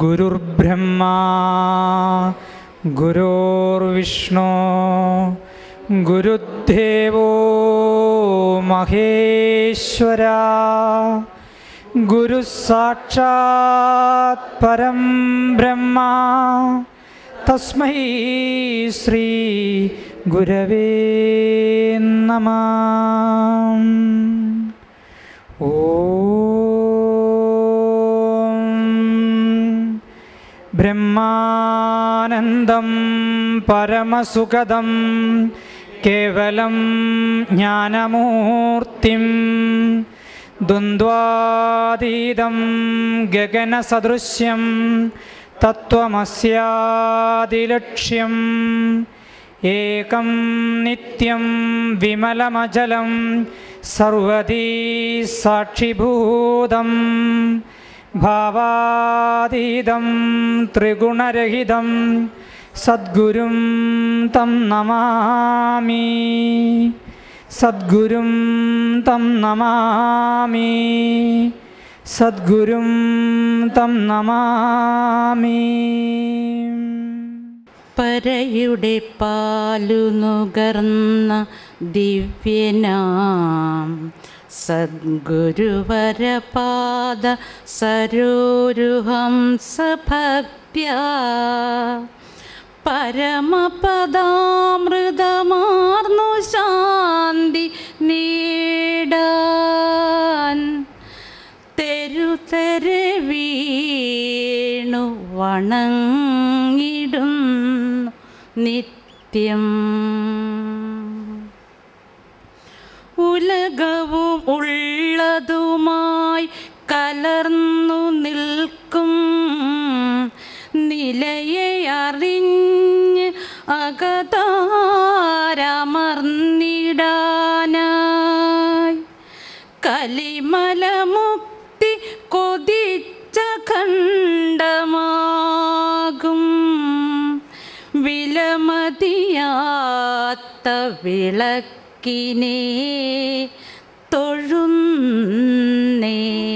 ഗുരുർബ്രഹ്മാ ഗുരോർവിഷ്ണു ഗുരുദേവോ മഹേശ്വര ഗുരു സാക്ഷാത് പരം ബ്രഹ്മ തസ്മൈ ശ്രീ ഗുരവേ നമ ഓം ബ്രഹ്മാനന്ദം പരമസുഖദം കേവലം ജ്ഞാനമൂർത്തിം ദ്വന്ദ്വാതീതം ഗഗനസദൃശ്യം തത്വമസ്യാദിലക്ഷ്യം ഏകം നിത്യം വിമലമജലം സർവതീ സാക്ഷിഭൂതം ഭാവാതീതം ത്രിഗുണരഹിതം സദ്ഗുരും തം നമാമി സദ്ഗുരും തം നമാമി സദ്ഗുരും തം നമാമി പരയുടെ പാലു നുകർന്ന ദിവ്യനാം സദ്ഗുരുവരപാദ സരോരുഹംസഭക്ത്യ പരമപദാമൃതമാർന്നു ശാന്തി നേടാൻ തെരുതെരെ വീണു വണങ്ങിടുന്നു നിത്യം ഉലകവും ഉള്ളതുമായി കലർന്നു നിൽക്കും നിലയെ അറിഞ്ഞ് അകതാരമർന്നിടാനായി കലിമലമുക്തി കൊതിച്ച ഖണ്ഡമാകും വിലമതിയാത്ത വിളക്കിനെ തൊഴുന്നേ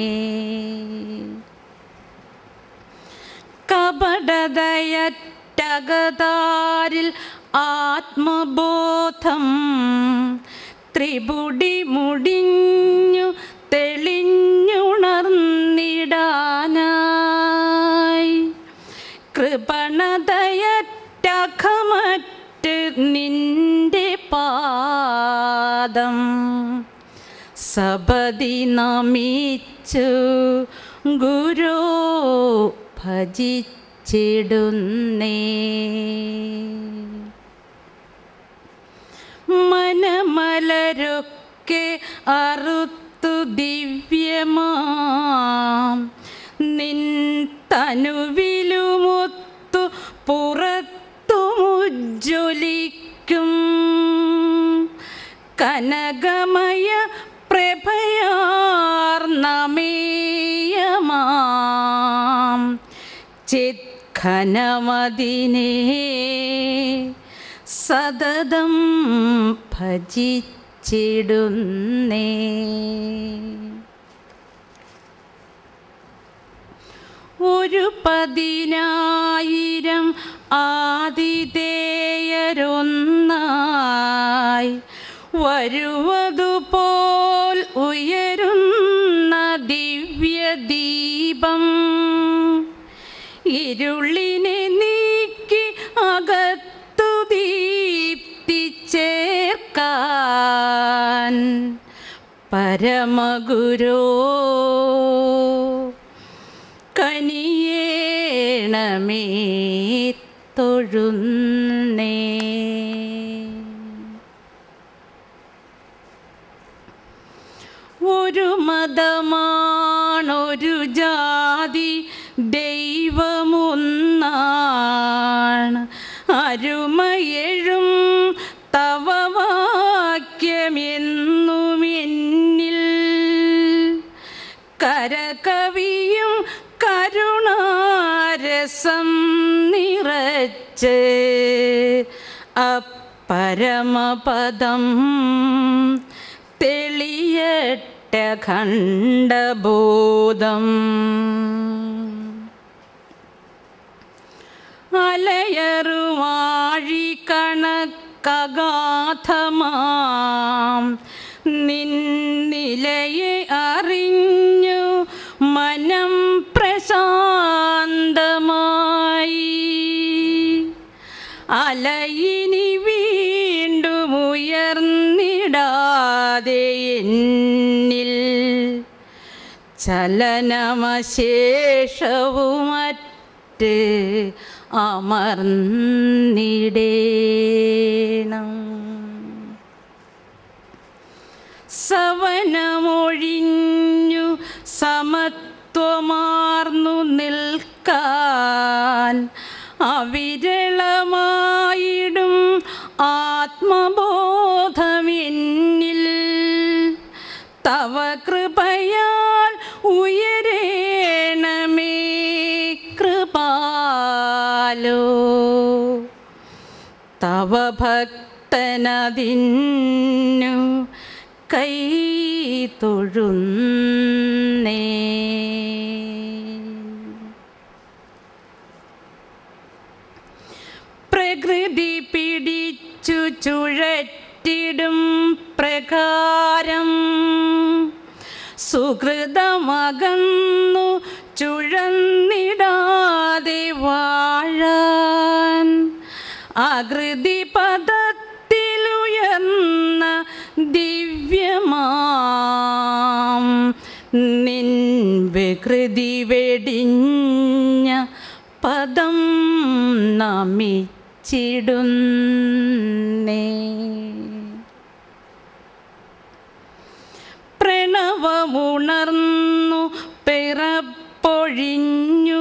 കപടതയറ്റകതാരിൽ ആത്മബോധം ത്രിപുടി മുടിഞ്ഞു തെളിഞ്ഞുണർന്നിടാനായി കൃപണതയറ്റകമറ്റ് നിന്റെ പാദം സപതി നമിച്ചു ഗുരു ഭജിച്ചിടുന്നേ മനമലരൊക്കെ അറുത്തു ദിവ്യമാം നിൻ തനുവിലുമൊത്തു പുറത്തുമുജ്ജ്വലിക്കും കനകമയ പ്രഭയാർന്നമേയമാം ചിത്ഖനമതിനെ സതതം ഭജിച്ചിടുന്നേ ഒരു പതിനായിരം ആതിഥേയരൊന്നായി വരുവതുപോൽ ഉയരുന്ന ദിവ്യദീപം ഇരുളിനെ നീക്കി അകത്തു ദീപ്തി ചേർക്കാൻ പരമഗുരോ കനിയേണമേ തൊഴുന്നേ ഒരു മതമാണൊരു ജാതി ദൈവമൊന്നാണ് അരുമയെഴും തവ വാക്യമെന്നുമെന്നിൽ കരകവിയും കരുണാരസം നിറച്ച് അപ്പരമപദം തെളിയട്ട ഖണ്ഡബോധം. ഖണ്ഡബോധം. ഖണ്ഡബോധം. തെളിയട്ട ഖണ്ഡബോധം. തെളിയട്ട ഖണ്ഡബോധം. തെളിയട്ട ഖണ്ഡബോധം. തെളിയട്ട ഖണ്ഡബോധം. തെളിയട്ട ഖണ്ഡബോധം. തെളിയട്ട ഖണ്ഡബോധം. തെളിയട്ട ഖണ്ഡബോധം. തെളിയട്ട ഖണ്ഡബോധം. അലയറുവാഴി കണക്കഗാധമാം നിന്നിലയെ അറിഞ്ഞു മനം പ്രശാന്തമായി അലയിനി വീണ്ടും ഉയർന്നിടാതെ എന്നിൽ ചലനമശേഷവുമറ്റ് അമർന്നിടേണം സവനമൊഴിഞ്ഞു സമത്വമാർന്നു നിൽക്കാൻ അവിരളമായിടും ആത്മബോധമെന്നിൽ തവ കൃപയാൽ ഉയരേണമേ കൃപാലോ തവ ഭക്തനതിന്നു കൈ തൊഴുന്നേ പ്രകൃതി പിടിച്ചു ചുഴറ്റിടും പ്രകാരം സുഹൃതമകന്നു ചുഴന്നിടാതെ വാഴാൻ ആകൃതി പദത്തിലുയർന്ന ദിവ്യമാം നിൻ വികൃതി വെടിഞ്ഞ പദം നമിച്ചിടുന്നേ പ്രണവമുണർന്നു പിറപ്പൊഴിഞ്ഞു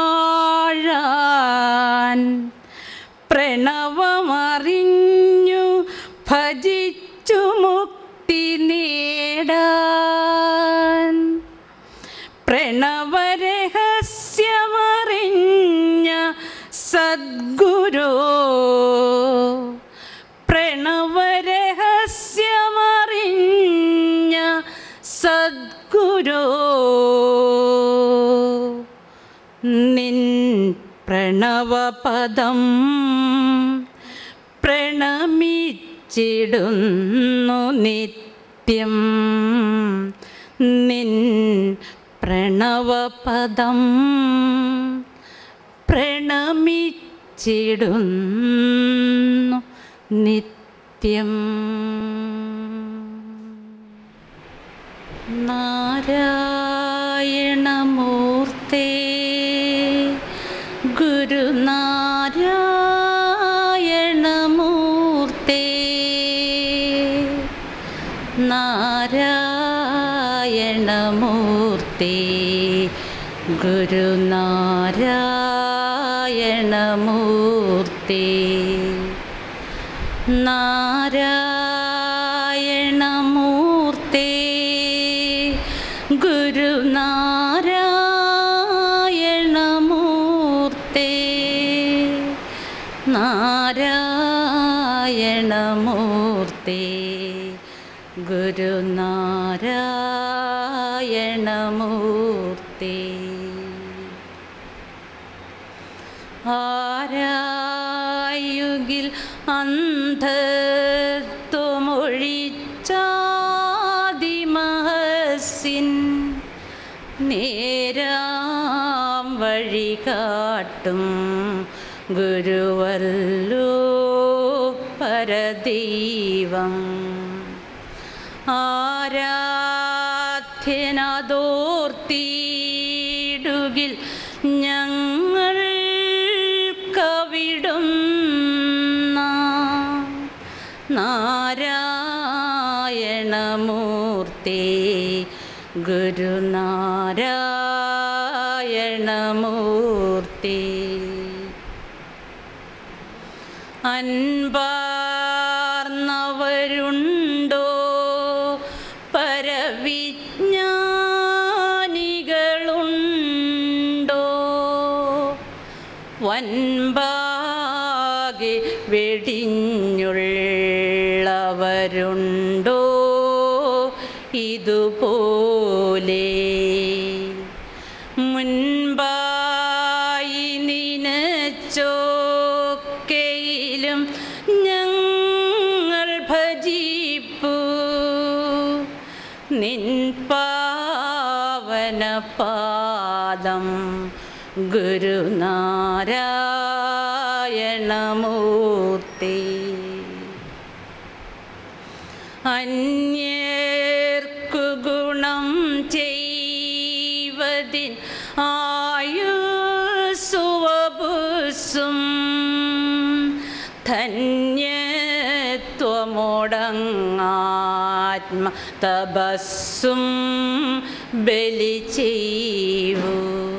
വാഴാൻ പ്രണവമറിഞ്ഞു ഭജിച്ചു മുക്തി നേടാൻ പ്രണവരഹസ്യമറിഞ്ഞ സദ്ഗുരോ പ്രണവരഹസ്യമറിഞ്ഞ സദ്ഗുരോ നിൻ പ്രണവപദം പ്രണമിച്ചിടുന്നു നിത്യം നിൻ പ്രണവപദം പ്രണമിച്ചിടുന്നു നിത്യം നാരായണമൂർത്തേ ഗുരുനാരായണമൂർത്തേ നാരായണമൂർത്തേ ഗുരുനാരായണമൂർത്തേ നാരായണമൂർത്തേ ഗുരുനാരായണമൂർത്തേ നാരായണമൂർത്തേ ഗുരുനാരായണമൂർത്തേ ആരായുകിൽ അന്ധത്വമൊഴിച്ചാതിമഹസിൻ നേരാം വഴി കാട്ടും ഗുരുവല്ലോ പരദൈവം ആരാധ്യനതോർത്തിടുകിൽ ഞങ്ങൾ കവിടുന്ന നാരായണമൂർത്തേ ഗുരുനാരായണമൂർത്തേ അൻപാർന്നവരുണ്ടോ പരവിജ്ഞാനികളുണ്ടോ വൻപാകെ വെടിഞ്ഞുള്ളവരുണ്ടോ ഇതുപോലെ മുൻപായി നിനച്ചോ നിൻ പാവനപാദം ഗുരുനാരായണമൂർത്തി അന്യർക്കു ഗുണം ചെയ്വതിൻ ആയുസുവബുസും ധന്യത്വമോടങ്ങാത്മ തപസ്സും ബലി ചെയ്യൂ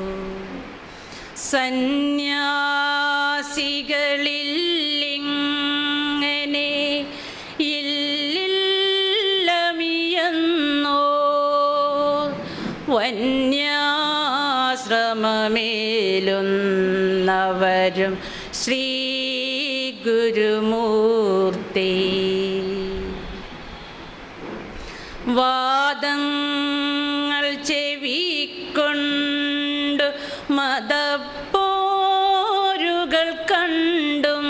സന്യാസികളില്ലിങ്ങനെ ഇല്ലില്ലമിയെന്നോ വന്യാശ്രമമേലുന്നവരും ശ്രീ ഗുരുമൂർത്തി വാദങ്ങൾ ചെവിക്കൊണ്ടു മതപ്പോരുകൾ കണ്ടും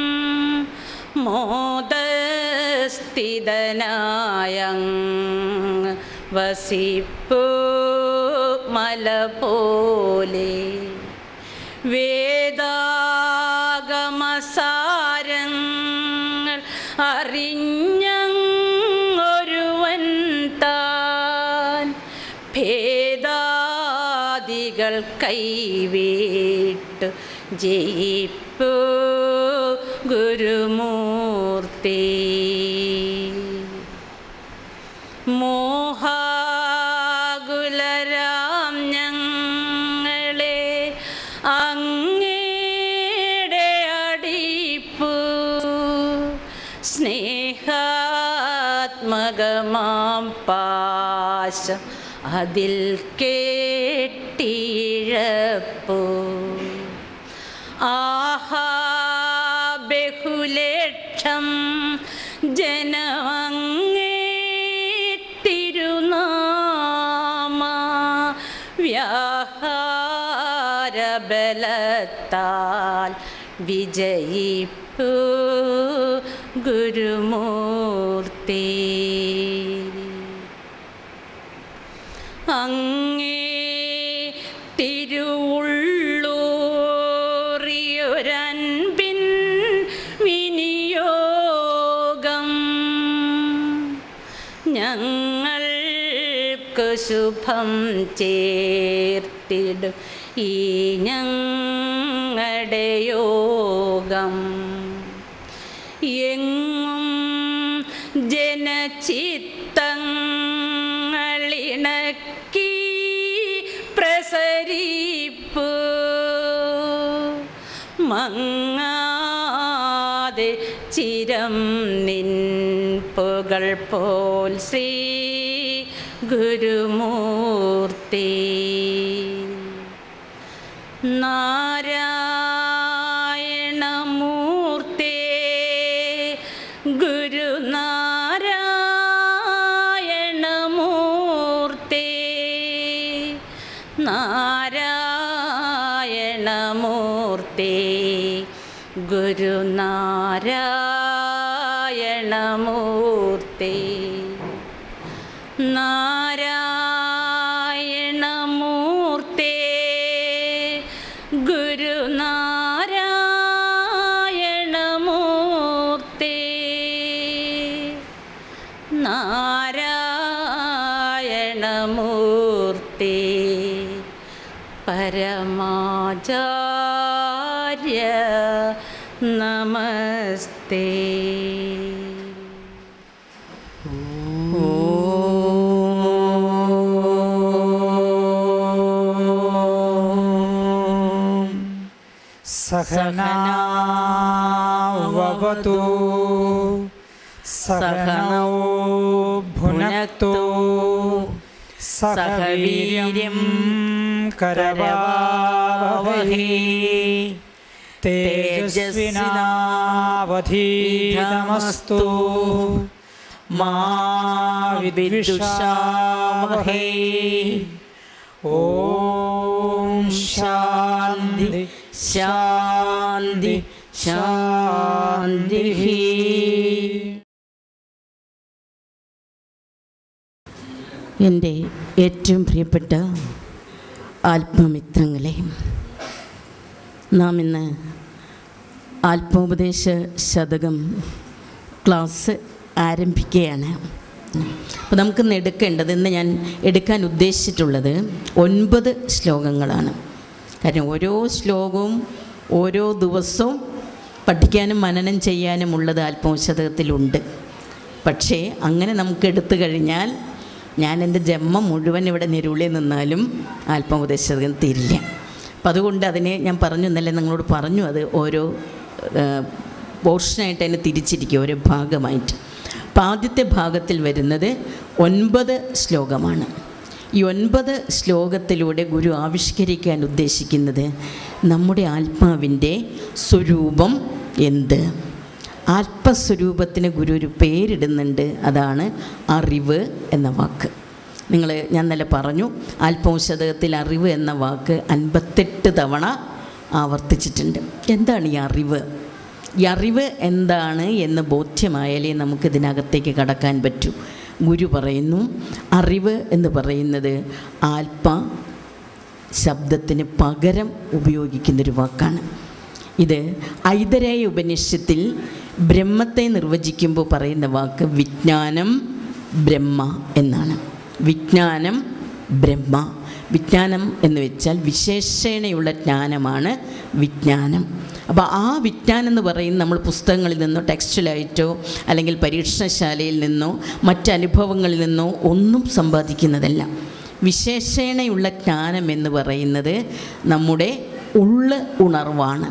മോദസ്ഥിതനായ വസിപ്പു മല പോലെ വേദാഗമസാരങ്ങൾ അറിഞ്ഞൊരുവൻ താൻ ഭേദാദികൾ കൈവിട്ടു ജയിപ്പു ഗുരുമൂർത്തി മോഹാകുലരാം ഞങ്ങളെ അങ്ങയുടെ അടിപ്പു സ്നേഹാത്മകമാം പാശം അതിൽ കേട്ടിഴപ്പു ആഹാ ബഹുലക്ഷം ജനമങ്ങേ തിരുനാമ വ്യാഹാരബലത്താൽ വിജയിപ്പു ഗുരുമൂർത്തി അങ്ങേ തിരുവുള്ളൂറിയൊരൻപിൻ വിനിയോഗം ഞങ്ങൾക്ക് ശുഭം ചേർത്തിടും ഈ ഞങ്ങളുടെ യോഗം എങ്ങും ജനചിത്തങ്ങളിണക്കി പ്രസരിപ്പു മങ്ങാതെ ചിരം നിൻ പുകൾ പോൽ ശ്രീ ഗുരുമൂർത്തി നാരായണമൂർത്തേ ഗുരുനാരായണമൂർത്തേ നാരായണമൂർത്തേ ഗുരുനാരായണമൂർത്തേ നാരായണമൂർത്തേ ഗുരുനാരായണമൂർത്തേ നാരായണമൂർത്തേ പരമാചാര്യ നമസ്തേ സഹനാവതു സഹനൗ ഭുനക്തു സഹവീര്യം കരവാവഹേ തേജസ്വിനാവധീതമസ്തു മാ വിദ്വിഷാമഹേ ഓം ശാന്തി ശാന്തി ശാന്തി എൻ്റെ ഏറ്റവും പ്രിയപ്പെട്ട ആത്മമിത്രങ്ങളെ നാം ഇന്ന് ആത്മോപദേശ ശതകം ക്ലാസ് ആരംഭിക്കുകയാണ് അപ്പോൾ നമുക്കിന്ന് എടുക്കേണ്ടത് ഇന്ന് ഞാൻ എടുക്കാൻ ഉദ്ദേശിച്ചിട്ടുള്ളത് ഒൻപത് ശ്ലോകങ്ങളാണ് കാരണം ഓരോ ശ്ലോകവും ഓരോ ദിവസവും പഠിക്കാനും മനനം ചെയ്യാനും ഉള്ളത് ആത്മോശതകത്തിലുണ്ട് പക്ഷേ അങ്ങനെ നമുക്ക് എടുത്തു കഴിഞ്ഞാൽ ഞാൻ എൻ്റെ ജന്മം മുഴുവൻ ഇവിടെ നിരുളി നിന്നാലും ആത്മോപദേശകം തീരില്ല അപ്പം അതുകൊണ്ട് അതിനെ ഞാൻ പറഞ്ഞു ഇന്നലെ നിങ്ങളോട് പറഞ്ഞു അത് ഓരോ പോർഷനായിട്ട് അതിനെ തിരിച്ചിരിക്കും ഓരോ ഭാഗമായിട്ട് അപ്പം ആദ്യത്തെ ഭാഗത്തിൽ വരുന്നത് ഒൻപത് ശ്ലോകമാണ് ഈ ഒൻപത് ശ്ലോകത്തിലൂടെ ഗുരു ആവിഷ്കരിക്കാൻ ഉദ്ദേശിക്കുന്നത് നമ്മുടെ ആത്മാവിൻ്റെ സ്വരൂപം എന്ത് ആത്മസ്വരൂപത്തിന് ഗുരു ഒരു പേരിടുന്നുണ്ട് അതാണ് അറിവ് എന്ന വാക്ക് നിങ്ങൾ ഞാൻ നല്ല പറഞ്ഞു ആത്മൗഷധകത്തിൽ അറിവ് എന്ന വാക്ക് അൻപത്തെട്ട് തവണ ആവർത്തിച്ചിട്ടുണ്ട് എന്താണ് ഈ അറിവ് ഈ അറിവ് എന്താണ് എന്ന് ബോധ്യമായാലേ നമുക്ക് ഇതിനകത്തേക്ക് കടക്കാൻ പറ്റൂ ഗുരു പറയുന്നു അറിവ് എന്ന് പറയുന്നത് ആത്മ ശബ്ദത്തിന് പകരം ഉപയോഗിക്കുന്നൊരു വാക്കാണ് ഇത് ഐതരായ ഉപനിഷത്തിൽ ബ്രഹ്മത്തെ നിർവചിക്കുമ്പോൾ പറയുന്ന വാക്ക് വിജ്ഞാനം ബ്രഹ്മ എന്നാണ് വിജ്ഞാനം ബ്രഹ്മ വിജ്ഞാനം എന്ന് വെച്ചാൽ വിശേഷണയുള്ള ജ്ഞാനമാണ് വിജ്ഞാനം അപ്പോൾ ആ വിജ്ഞാനം എന്ന് പറയുന്നത് നമ്മൾ പുസ്തകങ്ങളിൽ നിന്നോ ടെക്സ്റ്റിലായിട്ടോ അല്ലെങ്കിൽ പരീക്ഷണശാലയിൽ നിന്നോ മറ്റനുഭവങ്ങളിൽ നിന്നോ ഒന്നും സമ്പാദിക്കുന്നതല്ല വിശേഷണയുള്ള ജ്ഞാനം എന്ന് പറയുന്നത് നമ്മുടെ ഉള്ള ഉണർവാണ്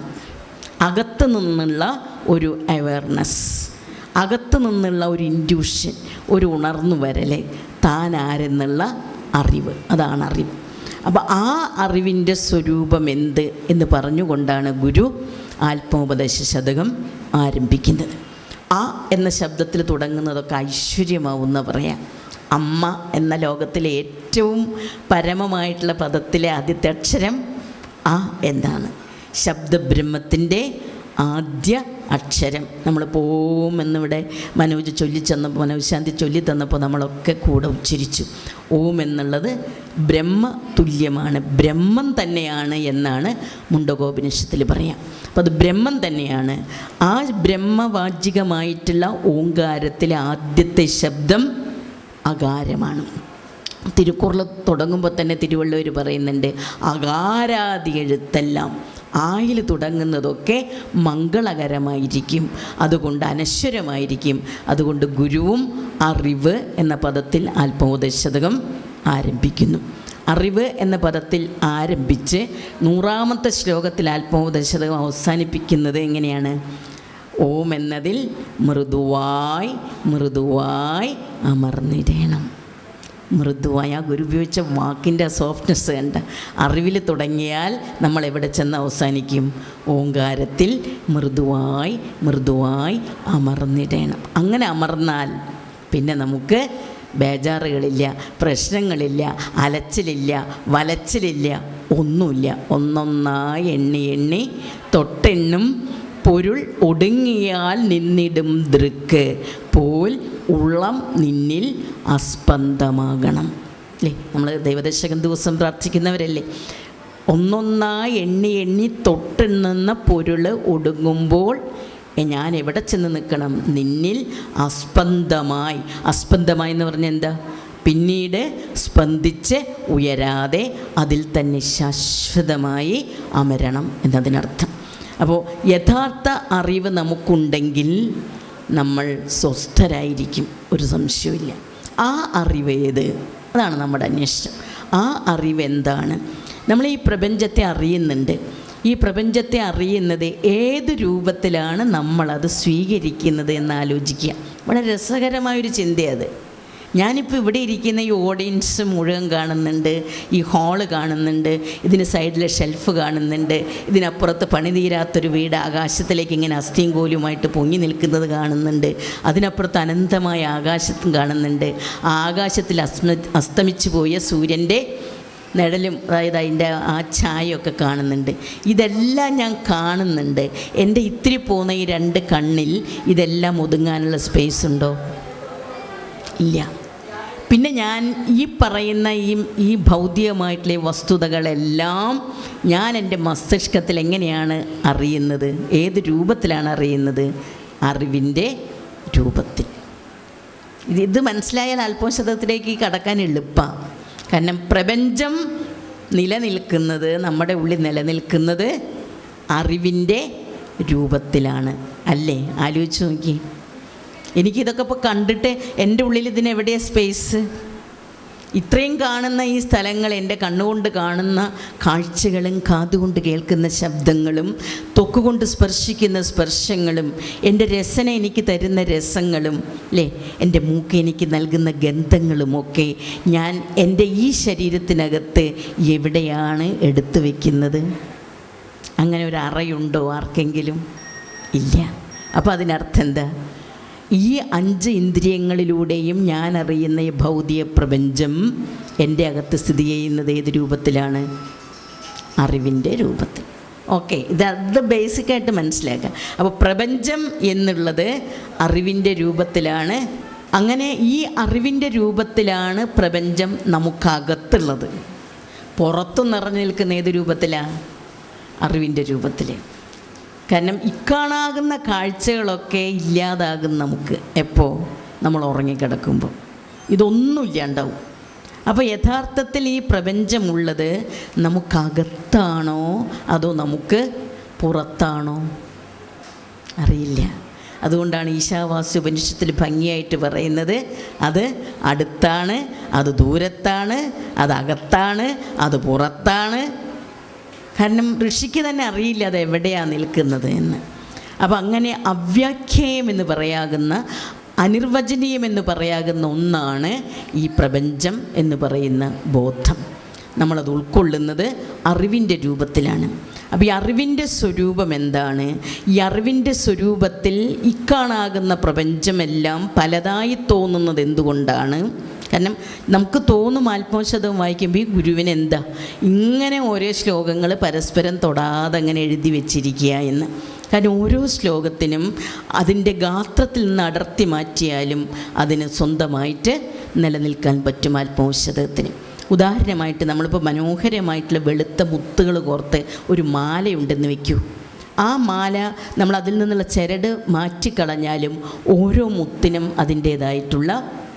അകത്ത് നിന്നുള്ള ഒരു അവയർനെസ് അകത്ത് നിന്നുള്ള ഒരു ഇൻഡ്യൂഷൻ ഒരു ഉണർന്നു വരൽ താൻ ആരെന്നുള്ള അറിവ് അതാണ് അറിവ് അപ്പോൾ ആ അറിവിൻ്റെ സ്വരൂപം എന്ത് എന്ന് പറഞ്ഞുകൊണ്ടാണ് ഗുരു ആത്മോപദേശ ശതകം ആരംഭിക്കുന്നത് ആ എന്ന ശബ്ദത്തിൽ തുടങ്ങുന്നതൊക്കെ ഐശ്വര്യമാവുന്ന പറയാം അമ്മ എന്ന ലോകത്തിലെ ഏറ്റവും പരമമായിട്ടുള്ള പദത്തിലെ ആദ്യത്തെ അക്ഷരം ആ എന്നാണ് ശബ്ദബ്രഹ്മത്തിൻ്റെ ആദ്യ അക്ഷരം നമ്മൾ പോവും എന്നിവിടെ മനോജ് ചൊല്ലിച്ചന്നപ്പോൾ മനോജ് ശാന്തി ചൊല്ലി തന്നപ്പോൾ നമ്മളൊക്കെ കൂടെ ഉച്ചരിച്ചു ഓം എന്നുള്ളത് ബ്രഹ്മ തുല്യമാണ് ബ്രഹ്മം തന്നെയാണ് എന്നാണ് മുണ്ടകോപനിഷത്തിൽ പറയാം അപ്പോൾ അത് ബ്രഹ്മം തന്നെയാണ് ആ ബ്രഹ്മവാചികമായിട്ടുള്ള ഓങ്കാരത്തിലെ ആദ്യത്തെ ശബ്ദം അകാരമാണ് തിരുക്കുറൾ തുടങ്ങുമ്പോൾ തന്നെ തിരുവള്ളൂർ പറയുന്നുണ്ട് അകാരാദി എഴുത്തെല്ലാം ആയിൽ തുടങ്ങുന്നതൊക്കെ മംഗളകരമായിരിക്കും അതുകൊണ്ട് അനശ്വരമായിരിക്കും അതുകൊണ്ട് ഗുരുവും അറിവ് എന്ന പദത്തിൽ ആത്മോപദേശതകം ആരംഭിക്കുന്നു അറിവ് എന്ന പദത്തിൽ ആരംഭിച്ച് നൂറാമത്തെ ശ്ലോകത്തിൽ ആത്മോപദേശതകം അവസാനിപ്പിക്കുന്നത് എങ്ങനെയാണ് ഓം എന്നതിൽ മൃദുവായി മൃദുവായി അമർന്നിടണം മൃദുവായി ആ ഗുരു ഉപയോഗിച്ച വാക്കിൻ്റെ സോഫ്റ്റ്നെസ് കണ്ട അറിവിൽ തുടങ്ങിയാൽ നമ്മൾ എവിടെ ചെന്ന് അവസാനിക്കും ഓങ്കാരത്തിൽ മൃദുവായി മൃദുവായി അമർന്നിടണം അങ്ങനെ അമർന്നാൽ പിന്നെ നമുക്ക് ബേജാറുകളില്ല പ്രശ്നങ്ങളില്ല അലച്ചിലില്ല വലച്ചിലില്ല ഒന്നുമില്ല ഒന്നൊന്നായി എണ്ണി എണ്ണി തൊട്ടെണ്ണും പൊരുൾ ഒടുങ്ങിയാൽ നിന്നിടും ദൃക്ക് പോൽ ഉള്ളം നിന്നിൽ അസ്പന്ദമാകണം അല്ലേ നമ്മൾ ദൈവദശകം ദിവസം പ്രാർത്ഥിക്കുന്നവരല്ലേ ഒന്നൊന്നായി എണ്ണി എണ്ണി തൊട്ടെണ്ണുന്ന പൊരുൾ ഒടുങ്ങുമ്പോൾ ഞാൻ എവിടെ ചെന്ന് നിൽക്കണം നിന്നിൽ അസ്പന്ദമായി അസ്പന്ദമായി എന്ന് പറഞ്ഞാൽ എന്താ പിന്നീട് സ്പന്ദിച്ച് ഉയരാതെ അതിൽ തന്നെ ശാശ്വതമായി അമരണം എന്നതിനർത്ഥം അപ്പോൾ യഥാർത്ഥ അറിവ് നമുക്കുണ്ടെങ്കിൽ നമ്മൾ സ്വസ്ഥരായിരിക്കും ഒരു സംശയമില്ല ആ അറിവ് ഏത് അതാണ് നമ്മുടെ അന്വേഷണം ആ അറിവ് എന്താണ് നമ്മൾ ഈ പ്രപഞ്ചത്തെ അറിയുന്നുണ്ട് ഈ പ്രപഞ്ചത്തെ അറിയുന്നത് ഏത് രൂപത്തിലാണ് നമ്മളത് സ്വീകരിക്കുന്നത് എന്ന് ആലോചിക്കുക വളരെ രസകരമായൊരു ചിന്തയത് ഞാനിപ്പോൾ ഇവിടെ ഇരിക്കുന്ന ഈ ഓഡിയൻസ് മുഴുവൻ കാണുന്നുണ്ട് ഈ ഹാള് കാണുന്നുണ്ട് ഇതിന് സൈഡിലെ ഷെൽഫ് കാണുന്നുണ്ട് ഇതിനപ്പുറത്ത് പണിതീരാത്തൊരു വീട് ആകാശത്തിലേക്ക് ഇങ്ങനെ അസ്ഥിയും കോലുമായിട്ട് പൊങ്ങി നിൽക്കുന്നത് കാണുന്നുണ്ട് അതിനപ്പുറത്ത് അനന്തമായ ആകാശത്തും കാണുന്നുണ്ട് ആ ആകാശത്തിൽ അസ്മ അസ്തമിച്ചു പോയ സൂര്യൻ്റെ നിഴലും അതായത് അതിൻ്റെ ആ ഛായയൊക്കെ കാണുന്നുണ്ട് ഇതെല്ലാം ഞാൻ കാണുന്നുണ്ട് എൻ്റെ ഇത്തിരി പോകുന്ന ഈ രണ്ട് കണ്ണിൽ ഇതെല്ലാം ഒതുങ്ങാനുള്ള സ്പേസ് ഉണ്ടോ ഇല്ല പിന്നെ ഞാൻ ഈ പറയുന്ന ഈ ഈ ഭൗതികമായിട്ടുള്ള ഈ വസ്തുതകളെല്ലാം ഞാൻ എൻ്റെ മസ്തിഷ്കത്തിൽ എങ്ങനെയാണ് അറിയുന്നത് ഏത് രൂപത്തിലാണ് അറിയുന്നത് അറിവിൻ്റെ രൂപത്തിൽ ഇത് ഇത് മനസ്സിലായാൽ അല്പശതത്തിലേക്ക് കടക്കാൻ എളുപ്പമാണ് കാരണം പ്രപഞ്ചം നിലനിൽക്കുന്നത് നമ്മുടെ ഉള്ളിൽ നിലനിൽക്കുന്നത് അറിവിൻ്റെ രൂപത്തിലാണ് അല്ലേ ആലോചിച്ച് നോക്കി എനിക്കിതൊക്കെ ഇപ്പോൾ കണ്ടിട്ട് എൻ്റെ ഉള്ളിൽ ഇതിനെവിടെയാണ് സ്പേസ് ഇത്രയും കാണുന്ന ഈ സ്ഥലങ്ങൾ എൻ്റെ കണ്ണുകൊണ്ട് കാണുന്ന കാഴ്ചകളും കാതുകൊണ്ട് കേൾക്കുന്ന ശബ്ദങ്ങളും തൊക്കുകൊണ്ട് സ്പർശിക്കുന്ന സ്പർശങ്ങളും എൻ്റെ രസന എനിക്ക് തരുന്ന രസങ്ങളും അല്ലേ എൻ്റെ മൂക്ക് എനിക്ക് നൽകുന്ന ഗന്ധങ്ങളുമൊക്കെ ഞാൻ എൻ്റെ ഈ ശരീരത്തിനകത്ത് എവിടെയാണ് എടുത്തു വയ്ക്കുന്നത് അങ്ങനെ ഒരു അറയുണ്ടോ ആർക്കെങ്കിലും ഇല്ല അപ്പോൾ അതിനർത്ഥം എന്താ ഈ അഞ്ച് ഇന്ദ്രിയങ്ങളിലൂടെയും ഞാൻ അറിയുന്ന ഈ ഭൗതിക പ്രപഞ്ചം എൻ്റെ അകത്ത് സ്ഥിതി ചെയ്യുന്നത് ഏത് രൂപത്തിലാണ് അറിവിൻ്റെ രൂപത്തിൽ ഓക്കെ ഇത് അത് ബേസിക്കായിട്ട് മനസ്സിലാക്കുക അപ്പോൾ പ്രപഞ്ചം എന്നുള്ളത് അറിവിൻ്റെ രൂപത്തിലാണ് അങ്ങനെ ഈ അറിവിൻ്റെ രൂപത്തിലാണ് പ്രപഞ്ചം നമുക്കകത്തുള്ളത് പുറത്തു നിറഞ്ഞു നിൽക്കുന്ന ഏത് രൂപത്തിലാണ് അറിവിൻ്റെ രൂപത്തിൽ കാരണം ഇക്കാണാകുന്ന കാഴ്ചകളൊക്കെ ഇല്ലാതാകും നമുക്ക് എപ്പോൾ നമ്മൾ ഉറങ്ങിക്കിടക്കുമ്പോൾ ഇതൊന്നും ഇല്ലാണ്ടാവും അപ്പോൾ യഥാർത്ഥത്തിൽ ഈ പ്രപഞ്ചമുള്ളത് നമുക്കകത്താണോ അതോ നമുക്ക് പുറത്താണോ അറിയില്ല അതുകൊണ്ടാണ് ഈശാവാസ്യ ഉപനിഷത്തിൽ ഭംഗിയായിട്ട് പറയുന്നത് അത് അടുത്താണ് അത് ദൂരത്താണ് അത് അകത്താണ് അത് പുറത്താണ് കാരണം ഋഷിക്ക് തന്നെ അറിയില്ല അത് എവിടെയാണ് നിൽക്കുന്നത് എന്ന് അപ്പം അങ്ങനെ അവ്യാഖ്യേയം എന്ന് പറയാകുന്ന അനിർവചനീയം എന്ന് പറയാകുന്ന ഒന്നാണ് ഈ പ്രപഞ്ചം എന്ന് പറയുന്ന ബോധം നമ്മളത് ഉൾക്കൊള്ളുന്നത് അറിവിൻ്റെ രൂപത്തിലാണ് അപ്പോൾ ഈ അറിവിൻ്റെ സ്വരൂപം എന്താണ് ഈ അറിവിൻ്റെ സ്വരൂപത്തിൽ ഇക്കാണാകുന്ന പ്രപഞ്ചമെല്ലാം പലതായി തോന്നുന്നത് എന്തുകൊണ്ടാണ് കാരണം നമുക്ക് തോന്നും ആത്മോഷതം വായിക്കുമ്പോൾ ഈ ഗുരുവിന് എന്താ ഇങ്ങനെ ഓരോ ശ്ലോകങ്ങൾ പരസ്പരം തൊടാതെ അങ്ങനെ എഴുതി വെച്ചിരിക്കുക എന്ന് കാരണം ഓരോ ശ്ലോകത്തിനും അതിൻ്റെ ഗാത്രത്തിൽ നിന്ന് അടർത്തി മാറ്റിയാലും അതിന് സ്വന്തമായിട്ട് നിലനിൽക്കാൻ പറ്റും ആത്മോഷതത്തിന് ഉദാഹരണമായിട്ട് നമ്മളിപ്പോൾ മനോഹരമായിട്ടുള്ള വെളുത്ത മുത്തുകൾ കോർത്ത് ഒരു മാലയുണ്ടെന്ന് വെക്കൂ ആ മാല നമ്മൾ അതിൽ നിന്നുള്ള ചരട് മാറ്റിക്കളഞ്ഞാലും ഓരോ മുത്തിനും അതിൻ്റേതായിട്ടുള്ള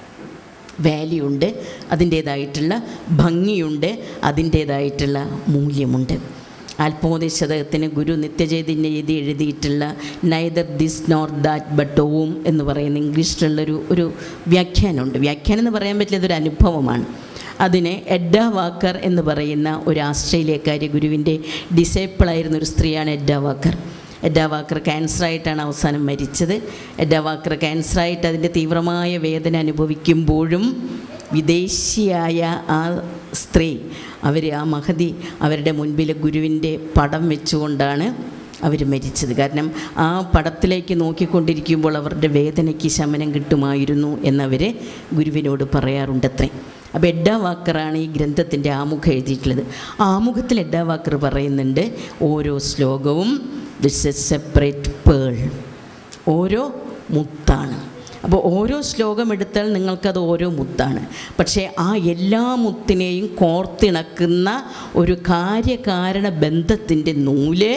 വാല്യൂ ഉണ്ട് അതിൻ്റേതായിട്ടുള്ള ഭംഗിയുണ്ട് അതിൻ്റേതായിട്ടുള്ള മൂല്യമുണ്ട് ആത്മോപദേശതകത്തിന് ഗുരു നിത്യചൈതന്യ എഴുതി എഴുതിയിട്ടുള്ള neither this nor that but Om എന്ന് പറയുന്ന ഇംഗ്ലീഷിലുള്ളൊരു ഒരു വ്യാഖ്യാനമുണ്ട് വ്യാഖ്യാനം എന്ന് പറയാൻ പറ്റില്ല ഇതൊരു അനുഭവമാണ് അതിനെ എഡ്ഡ വാക്കർ എന്ന് പറയുന്ന ഒരു ആസ്ട്രേലിയക്കാരി ഗുരുവിൻ്റെ ഡിസേപ്പിളായിരുന്ന ഒരു സ്ത്രീയാണ് എഡ്ഡ വാക്കർ എഡ്ഡ വാക്കർ ക്യാൻസറായിട്ടാണ് അവസാനം മരിച്ചത് എഡ്ഡ വാക്കർ ക്യാൻസറായിട്ട് അതിൻ്റെ തീവ്രമായ വേദന അനുഭവിക്കുമ്പോഴും വിദേശിയായ ആ സ്ത്രീ അവർ ആ മഹതി അവരുടെ മുൻപിൽ ഗുരുവിൻ്റെ പടം വെച്ചുകൊണ്ടാണ് അവർ മരിച്ചത് കാരണം ആ പടത്തിലേക്ക് നോക്കിക്കൊണ്ടിരിക്കുമ്പോൾ അവരുടെ വേദനയ്ക്ക് ശമനം കിട്ടുമായിരുന്നു എന്നവർ ഗുരുവിനോട് പറയാറുണ്ടത്രേ അപ്പോൾ എഡ്ഡ വാക്കറാണ് ഈ ഗ്രന്ഥത്തിൻ്റെ ആമുഖം എഴുതിയിട്ടുള്ളത് ആമുഖത്തിൽ എഡ്ഡ വാക്കർ പറയുന്നുണ്ട് ഓരോ ശ്ലോകവും ദിസ് എ സെപ്പറേറ്റ് പേൾ ഓരോ മുത്താണ് അപ്പോൾ ഓരോ ശ്ലോകം എടുത്താൽ നിങ്ങൾക്കത് ഓരോ മുത്താണ് പക്ഷേ ആ എല്ലാ മുത്തിനെയും കോർത്തിണക്കുന്ന ഒരു കാര്യകാരണ ബന്ധത്തിൻ്റെ നൂല്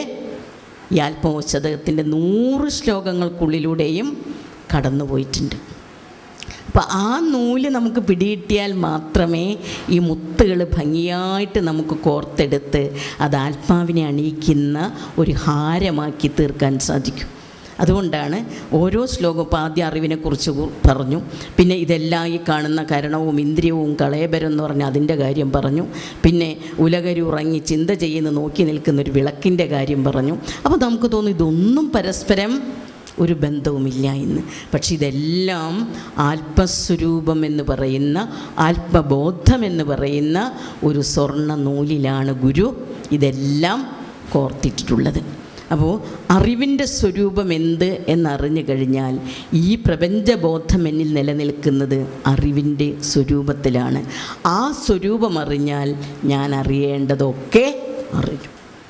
ഈ ആത്മോത്സതകത്തിൻ്റെ നൂറ് ശ്ലോകങ്ങൾക്കുള്ളിലൂടെയും കടന്നുപോയിട്ടുണ്ട് അപ്പോൾ ആ നൂല് നമുക്ക് പിടികിട്ടിയാൽ മാത്രമേ ഈ മുത്തുകൾ ഭംഗിയായിട്ട് നമുക്ക് കോർത്തെടുത്ത് അത് ആത്മാവിനെ അണിയിക്കുന്ന ഒരു ഹാരമാക്കി തീർക്കാൻ സാധിക്കും അതുകൊണ്ടാണ് ഓരോ ശ്ലോകവും ഇപ്പോൾ ആദ്യ അറിവിനെക്കുറിച്ച് കു- പറഞ്ഞു പിന്നെ ഇതെല്ലാം ഈ കാണുന്ന കരണവും ഇന്ദ്രിയവും കളയബരം എന്ന് പറഞ്ഞ അതിൻ്റെ കാര്യം പറഞ്ഞു പിന്നെ ഉലകരുറങ്ങി ചിന്ത ചെയ്യുന്ന നോക്കി നിൽക്കുന്ന ഒരു വിളക്കിൻ്റെ കാര്യം പറഞ്ഞു അപ്പോൾ നമുക്ക് തോന്നും ഇതൊന്നും പരസ്പരം ഒരു ബന്ധവുമില്ല എന്ന് പക്ഷെ ഇതെല്ലാം ആത്മസ്വരൂപം എന്ന് പറയുന്ന ആത്മബോധം എന്ന് പറയുന്ന ഒരു സ്വർണ്ണ നൂലിലാണ് ഗുരു ഇതെല്ലാം കോർത്തിട്ടിട്ടുള്ളത് അപ്പോൾ അറിവിൻ്റെ സ്വരൂപം എന്ത് എന്നറിഞ്ഞു കഴിഞ്ഞാൽ ഈ പ്രപഞ്ചബോധം എന്നിൽ നിലനിൽക്കുന്നത് അറിവിൻ്റെ സ്വരൂപത്തിലാണ് ആ സ്വരൂപം അറിഞ്ഞാൽ ഞാൻ അറിയേണ്ടതൊക്കെ അറിയും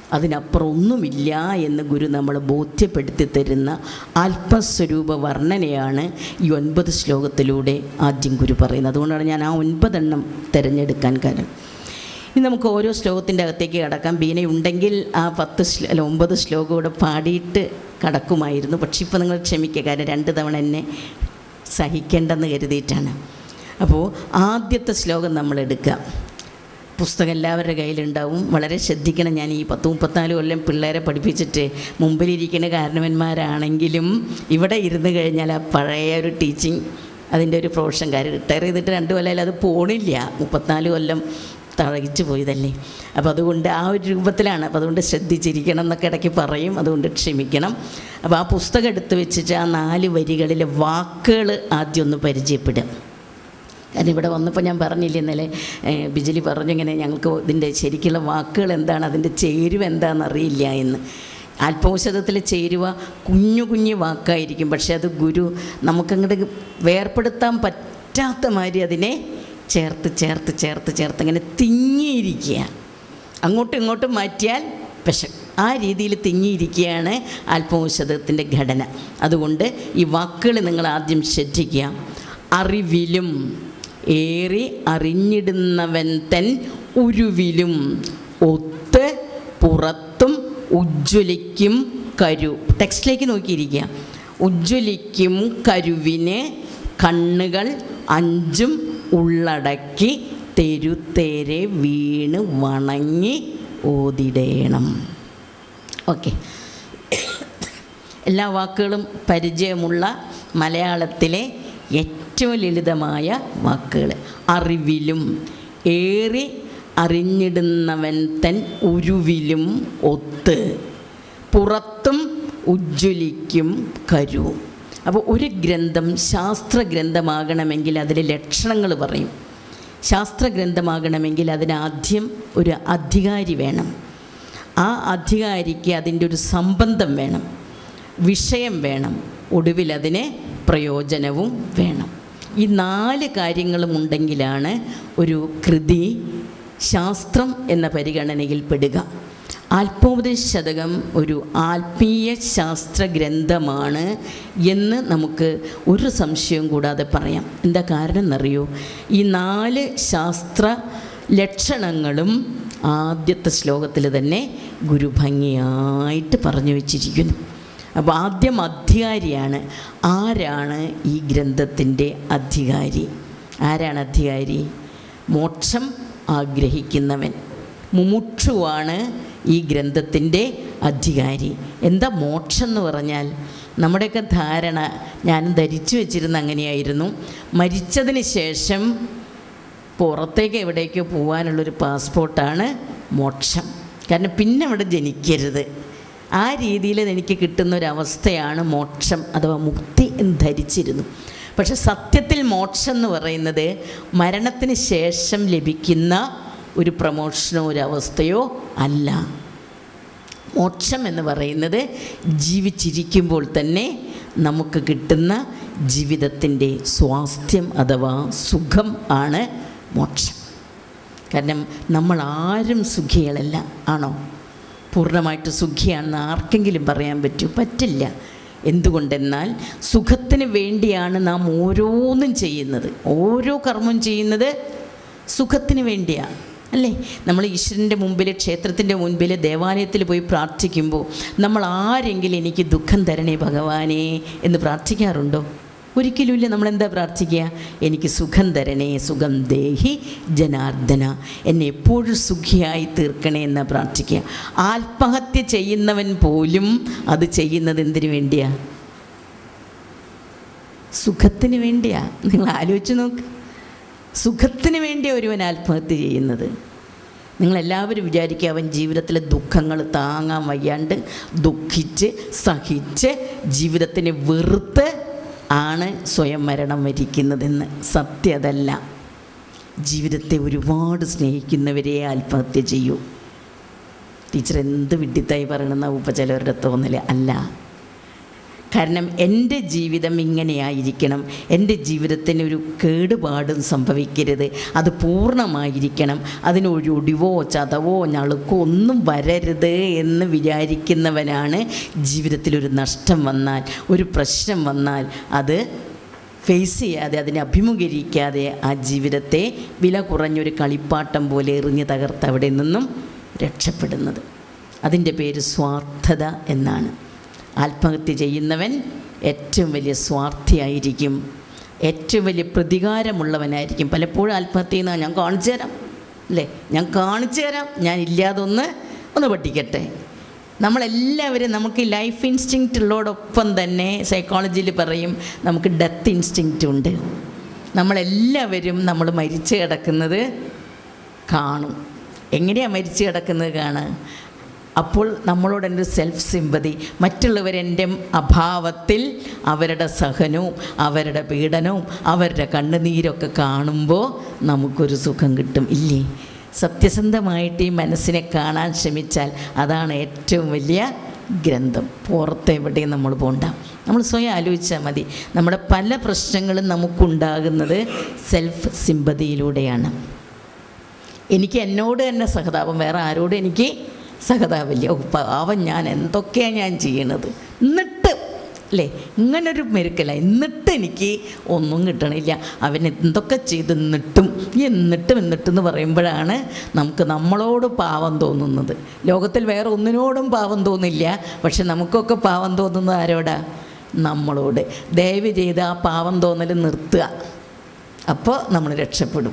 അതിനപ്പുറം ഒന്നുമില്ല എന്ന് ഗുരു നമ്മൾ ബോധ്യപ്പെടുത്തി തരുന്ന ആത്മസ്വരൂപ വർണ്ണനയാണ് ഈ ഒൻപത് ശ്ലോകത്തിലൂടെ ആദ്യം ഗുരു പറയുന്നത് അതുകൊണ്ടാണ് ഞാൻ ആ ഒൻപതെണ്ണം തിരഞ്ഞെടുക്കാൻ കാരണം ഇനി നമുക്ക് ഓരോ ശ്ലോകത്തിൻ്റെ അകത്തേക്ക് കടക്കാം ബീന ഉണ്ടെങ്കിൽ ആ പത്ത് ശ്ലോ അല്ല ഒമ്പത് ശ്ലോകം കൂടെ പാടിയിട്ട് കടക്കുമായിരുന്നു പക്ഷെ ഇപ്പോൾ നിങ്ങൾ ക്ഷമിക്കുക കാരണം രണ്ട് തവണ എന്നെ സഹിക്കേണ്ടെന്ന് കരുതിയിട്ടാണ് അപ്പോൾ ആദ്യത്തെ ശ്ലോകം നമ്മൾ എടുക്കാം പുസ്തകം എല്ലാവരുടെ കയ്യിലുണ്ടാവും വളരെ ശ്രദ്ധിക്കണം ഞാൻ ഈ പത്ത് മുപ്പത്തിനാല് കൊല്ലം പിള്ളേരെ പഠിപ്പിച്ചിട്ട് മുമ്പിലിരിക്കുന്ന കാരണവന്മാരാണെങ്കിലും ഇവിടെ ഇരുന്ന് കഴിഞ്ഞാൽ ആ പഴയ ഒരു ടീച്ചിങ് അതിൻ്റെ ഒരു പ്രൊഫഷൻ കാര്യം റിട്ടയർ ചെയ്തിട്ട് രണ്ട് കൊല്ലം അത് പോണില്ല മുപ്പത്തിനാല് കൊല്ലം തഴകിച്ചു പോയതല്ലേ അപ്പോൾ അതുകൊണ്ട് ആ ഒരു രൂപത്തിലാണ് അപ്പോൾ അതുകൊണ്ട് ശ്രദ്ധിച്ചിരിക്കണം എന്നൊക്കെ ഇടയ്ക്ക് പറയും അതുകൊണ്ട് ക്ഷമിക്കണം അപ്പോൾ ആ പുസ്തകം എടുത്ത് വെച്ചിട്ട് ആ നാല് വരികളിലെ വാക്കുകൾ ആദ്യം ഒന്ന് പരിചയപ്പെടുക കാരണം ഇവിടെ വന്നപ്പോൾ ഞാൻ പറഞ്ഞില്ലേ ഇന്നലെ ഏഹ്, ബിജലി പറഞ്ഞിങ്ങനെ ഞങ്ങൾക്ക് ഇതിൻ്റെ ശരിക്കുള്ള വാക്കുകൾ എന്താണ് അതിൻ്റെ ചേരുവ എന്താണെന്ന് അറിയില്ല എന്ന് ആത്മൗഷധത്തിൽ ചേരുവ കുഞ്ഞു കുഞ്ഞു വാക്കായിരിക്കും പക്ഷേ അത് ഗുരു നമുക്കങ്ങോട്ട് വേർപ്പെടുത്താൻ പറ്റാത്ത മാതിരി അതിനെ ചേർത്ത് ചേർത്ത് ചേർത്ത് ചേർത്ത് ഇങ്ങനെ തിങ്ങിയിരിക്കുക അങ്ങോട്ടും ഇങ്ങോട്ടും മാറ്റിയാൽ വിഷം ആ രീതിയിൽ തിങ്ങിയിരിക്കുകയാണ് ആത്മൗഷധത്തിൻ്റെ ഘടന അതുകൊണ്ട് ഈ വാക്കുകൾ നിങ്ങൾ ആദ്യം ശ്രദ്ധിക്കുക അറിവിലും ഏറി അറിഞ്ഞിടുന്നവൻ തൻ ഉരുവിലും ഒത്ത് പുറത്തും ഉജ്ജ്വലിക്കും കരു ടെക്സ്റ്റിലേക്ക് നോക്കിയിരിക്കുക ഉജ്ജ്വലിക്കും കരുവിന് കണ്ണുകൾ അഞ്ചും ഉള്ളടക്കി തെരുത്തേരെ വീണ് വണങ്ങി ഓതിടേണം ഓക്കെ എല്ലാ വാക്കുകളും പരിചയമുള്ള മലയാളത്തിലെ ഏറ്റവും ലളിതമായ വാക്കുകൾ അറിവിലും ഏറി അറിഞ്ഞിടുന്നവൻ തൻ ഉരുവിലും ഒത്ത് പുറത്തും ഉജ്ജ്വലിക്കും കരു അപ്പോൾ ഒരു ഗ്രന്ഥം ശാസ്ത്ര ഗ്രന്ഥമാകണമെങ്കിൽ അതിലെ ലക്ഷണങ്ങൾ പറയും ശാസ്ത്ര ഗ്രന്ഥമാകണമെങ്കിൽ അതിനാദ്യം ഒരു അധികാരി വേണം ആ അധികാരിക്ക് അതിൻ്റെ ഒരു സംബന്ധം വേണം വിഷയം വേണം ഒടുവിൽ അതിന് പ്രയോജനവും വേണം ഈ നാല് കാര്യങ്ങളും ഉണ്ടെങ്കിലാണ് ഒരു കൃതി ശാസ്ത്രം എന്ന പരിഗണനയിൽ പെടുക ആത്മോപദേശ ശതകം ഒരു ആത്മീയ ശാസ്ത്ര ഗ്രന്ഥമാണ് എന്ന് നമുക്ക് ഒരു സംശയവും കൂടാതെ പറയാം എന്താ കാരണം എന്നറിയോ ഈ നാല് ശാസ്ത്ര ലക്ഷണങ്ങളും ആദ്യത്തെ ശ്ലോകത്തിൽ തന്നെ ഗുരു ഭംഗിയായിട്ട് പറഞ്ഞു വച്ചിരിക്കുന്നു അപ്പോൾ ആദ്യം അധികാരിയാണ് ആരാണ് ഈ ഗ്രന്ഥത്തിൻ്റെ അധികാരി ആരാണ് അധികാരി മോക്ഷം ആഗ്രഹിക്കുന്നവൻ മുമുക്ഷുവാണ് ഈ ഗ്രന്ഥത്തിൻ്റെ അധികാരി എന്താ മോക്ഷം എന്ന് പറഞ്ഞാൽ നമ്മുടെയൊക്കെ ധാരണ ഞാൻ ധരിച്ചു വെച്ചിരുന്ന അങ്ങനെയായിരുന്നു മരിച്ചതിന് ശേഷം പുറത്തേക്ക് എവിടേക്കോ പോകാനുള്ളൊരു പാസ്പോർട്ടാണ് മോക്ഷം കാരണം പിന്നെ അവിടെ ജനിക്കരുത് ആ രീതിയിൽ എനിക്ക് കിട്ടുന്ന ഒരു മോക്ഷം അഥവാ മുക്തി എന്ന് ധരിച്ചിരുന്നു പക്ഷെ സത്യത്തിൽ മോക്ഷം എന്ന് പറയുന്നത് മരണത്തിന് ശേഷം ലഭിക്കുന്ന ഒരു പ്രമോഷനോ ഒരു അവസ്ഥയോ അല്ല മോക്ഷം എന്ന് പറയുന്നത് ജീവിച്ചിരിക്കുമ്പോൾ തന്നെ നമുക്ക് കിട്ടുന്ന ജീവിതത്തിൻ്റെ സ്വാസ്ഥ്യം അഥവാ സുഖം ആണ് മോക്ഷം കാരണം നമ്മൾ ആരും സുഖികളല്ല ആണോ പൂർണ്ണമായിട്ട് സുഖിയാണെന്ന് ആർക്കെങ്കിലും പറയാൻ പറ്റും പറ്റില്ല എന്തുകൊണ്ടെന്നാൽ സുഖത്തിന് വേണ്ടിയാണ് നാം ഓരോന്നും ചെയ്യുന്നത് ഓരോ കർമ്മം ചെയ്യുന്നത് സുഖത്തിന് വേണ്ടിയാണ് അല്ലേ നമ്മൾ ഈശ്വരൻ്റെ മുമ്പിൽ ക്ഷേത്രത്തിൻ്റെ മുൻപിൽ ദേവാലയത്തിൽ പോയി പ്രാർത്ഥിക്കുമ്പോൾ നമ്മൾ ആരെങ്കിലും എനിക്ക് ദുഃഖം തരണേ ഭഗവാനേ എന്ന് പ്രാർത്ഥിക്കാറുണ്ടോ ഒരിക്കലുമില്ല നമ്മൾ എന്താ പ്രാർത്ഥിക്കുക എനിക്ക് സുഖം തരണേ സുഖം ദേഹി ജനാർദ്ദന എന്നെ എപ്പോഴും സുഖിയായി തീർക്കണേ എന്ന് പ്രാർത്ഥിക്കുക ആത്മഹത്യ ചെയ്യുന്നവൻ പോലും അത് ചെയ്യുന്നത് എന്തിനു വേണ്ടിയാ സുഖത്തിന് വേണ്ടിയാ നിങ്ങൾ ആലോചിച്ച് നോക്ക് സുഖത്തിന് വേണ്ടി ഒരുവൻ ആത്മഹത്യ ചെയ്യുന്നത് നിങ്ങളെല്ലാവരും വിചാരിക്കുക അവൻ ജീവിതത്തിലെ ദുഃഖങ്ങൾ താങ്ങാൻ വയ്യാണ്ട് ദുഃഖിച്ച് സഹിച്ച് ജീവിതത്തിനെ വെറുത്ത് ആണ് സ്വയം മരണം വരിക്കുന്നതെന്ന് സത്യതല്ല ജീവിതത്തെ ഒരുപാട് സ്നേഹിക്കുന്നവരെ ആത്മഹത്യ ചെയ്യൂ ടീച്ചർ എന്ത് വിഡ്ഢിത്തായി പറയണമെന്ന ഉപചലവരുടെ തോന്നൽ അല്ല കാരണം എൻ്റെ ജീവിതം ഇങ്ങനെയായിരിക്കണം എൻ്റെ ജീവിതത്തിന് ഒരു കേടുപാടും സംഭവിക്കരുത് അത് പൂർണ്ണമായിരിക്കണം അതിനൊരു ഒടിവോ ചതവോ ഞളുക്കോ ഒന്നും വരരുത് എന്ന് വിചാരിക്കുന്നവനാണ് ജീവിതത്തിലൊരു നഷ്ടം വന്നാൽ ഒരു പ്രശ്നം വന്നാൽ അത് ഫേസ് ചെയ്യാതെ അതിനെ അഭിമുഖീകരിക്കാതെ ആ ജീവിതത്തെ വില കുറഞ്ഞൊരു കളിപ്പാട്ടം പോലെ എറിഞ്ഞ് തകർത്ത് അവിടെ നിന്നും രക്ഷപ്പെടുന്നത് അതിൻ്റെ പേര് സ്വാർത്ഥത എന്നാണ് ആത്മഹത്യ ചെയ്യുന്നവൻ ഏറ്റവും വലിയ സ്വാർത്ഥിയായിരിക്കും ഏറ്റവും വലിയ പ്രതികാരമുള്ളവനായിരിക്കും പലപ്പോഴും ആത്മഹത്യ ചെയ്യുന്ന ഞാൻ കാണിച്ചു തരാം അല്ലേ ഞാൻ കാണിച്ചു തരാം ഞാൻ ഇല്ലാതൊന്ന് ഒന്ന് പഠിക്കട്ടെ നമ്മളെല്ലാവരും നമുക്ക് ലൈഫ് ഇൻസ്റ്റിങ്ക്റ്റ് ഉള്ളതോടൊപ്പം തന്നെ സൈക്കോളജിയിൽ പറയും നമുക്ക് ഡെത്ത് ഇൻസ്റ്റിങ്ക്റ്റ് ഉണ്ട് നമ്മളെല്ലാവരും നമ്മൾ മരിച്ചു കിടക്കുന്നത് കാണും എങ്ങനെയാണ് മരിച്ചു കിടക്കുന്നത് കാണാൻ അപ്പോൾ നമ്മളോട് എൻ്റെ സെൽഫ് സിമ്പതി മറ്റുള്ളവരെൻ്റെ അഭാവത്തിൽ അവരുടെ സഹനവും അവരുടെ പീഡനവും അവരുടെ കണ്ണുനീരൊക്കെ കാണുമ്പോൾ നമുക്കൊരു സുഖം കിട്ടും ഇല്ലേ സത്യസന്ധമായിട്ട് ഈ മനസ്സിനെ കാണാൻ ശ്രമിച്ചാൽ അതാണ് ഏറ്റവും വലിയ ഗ്രന്ഥം പുറത്തെവിടെയും നമ്മൾ പോണ്ട നമ്മൾ സ്വയം ആലോചിച്ചാൽ മതി നമ്മുടെ പല പ്രശ്നങ്ങളും നമുക്കുണ്ടാകുന്നത് സെൽഫ് സിമ്പതിയിലൂടെയാണ് എനിക്ക് എന്നോട് തന്നെ സഹതാപം വേറെ ആരോടും എനിക്ക് സഹതാപമില്ല ഓ പാവം ഞാൻ എന്തൊക്കെയാണ് ഞാൻ ചെയ്യണത് എന്നിട്ട് അല്ലേ ഇങ്ങനൊരു മെരുക്കല എന്നിട്ട് എനിക്ക് ഒന്നും കിട്ടണില്ല അവൻ എന്തൊക്കെ ചെയ്ത് എന്നിട്ടും എന്നിട്ടും എന്നിട്ടും എന്ന് പറയുമ്പോഴാണ് നമുക്ക് നമ്മളോട് പാവം തോന്നുന്നത് ലോകത്തിൽ വേറെ ഒന്നിനോടും പാവം തോന്നില്ല പക്ഷെ നമുക്കൊക്കെ പാവം തോന്നുന്നത് ആരോടാ നമ്മളോട് ദയവ് ചെയ്ത് ആ പാവം തോന്നൽ നിർത്തുക അപ്പോൾ നമ്മൾ രക്ഷപ്പെടും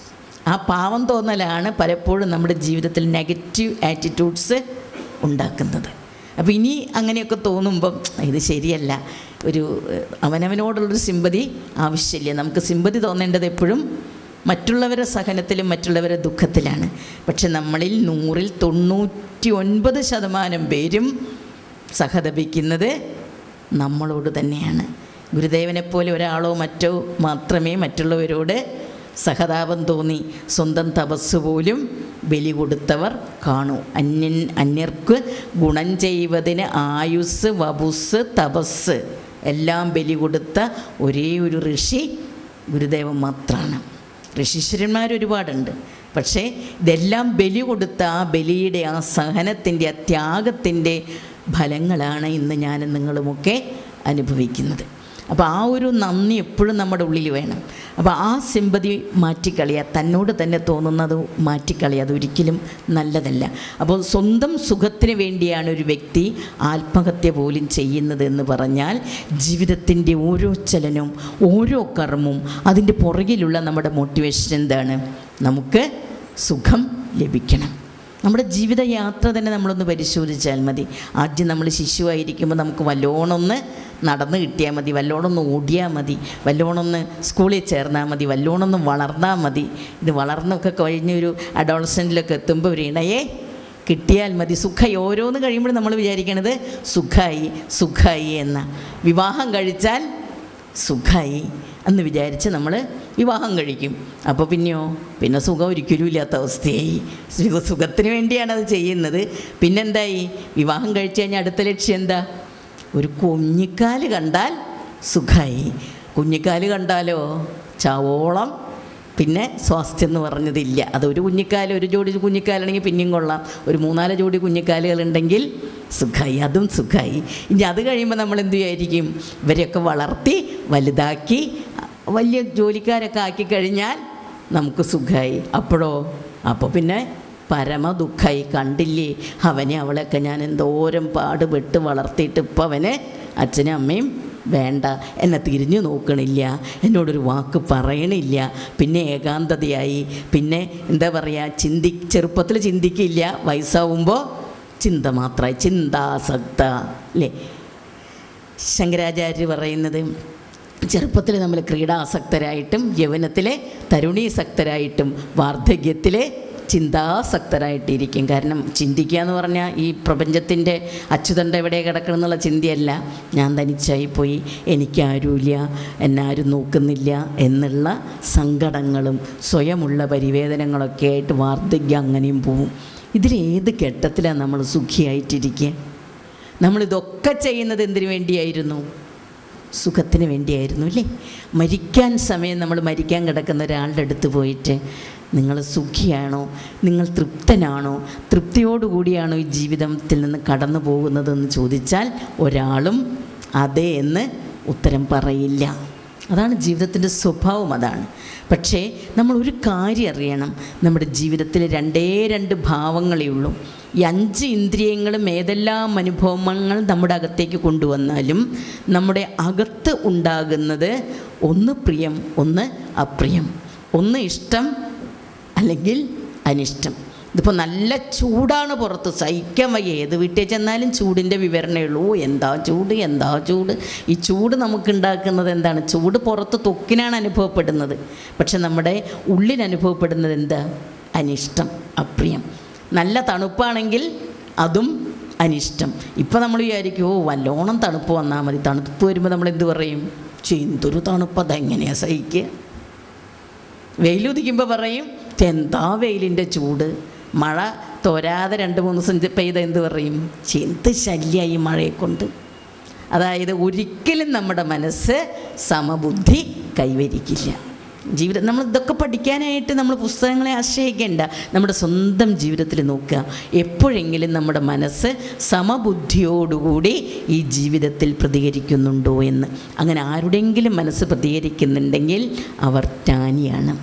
ആ പാവം തോന്നലാണ് പലപ്പോഴും നമ്മുടെ ജീവിതത്തിൽ നെഗറ്റീവ് ആറ്റിറ്റ്യൂഡ്സ് ഉണ്ടാക്കുന്നത് അപ്പോൾ ഇനി അങ്ങനെയൊക്കെ തോന്നുമ്പം ഇത് ശരിയല്ല ഒരു ഏഹ്, അവനവനോടുള്ളൊരു സിമ്പതി ആവശ്യമില്ല നമുക്ക് സിമ്പതി തോന്നേണ്ടത് എപ്പോഴും മറ്റുള്ളവരുടെ സഹനത്തിലും മറ്റുള്ളവരുടെ ദുഃഖത്തിലാണ് പക്ഷെ നമ്മളിൽ നൂറിൽ തൊണ്ണൂറ്റി ഒൻപത് ശതമാനം പേരും സഹതപിക്കുന്നത് നമ്മളോട് തന്നെയാണ് ഗുരുദേവനെപ്പോലെ ഒരാളോ മറ്റോ മാത്രമേ മറ്റുള്ളവരോട് സഹതാപം തോന്നി സ്വന്തം തപസ് പോലും ബലി കൊടുത്തവർ കാണൂ അന്യൻ അന്യർക്ക് ഗുണം ചെയ്വതിന് ആയുസ് വപുസ് തപസ് എല്ലാം ബലി കൊടുത്ത ഒരേ ഒരു ഋഷി ഗുരുദേവൻ മാത്രമാണ് ഋഷീശ്വരന്മാർ ഒരുപാടുണ്ട് പക്ഷേ ഇതെല്ലാം ബലി കൊടുത്ത ആ ബലിയുടെ ആ സഹനത്തിൻ്റെ ആ ത്യാഗത്തിൻ്റെ ഫലങ്ങളാണ് ഇന്ന് ഞാനും നിങ്ങളുമൊക്കെ അനുഭവിക്കുന്നത് അപ്പോൾ ആ ഒരു നന്ദി എപ്പോഴും നമ്മുടെ ഉള്ളിൽ വേണം അപ്പോൾ ആ സിമ്പതി മാറ്റിക്കളയുക തന്നോട് തന്നെ തോന്നുന്നത് മാറ്റിക്കളയുക അതൊരിക്കലും നല്ലതല്ല അപ്പോൾ സ്വന്തം സുഖത്തിന് വേണ്ടിയാണ് ഒരു വ്യക്തി ആത്മഹത്യ പോലും ചെയ്യുന്നതെന്ന് പറഞ്ഞാൽ ജീവിതത്തിൻ്റെ ഓരോ ചലനവും ഓരോ കർമ്മവും അതിൻ്റെ പുറകിലുള്ള നമ്മുടെ മോട്ടിവേഷൻ എന്താണ് നമുക്ക് സുഖം ലഭിക്കണം നമ്മുടെ ജീവിതയാത്ര തന്നെ നമ്മളൊന്ന് പരിശോധിച്ചാൽ മതി ആദ്യം നമ്മൾ ശിശുവായിരിക്കുമ്പോൾ നമുക്ക് വല്ലോണമൊന്ന് നടന്ന് കിട്ടിയാൽ മതി വല്ലോണമൊന്ന് ഓടിയാൽ മതി വല്ലോണമൊന്ന് സ്കൂളിൽ ചേർന്നാൽ മതി വല്ലോണമൊന്ന് വളർന്നാൽ മതി ഇത് വളർന്നൊക്കെ കഴിഞ്ഞൊരു അഡോളസൻറ്റിലൊക്കെ എത്തുമ്പോൾ ഒരു ഇണയെ കിട്ടിയാൽ മതി സുഖമായി ഓരോന്ന് കഴിയുമ്പോൾ നമ്മൾ വിചാരിക്കണത് സുഖമായി സുഖമായി എന്ന വിവാഹം കഴിച്ചാൽ സുഖമായി എന്ന് വിചാരിച്ച് നമ്മൾ വിവാഹം കഴിക്കും അപ്പോൾ പിന്നെയോ പിന്നെ സുഖം ഒരിക്കലും ഇല്ലാത്ത അവസ്ഥയായി സുഖ സുഖത്തിന് വേണ്ടിയാണ് അത് ചെയ്യുന്നത് പിന്നെന്തായി വിവാഹം കഴിച്ചു കഴിഞ്ഞാൽ അടുത്ത ലക്ഷ്യം എന്താ ഒരു കുഞ്ഞിക്കാല് കണ്ടാൽ സുഖമായി കുഞ്ഞിക്കാല് കണ്ടാലോ ചാവോളം പിന്നെ സ്വാസ്ഥ്യം എന്ന് പറഞ്ഞതില്ല അതൊരു കുഞ്ഞിക്കാല് ഒരു ജോഡി കുഞ്ഞിക്കാലാണെങ്കിൽ പിന്നെയും കൊള്ളാം ഒരു മൂന്നാല് ജോഡി കുഞ്ഞിക്കാലുകളുണ്ടെങ്കിൽ സുഖമായി അതും സുഖമായി ഇനി അത് കഴിയുമ്പോൾ നമ്മൾ എന്ത് വിചാരിക്കും ഇവരെയൊക്കെ വളർത്തി വലുതാക്കി വലിയ ജോലിക്കാരൊക്കെ ആക്കി കഴിഞ്ഞാൽ നമുക്ക് സുഖമായി അപ്പോഴോ അപ്പോൾ പിന്നെ പരമ ദുഃഖമായി കണ്ടില്ലേ അവനെ അവളെയൊക്കെ ഞാൻ എന്തോരം പാടുപെട്ട് വളർത്തിയിട്ട് ഇപ്പം അവന് അച്ഛനും അമ്മയും വേണ്ട എന്നെ തിരിഞ്ഞു നോക്കണില്ല എന്നോടൊരു വാക്ക് പറയണില്ല പിന്നെ ഏകാന്തതയായി പിന്നെ എന്താ പറയുക ചിന്തി ചെറുപ്പത്തിൽ ചിന്തിക്കില്ല വയസ്സാവുമ്പോൾ ചിന്ത മാത്രമായി ചിന്താസക്ത അല്ലേ ശങ്കരാചാര്യർ പറയുന്നത് ചെറുപ്പത്തിൽ നമ്മൾ ക്രീഡാസക്തരായിട്ടും യൗവനത്തിലെ തരുണീസക്തരായിട്ടും വാർദ്ധക്യത്തിലെ ചിന്താസക്തരായിട്ടിരിക്കും കാരണം ചിന്തിക്കുക എന്ന് പറഞ്ഞാൽ ഈ പ്രപഞ്ചത്തിൻ്റെ അച്യുതണ്ട എവിടെ കിടക്കണം എന്നുള്ള ചിന്തയല്ല ഞാൻ തനിച്ചായിപ്പോയി എനിക്കാരുമില്ല എന്നെ നോക്കുന്നില്ല എന്നുള്ള സങ്കടങ്ങളും സ്വയമുള്ള പരിവേദനങ്ങളൊക്കെ ആയിട്ട് വാർദ്ധക്യം അങ്ങനെയും പോവും ഇതിലേത് ഘട്ടത്തിലാണ് നമ്മൾ സുഖിയായിട്ടിരിക്കുക നമ്മളിതൊക്കെ ചെയ്യുന്നത് എന്തിനു വേണ്ടിയായിരുന്നു സുഖത്തിന് വേണ്ടിയായിരുന്നു അല്ലേ മരിക്കാൻ സമയം നമ്മൾ മരിക്കാൻ കിടക്കുന്ന ഒരാളുടെ അടുത്ത് പോയിട്ട് നിങ്ങൾ സുഖിയാണോ നിങ്ങൾ തൃപ്തനാണോ തൃപ്തിയോടുകൂടിയാണോ ഈ ജീവിതത്തിൽ നിന്ന് കടന്നു പോകുന്നതെന്ന് ചോദിച്ചാൽ ഒരാളും അതെ എന്ന് ഉത്തരം പറയില്ല അതാണ് ജീവിതത്തിൻ്റെ സ്വഭാവം അതാണ് പക്ഷേ നമ്മൾ ഒരു കാര്യം അറിയണം നമ്മുടെ ജീവിതത്തിൽ രണ്ടേ രണ്ട് ഭാവങ്ങളേ ഉള്ളൂ ഈ അഞ്ച് ഇന്ദ്രിയങ്ങളും ഏതെല്ലാം അനുഭവങ്ങൾ നമ്മുടെ അകത്തേക്ക് കൊണ്ടുവന്നാലും നമ്മുടെ അകത്ത് ഉണ്ടാകുന്നത് ഒന്ന് പ്രിയം ഒന്ന് അപ്രിയം ഒന്ന് ഇഷ്ടം അല്ലെങ്കിൽ അനിഷ്ടം ഇതിപ്പോൾ നല്ല ചൂടാണ് പുറത്ത് സഹിക്കാൻ വയ്യ ഏത് വീട്ടിൽ ചെന്നാലും ചൂടിൻ്റെ വിവരണമേ ഉള്ളൂ ഓ എന്താ ചൂട് എന്താ ചൂട് ഈ ചൂട് നമുക്കുണ്ടാക്കുന്നത് എന്താണ് ചൂട് പുറത്ത് തൊക്കിനാണ് അനുഭവപ്പെടുന്നത് പക്ഷെ നമ്മുടെ ഉള്ളിൽ അനുഭവപ്പെടുന്നത് എന്താ അനിഷ്ടം അപ്രിയം നല്ല തണുപ്പാണെങ്കിൽ അതും അനിഷ്ടം ഇപ്പം നമ്മൾ വിചാരിക്കും ഓ വല്ലോണം തണുപ്പ് വന്നാൽ മതി തണുപ്പ് വരുമ്പോൾ നമ്മൾ എന്ത് പറയും ചെന്തൊരു തണുപ്പ് അതെങ്ങനെയാണ് സഹിക്കുക വെയിലുദിക്കുമ്പോൾ പറയും എന്താ വെയിലിൻ്റെ ചൂട് മഴ തോരാതെ രണ്ട് മൂന്ന് ദിവസം പെയ്ത എന്ത് പറയും എന്ത് ശല്യമായി മഴയെ കൊണ്ട് അതായത് ഒരിക്കലും നമ്മുടെ മനസ്സ് സമബുദ്ധി കൈവരിക്കില്ല ജീവിതം നമ്മൾ ഇതൊക്കെ പഠിക്കാനായിട്ട് നമ്മൾ പുസ്തകങ്ങളെ ആശ്രയിക്കേണ്ട നമ്മുടെ സ്വന്തം ജീവിതത്തിൽ നോക്കുക എപ്പോഴെങ്കിലും നമ്മുടെ മനസ്സ് സമബുദ്ധിയോടുകൂടി ഈ ജീവിതത്തിൽ പ്രതികരിക്കുന്നുണ്ടോ എന്ന് അങ്ങനെ ആരുടെയെങ്കിലും മനസ്സ് പ്രതികരിക്കുന്നുണ്ടെങ്കിൽ അവർ ജ്ഞാനിയാണ്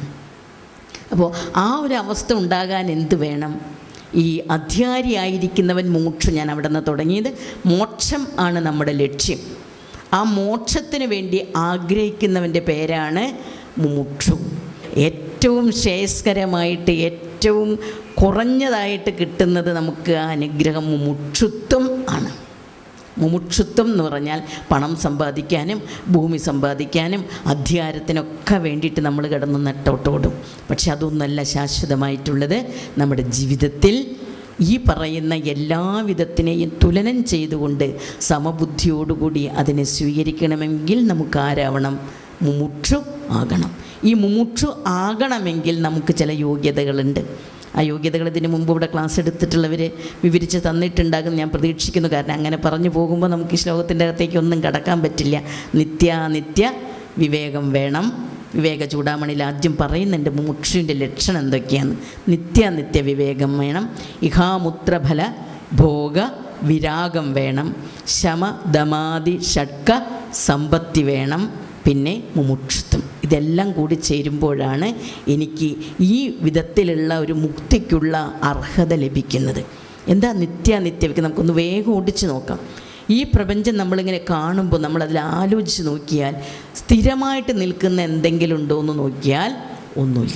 അപ്പോൾ ആ ഒരു അവസ്ഥ ഉണ്ടാകാൻ എന്ത് വേണം ഈ അധ്യാരിയായിരിക്കുന്നവൻ മോക്ഷം ഞാൻ അവിടെ നിന്ന് തുടങ്ങിയത് മോക്ഷം ആണ് നമ്മുടെ ലക്ഷ്യം ആ മോക്ഷത്തിന് വേണ്ടി ആഗ്രഹിക്കുന്നവൻ്റെ പേരാണ് മുമുക്ഷു ഏറ്റവും ശ്രേയസ്കരമായിട്ട് ഏറ്റവും കുറഞ്ഞതായിട്ട് കിട്ടുന്നത് നമുക്ക് ആ അനുഗ്രഹം മുമുക്ഷുത്വം ആണ് മുമുക്ഷുത്വം എന്ന് പറഞ്ഞാൽ പണം സമ്പാദിക്കാനും ഭൂമി സമ്പാദിക്കാനും അധ്യാരത്തിനൊക്കെ വേണ്ടിയിട്ട് നമ്മൾ കിടന്ന് നെട്ടോട്ടോടും പക്ഷെ അതൊന്നല്ല ശാശ്വതമായിട്ടുള്ളത് നമ്മുടെ ജീവിതത്തിൽ ഈ പറയുന്ന എല്ലാവിധത്തിനെയും തുലനം ചെയ്തുകൊണ്ട് സമബുദ്ധിയോടുകൂടി അതിനെ സ്വീകരിക്കണമെങ്കിൽ നമുക്ക് ആരാവണം മുമുക്ഷു ആകണം ഈ മുമുക്ഷു ആകണമെങ്കിൽ നമുക്ക് ചില യോഗ്യതകളുണ്ട് ആ യോഗ്യതകൾ ഇതിന് മുമ്പ് ഇവിടെ ക്ലാസ് എടുത്തിട്ടുള്ളവർ വിവരിച്ച് തന്നിട്ടുണ്ടാകും ഞാൻ പ്രതീക്ഷിക്കുന്നു കാരണം അങ്ങനെ പറഞ്ഞു പോകുമ്പോൾ നമുക്ക് ഈ ശ്ലോകത്തിൻ്റെ അകത്തേക്ക് ഒന്നും കടക്കാൻ പറ്റില്ല നിത്യാനിത്യ വിവേകം വേണം വിവേക ചൂടാമണിയിൽ ആദ്യം പറയുന്നുണ്ട് മുക്ഷുവിൻ്റെ ലക്ഷണം എന്തൊക്കെയാണ് നിത്യാനിത്യ വിവേകം വേണം ഇഹാമുത്രഫല ഭോഗ വിരാഗം വേണം ശമ ദമാതി ഷഡ്ക സമ്പത്തി വേണം പിന്നെ മുമുക്ഷുത്വം ഇതെല്ലാം കൂടി ചേരുമ്പോഴാണ് എനിക്ക് ഈ വിധത്തിലുള്ള ഒരു മുക്തിക്കുള്ള അർഹത ലഭിക്കുന്നത് എന്താ നിത്യാനിത്യവിക്ക് നമുക്കൊന്ന് വേഗം ഓടിച്ച് നോക്കാം ഈ പ്രപഞ്ചം നമ്മളിങ്ങനെ കാണുമ്പോൾ നമ്മളതിൽ ആലോചിച്ച് നോക്കിയാൽ സ്ഥിരമായിട്ട് നിൽക്കുന്ന എന്തെങ്കിലും ഉണ്ടോ എന്ന് നോക്കിയാൽ ഒന്നുമില്ല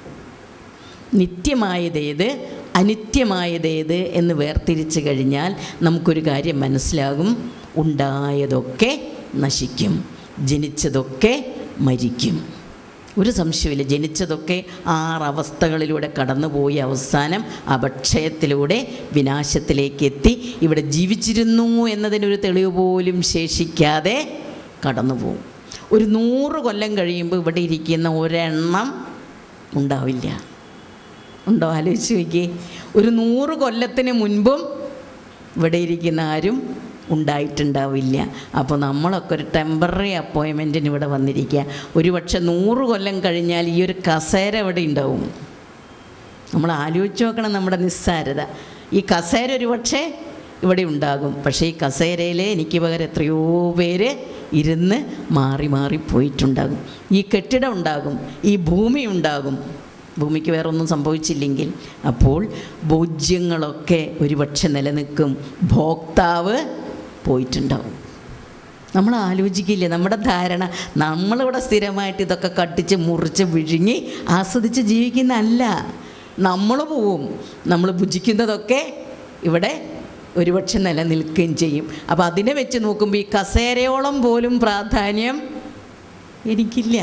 നിത്യമായതേത് അനിത്യമായതേത് എന്ന് വേർതിരിച്ച് കഴിഞ്ഞാൽ നമുക്കൊരു കാര്യം മനസ്സിലാകും ഉണ്ടായതൊക്കെ നശിക്കും ജനിച്ചതൊക്കെ മരിക്കും ഒരു സംശയമില്ല ജനിച്ചതൊക്കെ ആറവസ്ഥകളിലൂടെ കടന്നുപോയി അവസാനം അപക്ഷയത്തിലൂടെ വിനാശത്തിലേക്ക് എത്തി ഇവിടെ ജീവിച്ചിരുന്നു എന്നതിനൊരു തെളിവ് പോലും ശേഷിക്കാതെ കടന്നുപോകും ഒരു നൂറ് കൊല്ലം കഴിയുമ്പോൾ ഇവിടെ ഇരിക്കുന്ന ഒരെണ്ണം ഉണ്ടാവില്ല ഉണ്ടോ ആലോചിച്ച് നോക്കിയേ ഒരു നൂറ് കൊല്ലത്തിന് മുൻപും ഇവിടെ ഇരിക്കുന്ന ആരും ഉണ്ടായിട്ടുണ്ടാവില്ല അപ്പോൾ നമ്മളൊക്കെ ഒരു ടെമ്പററി അപ്പോയിൻമെൻറ്റിന് ഇവിടെ വന്നിരിക്കുക ഒരു പക്ഷെ നൂറ് കൊല്ലം കഴിഞ്ഞാൽ ഈ ഒരു കസേര ഇവിടെ ഉണ്ടാവും നമ്മൾ ആലോചിച്ച് നോക്കണം നമ്മുടെ നിസ്സാരത ഈ കസേര ഒരു പക്ഷേ ഇവിടെ ഉണ്ടാകും പക്ഷേ ഈ കസേരയിൽ എനിക്ക് പകരം എത്രയോ പേര് ഇരുന്ന് മാറി മാറി പോയിട്ടുണ്ടാകും ഈ കെട്ടിടം ഉണ്ടാകും ഈ ഭൂമി ഉണ്ടാകും ഭൂമിക്ക് വേറെ ഒന്നും സംഭവിച്ചില്ലെങ്കിൽ അപ്പോൾ ഭോജ്യങ്ങളൊക്കെ ഒരുപക്ഷെ നിലനിൽക്കും ഭോക്താവ് പോയിട്ടുണ്ടാവും നമ്മൾ ആലോചിക്കില്ല നമ്മുടെ ധാരണ നമ്മളിവിടെ സ്ഥിരമായിട്ട് ഇതൊക്കെ കട്ടിച്ച് മുറിച്ച് വിഴുങ്ങി ആസ്വദിച്ച് ജീവിക്കുന്നതല്ല നമ്മൾ പോവും നമ്മൾ ഭുജിക്കുന്നതൊക്കെ ഇവിടെ ഒരുപക്ഷെ നിലനിൽക്കുകയും ചെയ്യും അപ്പോൾ അതിനെ വെച്ച് നോക്കുമ്പോൾ ഈ കസേരയോളം പോലും പ്രാധാന്യം എനിക്കില്ല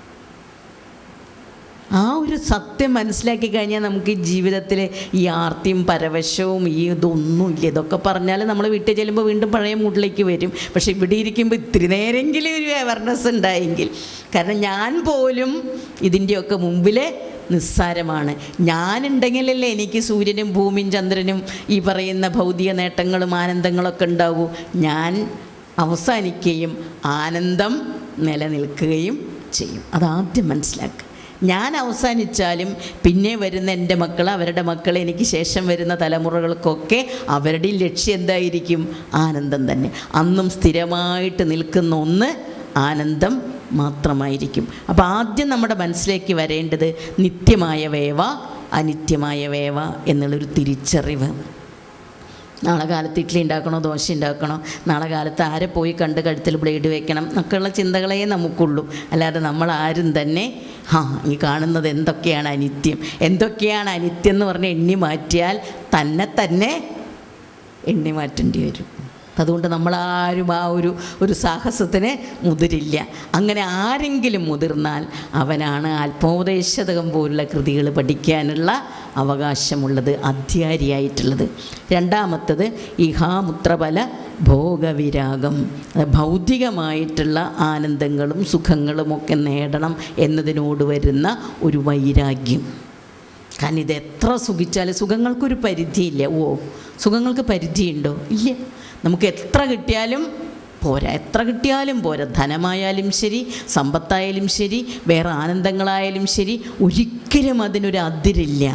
ആ ഒരു സത്യം മനസ്സിലാക്കി കഴിഞ്ഞാൽ നമുക്ക് ഈ ജീവിതത്തിൽ ഈ ആർത്തിയും പരവശവും ഈ ഇതൊന്നുമില്ല ഇതൊക്കെ പറഞ്ഞാൽ നമ്മൾ വീട്ടിൽ ചെല്ലുമ്പോൾ വീണ്ടും പഴയ മൂഡിലേക്ക് വരും പക്ഷെ ഇവിടെ ഇരിക്കുമ്പോൾ ഇത്തിരി നേരെങ്കിലും ഒരു അവയർനെസ് ഉണ്ടായെങ്കിൽ കാരണം ഞാൻ പോലും ഇതിൻ്റെയൊക്കെ മുമ്പിൽ നിസ്സാരമാണ് ഞാനുണ്ടെങ്കിലല്ലേ എനിക്ക് സൂര്യനും ഭൂമിയും ചന്ദ്രനും ഈ പറയുന്ന ഭൗതിക നേട്ടങ്ങളും ആനന്ദങ്ങളൊക്കെ ഉണ്ടാകൂ ഞാൻ അവസാനിക്കുകയും ആനന്ദം നിലനിൽക്കുകയും ചെയ്യും അതാദ്യം മനസ്സിലാക്കുക ഞാൻ അവസാനിച്ചാലും പിന്നെ വരുന്ന എൻ്റെ മക്കൾ അവരുടെ മക്കൾ എനിക്ക് ശേഷം വരുന്ന തലമുറകൾക്കൊക്കെ അവരുടെ ലക്ഷ്യം എന്തായിരിക്കും ആനന്ദം തന്നെ അന്നും സ്ഥിരമായിട്ട് നിൽക്കുന്ന ഒന്ന് ആനന്ദം മാത്രമായിരിക്കും അപ്പോൾ ആദ്യം നമ്മുടെ മനസ്സിലേക്ക് വരേണ്ടത് നിത്യമായ വേവ അനിത്യമായ വേവ എന്നുള്ളൊരു തിരിച്ചറിവ് നാളെ കാലത്ത് ഇഡ്ഡലി ഉണ്ടാക്കണോ ദോശ ഉണ്ടാക്കണോ നാളെ കാലത്ത് ആരെ പോയി കണ്ട് കഴുത്തിൽ ബ്ലേഡ് വെക്കണം എന്നൊക്കെയുള്ള ചിന്തകളേ നമുക്കുള്ളൂ അല്ലാതെ നമ്മൾ ആരും തന്നെ ആ ഈ കാണുന്നത് എന്തൊക്കെയാണ് അനിത്യം എന്തൊക്കെയാണ് അനിത്യം എന്ന് പറഞ്ഞ് എണ്ണി മാറ്റിയാൽ തന്നെ തന്നെ എണ്ണി മാറ്റേണ്ടി വരും അതുകൊണ്ട് നമ്മളാരും ആ ഒരു ഒരു സാഹസത്തിന് മുതിരില്ല അങ്ങനെ ആരെങ്കിലും മുതിർന്നാൽ അവനാണ് ആത്മോപദേശതകം പോലുള്ള കൃതികൾ പഠിക്കാനുള്ള അവകാശമുള്ളത് അധ്യാരിയായിട്ടുള്ളത് രണ്ടാമത്തത് ഇഹാമുത്രബല ഭോഗവിരാഗം അത് ഭൗതികമായിട്ടുള്ള ആനന്ദങ്ങളും സുഖങ്ങളും ഒക്കെ നേടണം എന്നതിനോട് വരുന്ന ഒരു വൈരാഗ്യം കാരണം ഇത് എത്ര സുഖിച്ചാലും സുഖങ്ങൾക്കൊരു പരിധിയില്ല ഓ സുഖങ്ങൾക്ക് പരിധിയുണ്ടോ ഇല്ല നമുക്ക് എത്ര കിട്ടിയാലും പോരാ എത്ര കിട്ടിയാലും പോരാ ധനമായാലും ശരി സമ്പത്തായാലും ശരി വേറെ ആനന്ദങ്ങളായാലും ശരി ഒരിക്കലും അതിനൊരു അതിരില്ല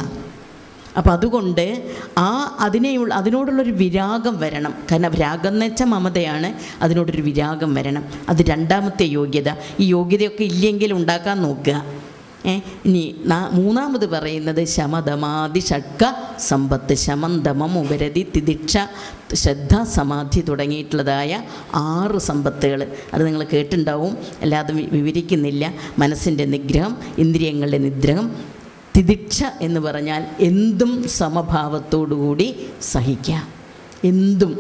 അപ്പം അതുകൊണ്ട് ആ അതിനെയുള്ള അതിനോടുള്ളൊരു വിരാഗം വരണം കാരണം രാഗം എന്ന് വെച്ചാൽ മമതയാണ് അതിനോടൊരു വിരാഗം വരണം അത് രണ്ടാമത്തെ യോഗ്യത ഈ യോഗ്യതയൊക്കെ ഇല്ലെങ്കിൽ ഉണ്ടാക്കാൻ നോക്കുക ഏ ഇനി നാ- മൂന്നാമത് പറയുന്നത് ശമതമാതി ഷഡ്ക സമ്പത്ത് ശമം ദമം ഉപരതി തിദിക്ഷ ശ്രദ്ധ സമാധി തുടങ്ങിയിട്ടുള്ളതായ ആറ് സമ്പത്തുകൾ അത് നിങ്ങൾ കേട്ടിട്ടുണ്ടാവും അല്ലാതെ വി- വിവരിക്കുന്നില്ല മനസ്സിൻ്റെ നിഗ്രഹം ഇന്ദ്രിയങ്ങളുടെ നിഗ്രഹം തിദിക്ഷ എന്ന് പറഞ്ഞാൽ എന്തും സമഭാവത്തോടുകൂടി സഹിക്കാം എന്തും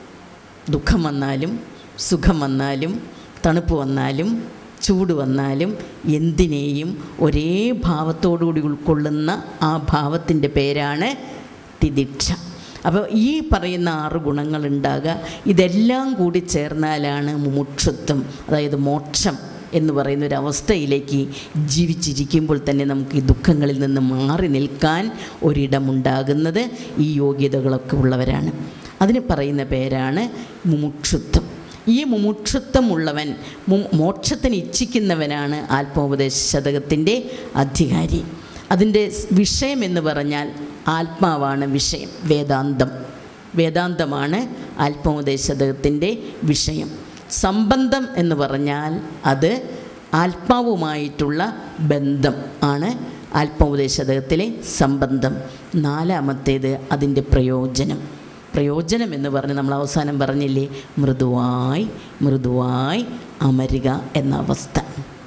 ദുഃഖം വന്നാലും സുഖം വന്നാലും തണുപ്പ് വന്നാലും ചൂട് വന്നാലും എന്തിനേയും ഒരേ ഭാവത്തോടുകൂടി ഉൾക്കൊള്ളുന്ന ആ ഭാവത്തിൻ്റെ പേരാണ് തിദിക്ഷ അപ്പോൾ ഈ പറയുന്ന ആറ് ഗുണങ്ങൾ ഉണ്ടാകുക ഇതെല്ലാം കൂടി ചേർന്നാലാണ് മുമുക്ഷത്വം അതായത് മോക്ഷം എന്ന് പറയുന്ന ഒരു അവസ്ഥയിലേക്ക് ജീവിച്ചിരിക്കുമ്പോൾ തന്നെ നമുക്ക് ഈ ദുഃഖങ്ങളിൽ നിന്ന് മാറി നിൽക്കാൻ ഒരിടമുണ്ടാകുന്നത് ഈ യോഗ്യതകളൊക്കെ ഉള്ളവരാണ് അതിന് പറയുന്ന പേരാണ് മുമുക്ഷുത്വം ഈ മുമുക്ഷുത്വം ഉള്ളവൻ മു- മോക്ഷത്തിന് ഇച്ഛിക്കുന്നവനാണ് ആത്മോപദേശ ശതകത്തിൻ്റെ അധികാരി അതിൻ്റെ സ് വിഷയം എന്ന് പറഞ്ഞാൽ ആത്മാവാണ് വിഷയം വേദാന്തം വേദാന്തമാണ് ആത്മോപദേശതകത്തിൻ്റെ വിഷയം സംബന്ധം എന്ന് പറഞ്ഞാൽ അത് ആത്മാവുമായിട്ടുള്ള ബന്ധം ആണ് ആത്മോപദേശതകത്തിലെ സംബന്ധം നാലാമത്തേത് അതിൻ്റെ പ്രയോജനം പ്രയോജനം എന്ന് പറഞ്ഞ് നമ്മൾ അവസാനം പറഞ്ഞില്ലേ മൃദുവായി മൃദുവായി അമരുക എന്ന അവസ്ഥ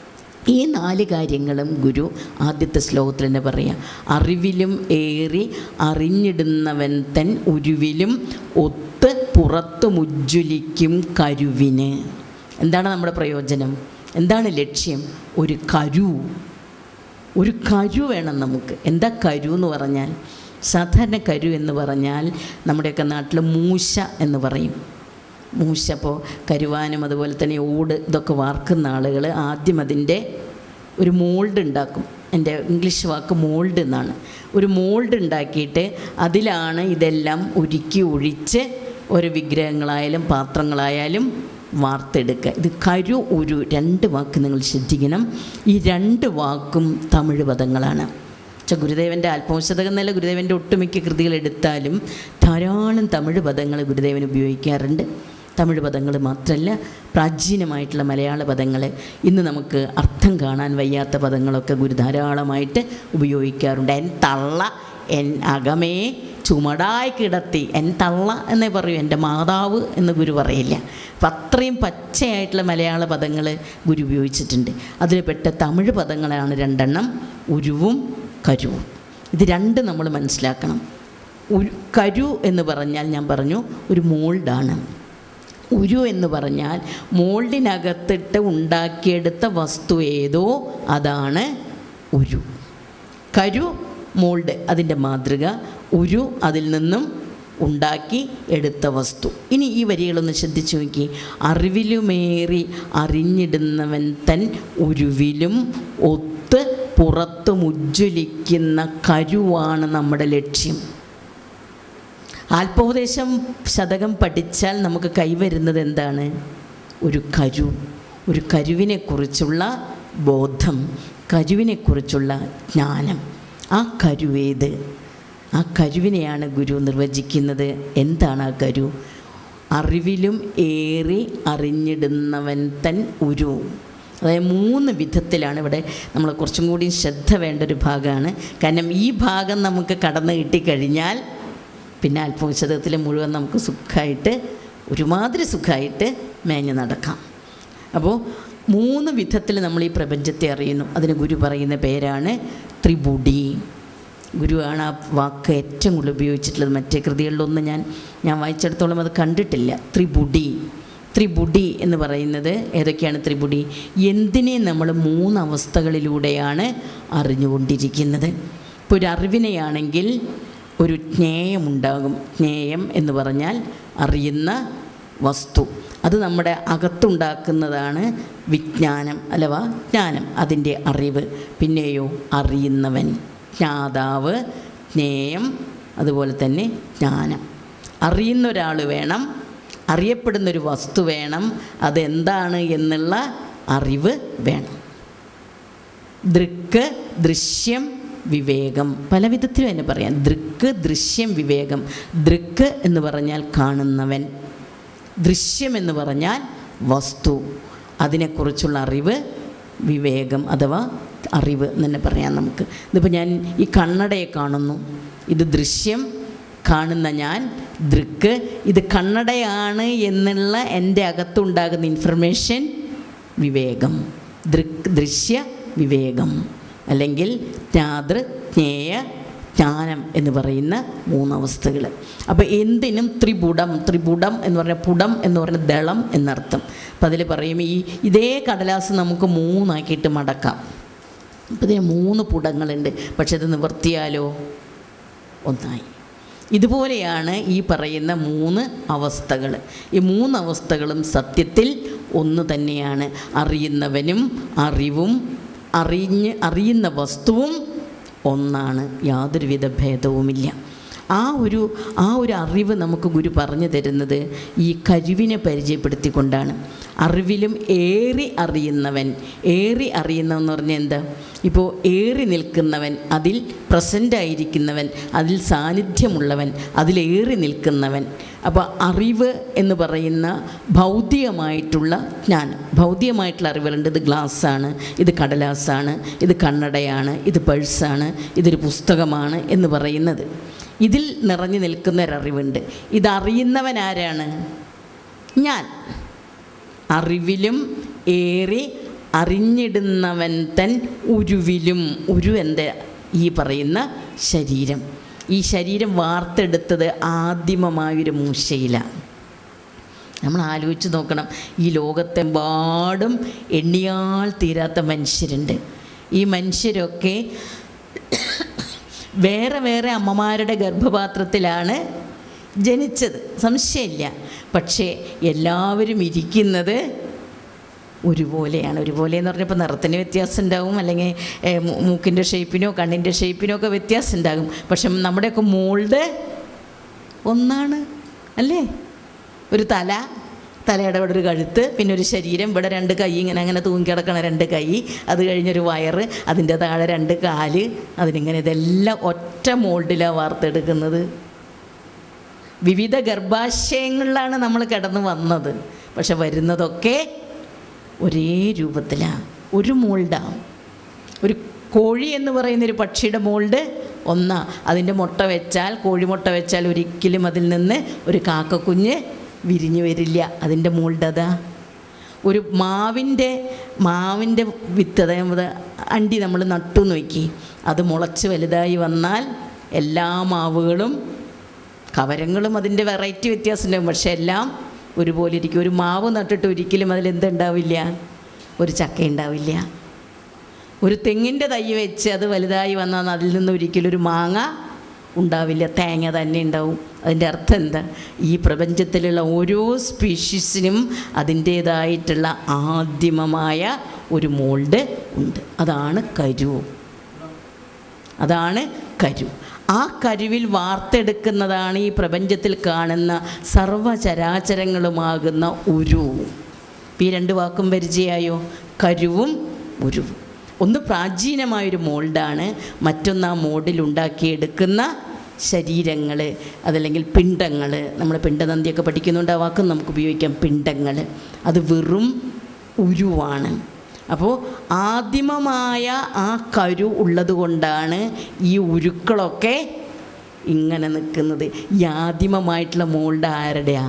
ഈ നാല് കാര്യങ്ങളും ഗുരു ആദ്യത്തെ ശ്ലോകത്തിൽ തന്നെ പറയാം അറിവിലും ഏറി അറിഞ്ഞിടുന്നവൻ തൻ ഉരുവിലും ഒത്ത് പുറത്തുമുജ്ജ്വലിക്കും കരുവിന് എന്താണ് നമ്മുടെ പ്രയോജനം എന്താണ് ലക്ഷ്യം ഒരു കരു ഒരു കരു വേണം നമുക്ക് എന്താ കരു എന്ന് പറഞ്ഞാൽ സാധാരണ കരു എന്ന് പറഞ്ഞാൽ നമ്മുടെയൊക്കെ നാട്ടിൽ മൂശ എന്ന് പറയും മൂശ അപ്പോൾ കരുവാനും അതുപോലെ തന്നെ ഓട് ഇതൊക്കെ വാർക്കുന്ന ആളുകൾ ആദ്യം അതിൻ്റെ ഒരു മോൾഡ് ഉണ്ടാക്കും എൻ്റെ ഇംഗ്ലീഷ് വാക്ക് മോൾഡ് എന്നാണ് ഒരു മോൾഡ് ഉണ്ടാക്കിയിട്ട് അതിലാണ് ഇതെല്ലാം ഉരുക്കി ഒഴിച്ച് ഒരു വിഗ്രഹങ്ങളായാലും പാത്രങ്ങളായാലും വാർത്തെടുക്കുക ഇത് കരു ഒരു രണ്ട് വാക്ക് നിങ്ങൾ ശ്രദ്ധിക്കണം ഈ രണ്ട് വാക്കും തമിഴ് പദങ്ങളാണ് പക്ഷേ ഗുരുദേവൻ്റെ ആത്മോഷതകം എന്നല്ല ഗുരുദേവൻ്റെ ഒട്ടുമിക്ക കൃതികൾ എടുത്താലും ധാരാളം തമിഴ് പദങ്ങൾ ഗുരുദേവൻ ഉപയോഗിക്കാറുണ്ട് തമിഴ് പദങ്ങൾ മാത്രമല്ല പ്രാചീനമായിട്ടുള്ള മലയാള പദങ്ങൾ ഇന്ന് നമുക്ക് അർത്ഥം കാണാൻ വയ്യാത്ത പദങ്ങളൊക്കെ ഗുരു ധാരാളമായിട്ട് ഉപയോഗിക്കാറുണ്ട് എൻ തള്ള എൻ അകമേ ചുമടായി കിടത്തി എൻ തള്ള എന്നേ പറയൂ എൻ്റെ മാതാവ് എന്ന് ഗുരു പറയില്ല അപ്പം അത്രയും പച്ചയായിട്ടുള്ള മലയാള പദങ്ങൾ ഗുരു ഉപയോഗിച്ചിട്ടുണ്ട് അതിൽ പെട്ട തമിഴ് പദങ്ങളാണ് രണ്ടെണ്ണം ഉരുവും കരുവും ഇത് രണ്ട് നമ്മൾ മനസ്സിലാക്കണം ഒരു കരു എന്ന് പറഞ്ഞാൽ ഞാൻ പറഞ്ഞു ഒരു മോൾഡാണ് ഉരു എന്ന് പറഞ്ഞാൽ മോൾഡിനകത്തിട്ട് ഉണ്ടാക്കിയെടുത്ത വസ്തു ഏതോ അതാണ് ഉരു കരു മോൾഡ് അതിൻ്റെ മാതൃക ഉരു അതിൽ നിന്നും ഉണ്ടാക്കി എടുത്ത വസ്തു ഇനി ഈ വരികളൊന്ന് ശ്രദ്ധിച്ചു നോക്കി അറിവിലുമേറി അറിഞ്ഞിടുന്നവൻ തൻ ഉരുവിലും ഒത്ത് പുറത്തും ഉജ്ജ്വലിക്കുന്ന കരുവാണ് നമ്മുടെ ലക്ഷ്യം ആത്മോപദേശം ശതകം പഠിച്ചാൽ നമുക്ക് കൈവരുന്നത് എന്താണ് ഒരു കരു ഒരു കരുവിനെക്കുറിച്ചുള്ള ബോധം കരുവിനെക്കുറിച്ചുള്ള ജ്ഞാനം ആ കരുവേത് ആ കരുവിനെയാണ് ഗുരു നിർവചിക്കുന്നത് എന്താണ് ആ കരു അറിവിലും ഏറി അറിഞ്ഞിടുന്നവൻ തൻ ഉരു അതായത് മൂന്ന് വിധത്തിലാണ് ഇവിടെ നമ്മൾ കുറച്ചും കൂടി ശ്രദ്ധ വേണ്ട ഒരു ഭാഗമാണ് കാരണം ഈ ഭാഗം നമുക്ക് കടന്നു കിട്ടിക്കഴിഞ്ഞാൽ പിന്നെ അല്പവിശദത്തിൽ മുഴുവൻ നമുക്ക് സുഖമായിട്ട് ഒരുമാതിരി സുഖമായിട്ട് മേഞ്ഞ് നടക്കാം അപ്പോൾ മൂന്ന് വിധത്തിൽ നമ്മൾ ഈ പ്രപഞ്ചത്തെ അറിയുന്നു അതിന് ഗുരു പറയുന്ന പേരാണ് ത്രിപുടി ഗുരുവാണ് ആ വാക്ക് ഏറ്റവും കൂടുതൽ ഉപയോഗിച്ചിട്ടുള്ളത് മറ്റേ കൃതികളിലൊന്നും ഞാൻ ഞാൻ വായിച്ചിടത്തോളം അത് കണ്ടിട്ടില്ല ത്രിപുടി ത്രിപുടി എന്ന് പറയുന്നത് ഏതൊക്കെയാണ് ത്രിപുടി എന്തിനെ നമ്മൾ മൂന്ന് അവസ്ഥകളിലൂടെയാണ് അറിഞ്ഞുകൊണ്ടിരിക്കുന്നത് ഇപ്പോൾ ഒരു അറിവിനെയാണെങ്കിൽ ഒരു ജ്ഞേയമുണ്ടാകും ജ്ഞേയം എന്ന് പറഞ്ഞാൽ അറിയുന്ന വസ്തു അത് നമ്മുടെ അകത്തുണ്ടാക്കുന്നതാണ് വിജ്ഞാനം അഥവാ ജ്ഞാനം അതിൻ്റെ അറിവ് പിന്നെയോ അറിയുന്നവൻ ജ്ഞാതാവ് ജ്ഞേയം അതുപോലെ തന്നെ ജ്ഞാനം അറിയുന്ന ഒരാൾ വേണം അറിയപ്പെടുന്നൊരു വസ്തു വേണം അതെന്താണ് എന്നുള്ള അറിവ് വേണം ദൃക്ക് ദൃശ്യം വിവേകം പല വിധത്തിലും തന്നെ പറയാം ദൃക്ക് ദൃശ്യം വിവേകം ദൃക്ക് എന്ന് പറഞ്ഞാൽ കാണുന്നവൻ ദൃശ്യം എന്ന് പറഞ്ഞാൽ വസ്തു അതിനെക്കുറിച്ചുള്ള അറിവ് വിവേകം അഥവാ അറിവ് എന്ന് തന്നെ പറയാം നമുക്ക് ഇതിപ്പോൾ ഞാൻ ഈ കണ്ണടയെ കാണുന്നു ഇത് ദൃശ്യം കാണുന്ന ഞാൻ ദൃക്ക് ഇത് കണ്ണടയാണ് എന്നുള്ള എൻ്റെ അകത്തുണ്ടാകുന്ന ഇൻഫർമേഷൻ വിവേകം ദൃക് ദൃശ്യ വിവേകം അല്ലെങ്കിൽ ജ്ഞാതൃ ജ്ഞേയ ജ്ഞാനം എന്ന് പറയുന്ന മൂന്നവസ്ഥകൾ അപ്പോൾ എന്തിനും ത്രിപുടം ത്രിപുടം എന്ന് പറഞ്ഞാൽ പുടം എന്ന് പറഞ്ഞ ദളം എന്നർത്ഥം അപ്പം അതിൽ പറയും ഈ ഇതേ കടലാസ് നമുക്ക് മൂന്നാക്കിയിട്ട് മടക്കാം അപ്പം ഇതിന് മൂന്ന് പുടങ്ങളുണ്ട് പക്ഷെ അത് നിവർത്തിയാലോ ഒന്നായി ഇതുപോലെയാണ് ഈ പറയുന്ന മൂന്ന് അവസ്ഥകൾ ഈ മൂന്ന് അവസ്ഥകളും സത്യത്തിൽ ഒന്ന് തന്നെയാണ് അറിയുന്നവനും അറിവും അറിഞ്ഞ് അറിയുന്ന വസ്തുവും ഒന്നാണ് യാതൊരുവിധ ഭേദവുമില്ല ആ ഒരു ആ ഒരു അറിവ് നമുക്ക് ഗുരു പറഞ്ഞു തരുന്നത് ഈ കഴിവിനെ പരിചയപ്പെടുത്തിക്കൊണ്ടാണ് അറിവിലും ഏറി അറിയുന്നവൻ ഏറി അറിയുന്നവൻ എന്ന് പറഞ്ഞാൽ എന്താ ഇപ്പോൾ ഏറി നിൽക്കുന്നവൻ അതിൽ പ്രസൻ്റ് ആയിരിക്കുന്നവൻ അതിൽ സാന്നിധ്യമുള്ളവൻ അതിലേറി നിൽക്കുന്നവൻ അപ്പോൾ അറിവ് എന്ന് പറയുന്ന ഭൗതികമായിട്ടുള്ള ജ്ഞാനം ഭൗതികമായിട്ടുള്ള അറിവുകളുണ്ട് ഇത് ഗ്ലാസ്സാണ് ഇത് കടലാസാണ് ഇത് കണ്ണടയാണ് ഇത് പേഴ്സാണ് ഇതൊരു പുസ്തകമാണ് എന്ന് പറയുന്നത് ഇതിൽ നിറഞ്ഞു നിൽക്കുന്ന ഒരറിവുണ്ട് ഇതറിയുന്നവൻ ആരാണ് ഞാൻ അറിവിലും ഏറി അറിഞ്ഞിടുന്നവൻ തൻ ഉരുവിലും ഉരു എന്താ ഈ പറയുന്ന ശരീരം ഈ ശരീരം വാർത്തെടുത്തത് ആദിമമായൊരു മൂശയിലാണ് നമ്മൾ ആലോചിച്ച് നോക്കണം ഈ ലോകത്തെമ്പാടും എണ്ണിയാൽ തീരാത്ത മനുഷ്യരുണ്ട് ഈ മനുഷ്യരൊക്കെ വേറെ വേറെ അമ്മമാരുടെ ഗർഭപാത്രത്തിലാണ് ജനിച്ചത് സംശയമില്ല പക്ഷേ എല്ലാവരും ഇരിക്കുന്നത് ഒരുപോലെയാണ് ഒരുപോലെ എന്ന് പറഞ്ഞപ്പോൾ നിറത്തിന് വ്യത്യാസം ഉണ്ടാവും അല്ലെങ്കിൽ ഏഹ്, മൂ- മൂക്കിൻ്റെ ഷേപ്പിനോ കണ്ണിൻ്റെ ഷേപ്പിനോ ഒക്കെ വ്യത്യാസം ഉണ്ടാകും പക്ഷെ നമ്മുടെയൊക്കെ മോൾഡ് ഒന്നാണ് അല്ലേ ഒരു തല തലയുടെ ഇവിടെ ഒരു കഴുത്ത് പിന്നെ ഒരു ശരീരം ഇവിടെ രണ്ട് കൈ ഇങ്ങനെ അങ്ങനെ തൂങ്ങിക്കിടക്കണ രണ്ട് കൈ അത് കഴിഞ്ഞൊരു വയറ് അതിൻ്റെ താഴെ രണ്ട് കാല് അതിനിങ്ങനെ ഇതെല്ലാം ഒറ്റ മോൾഡിലാണ് വാർത്തെടുക്കുന്നത് വിവിധ ഗർഭാശയങ്ങളിലാണ് നമ്മൾ കിടന്ന് വന്നത് പക്ഷെ വരുന്നതൊക്കെ ഒരേ രൂപത്തിലാണ് ഒരു മോൾഡാണ് ഒരു കോഴി എന്ന് പറയുന്ന ഒരു പക്ഷിയുടെ മോൾഡ് ഒന്നാ അതിൻ്റെ മുട്ട വെച്ചാൽ കോഴിമുട്ട വെച്ചാൽ ഒരിക്കലും അതിൽ നിന്ന് ഒരു കാക്കക്കുഞ്ഞ് വിരിഞ്ഞു വരില്ല അതിൻ്റെ മോൾഡ് അതാ ഒരു മാവിൻ്റെ മാവിൻ്റെ വിത്ത് അതായത് അണ്ടി നമ്മൾ നട്ടു നോക്കി അത് മുളച്ച് വലുതായി വന്നാൽ എല്ലാ മാവുകളും കവരങ്ങളും അതിൻ്റെ വെറൈറ്റി വ്യത്യാസം ഉണ്ടാകും പക്ഷെ എല്ലാം ഒരുപോലെ ഇരിക്കും ഒരു മാവ് നട്ടിട്ട് ഒരിക്കലും അതിൽ എന്തുണ്ടാവില്ല ഒരു ചക്ക ഉണ്ടാവില്ല ഒരു തെങ്ങിൻ്റെ തൈ വെച്ച് അത് വലുതായി വന്നാൽ അതിൽ നിന്ന് ഒരിക്കലും ഒരു മാങ്ങ ഉണ്ടാവില്ല തേങ്ങ തന്നെ ഉണ്ടാവും അതിൻ്റെ അർത്ഥം എന്താ ഈ പ്രപഞ്ചത്തിലുള്ള ഓരോ സ്പീഷീസിനും അതിൻ്റേതായിട്ടുള്ള ആദിമമായ ഒരു മോൾഡ് ഉണ്ട് അതാണ് കരു അതാണ് കരു ആ കരുവിൽ വാർത്തെടുക്കുന്നതാണ് ഈ പ്രപഞ്ചത്തിൽ കാണുന്ന സർവചരാചരങ്ങളുമാകുന്ന ഉരുവും ഇപ്പം ഈ രണ്ട് വാക്കും പരിചയമായോ കരുവും ഉരുവും ഒന്ന് പ്രാചീനമായൊരു മോൾഡാണ് മറ്റൊന്ന് ആ മോഡിൽ ഉണ്ടാക്കിയെടുക്കുന്ന ശരീരങ്ങൾ അതല്ലെങ്കിൽ പിണ്ടങ്ങൾ നമ്മൾ പിണ്ടനന്ദിയൊക്കെ പഠിക്കുന്നുണ്ട് ആ വാക്കും നമുക്ക് ഉപയോഗിക്കാം പിണ്ടങ്ങൾ അത് വെറും ഉരുവാണ് അപ്പോൾ ആദിമമായ ആ കരു ഉള്ളത് കൊണ്ടാണ് ഈ ഉരുക്കളൊക്കെ ഇങ്ങനെ നിൽക്കുന്നത് ഈ ആദിമമായിട്ടുള്ള മോളുടെ ആരുടെയാ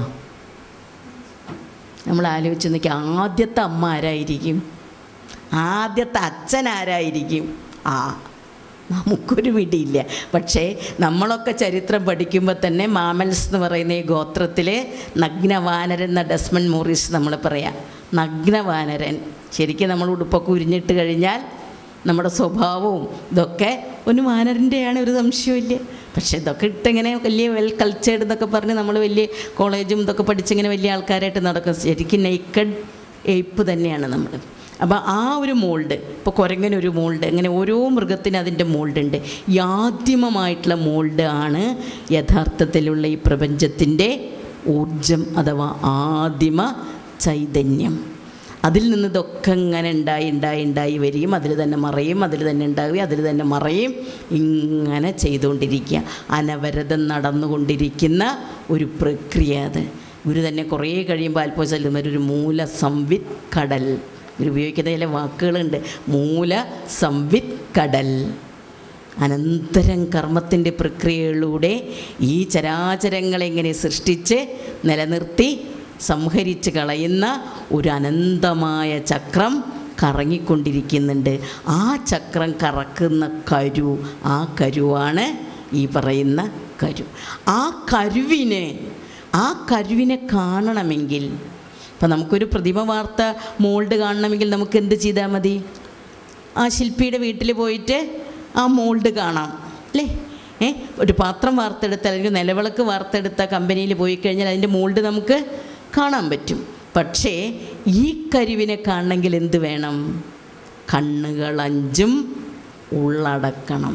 നമ്മൾ ആലോചിച്ച് നോക്കി ആദ്യത്തെ അമ്മ ആരായിരിക്കും ആദ്യത്തെ അച്ഛൻ ആരായിരിക്കും ആ നമുക്കൊരു പിടിയില്ല പക്ഷേ നമ്മളൊക്കെ ചരിത്രം പഠിക്കുമ്പോൾ തന്നെ മാമൽസ് എന്ന് പറയുന്ന ഈ ഗോത്രത്തിലെ നഗ്നവാനരൻ എന്ന ഡെസ്മൺ മോറിസ് നമ്മൾ പറയാം നഗ്നവാനരൻ ശരിക്കും നമ്മൾ ഉടുപ്പൊക്കെ ഉരിഞ്ഞിട്ട് കഴിഞ്ഞാൽ നമ്മുടെ സ്വഭാവവും ഇതൊക്കെ ഒരു വാനരൻ്റെയാണ് ഒരു സംശയമില്ല പക്ഷേ ഇതൊക്കെ ഇട്ടിങ്ങനെ വലിയ വെൽ കൾച്ചേർഡ് എന്നൊക്കെ പറഞ്ഞ് നമ്മൾ വലിയ കോളേജും ഇതൊക്കെ പഠിച്ചിങ്ങനെ വലിയ ആൾക്കാരായിട്ട് നടക്കും ശരിക്കും നെയ്ക്കഡ് എയ്പ്പ് തന്നെയാണ് നമ്മൾ അപ്പോൾ ആ ഒരു മോൾഡ് ഇപ്പോൾ കുരങ്ങനൊരു മോൾഡ് അങ്ങനെ ഓരോ മൃഗത്തിന് അതിൻ്റെ മോൾഡ് ഉണ്ട് ഈ ആദ്യമമായിട്ടുള്ള മോൾഡ് ആണ് യഥാർത്ഥത്തിലുള്ള ഈ പ്രപഞ്ചത്തിൻ്റെ ഊർജം അഥവാ ആദിമ ചൈതന്യം അതിൽ നിന്ന് ഇതൊക്കെ ഇങ്ങനെ ഉണ്ടായി ഉണ്ടായി ഉണ്ടായി വരികയും അതിൽ തന്നെ മറയും അതിൽ തന്നെ ഉണ്ടാവുകയും അതിൽ തന്നെ മറയും ഇങ്ങനെ ചെയ്തുകൊണ്ടിരിക്കുക അനവരതം നടന്നുകൊണ്ടിരിക്കുന്ന ഒരു പ്രക്രിയ അത് ഗുരു തന്നെ കുറേ കഴിയുമ്പോൾ അല്പം ചെല്ലുന്ന ഒരു മൂല സംവിത് കടൽ ഗുരു ഉപയോഗിക്കുന്ന ചില വാക്കുകളുണ്ട് മൂല സംവിത് കടൽ അനന്തരം കർമ്മത്തിൻ്റെ പ്രക്രിയകളിലൂടെ ഈ ചരാചരങ്ങളെങ്ങനെ സൃഷ്ടിച്ച് നിലനിർത്തി സംഹരിച്ച് കളയുന്ന ഒരു അനന്തമായ ചക്രം കറങ്ങിക്കൊണ്ടിരിക്കുന്നുണ്ട് ആ ചക്രം കറക്കുന്ന കരു ആ കരുവാണ് ഈ പറയുന്ന കരു ആ കരുവിനെ ആ കരുവിനെ കാണണമെങ്കിൽ ഇപ്പം നമുക്കൊരു പ്രതിമ വാർത്ത മോൾഡ് കാണണമെങ്കിൽ നമുക്ക് എന്ത് ചെയ്താൽ മതി ആ ശില്പിയുടെ വീട്ടിൽ പോയിട്ട് ആ മോൾഡ് കാണാം അല്ലേ ഏ ഒരു പാത്രം വാർത്തെടുത്ത അല്ലെങ്കിൽ നിലവിളക്ക് വാർത്തെടുത്ത കമ്പനിയിൽ പോയി കഴിഞ്ഞാൽ അതിൻ്റെ മോൾഡ് നമുക്ക് കാണാൻ പറ്റും പക്ഷേ ഈ കരുവിനെ കാണണമെങ്കിൽ എന്ത് വേണം കണ്ണുകൾ അഞ്ചും ഉള്ളടക്കണം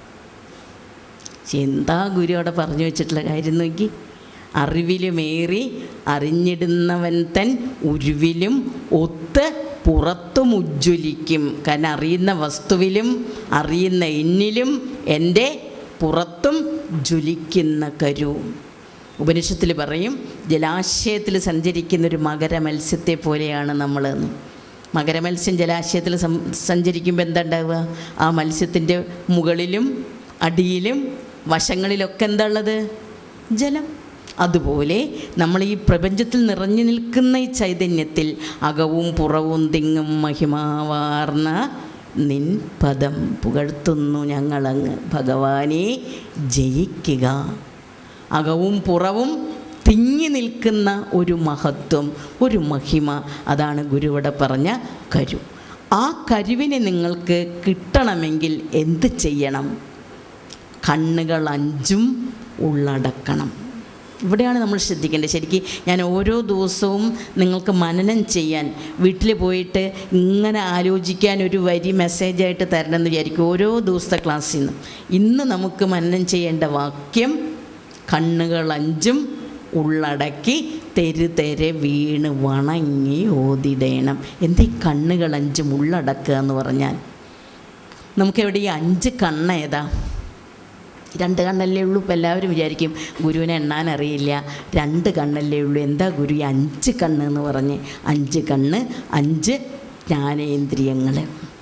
എന്താ ഗുരു അവിടെ പറഞ്ഞു വെച്ചിട്ടുള്ള കാര്യം നോക്കി അറിവിലുമേറി അറിഞ്ഞിടുന്നവൻ തൻ ഉരുവിലും ഒത്ത് പുറത്തും ഉജ്ജ്വലിക്കും കാരണം അറിയുന്ന വസ്തുവിലും അറിയുന്ന എന്നിലും എൻ്റെ പുറത്തും ജ്വലിക്കുന്ന കരു ഉപനിഷത്തിൽ പറയും ജലാശയത്തിൽ സഞ്ചരിക്കുന്ന ഒരു മകര മത്സ്യത്തെ പോലെയാണ് നമ്മളെന്ന് മകരമത്സ്യം ജലാശയത്തിൽ സം സഞ്ചരിക്കുമ്പോൾ എന്താ ഉണ്ടാവുക ആ മത്സ്യത്തിൻ്റെ മുകളിലും അടിയിലും വശങ്ങളിലൊക്കെ എന്താ ഉള്ളത് ജലം അതുപോലെ നമ്മൾ ഈ പ്രപഞ്ചത്തിൽ നിറഞ്ഞു നിൽക്കുന്ന ഈ ചൈതന്യത്തിൽ അകവും പുറവും തിങ്ങും മഹിമാവാർന്ന നിൻ പദം പുകഴ്ത്തുന്നു ഞങ്ങളങ്ങ് ഭഗവാനെ ജയിക്കുക അകവും പുറവും തിങ്ങി നിൽക്കുന്ന ഒരു മഹത്വം ഒരു മഹിമ അതാണ് ഗുരുവിടെ പറഞ്ഞ കരു ആ കരുവിനെ നിങ്ങൾക്ക് കിട്ടണമെങ്കിൽ എന്ത് ചെയ്യണം കണ്ണുകൾ അഞ്ചും ഉള്ളടക്കണം ഇവിടെയാണ് നമ്മൾ ശ്രദ്ധിക്കേണ്ടത് ശരിക്കും ഞാൻ ഓരോ ദിവസവും നിങ്ങൾക്ക് മനനം ചെയ്യാൻ വീട്ടിൽ പോയിട്ട് ഇങ്ങനെ ആലോചിക്കാൻ ഒരു വരി മെസ്സേജായിട്ട് തരണമെന്ന് വിചാരിക്കും ഓരോ ദിവസത്തെ ക്ലാസ്സിൽ നിന്ന് ഇന്ന് നമുക്ക് മനനം ചെയ്യേണ്ട വാക്യം കണ്ണുകൾ അഞ്ചും ഉള്ളടക്കി തെരു തെരെ വീണ് വണങ്ങി ഓതിടേണം എന്തീ കണ്ണുകൾ അഞ്ചും ഉള്ളടക്കുക എന്ന് പറഞ്ഞാൽ നമുക്കെവിടെ ഈ അഞ്ച് കണ്ണ് ഏതാ രണ്ട് കണ്ണല്ലേ ഉള്ളൂ ഇപ്പം എല്ലാവരും വിചാരിക്കും ഗുരുവിനെ എണ്ണാൻ അറിയില്ല രണ്ട് കണ്ണല്ലേ ഉള്ളൂ എന്താ ഗുരു ഈ അഞ്ച് കണ്ണ് എന്ന് പറഞ്ഞ് അഞ്ച് കണ്ണ് അഞ്ച് ജ്ഞാനേന്ദ്രിയങ്ങൾ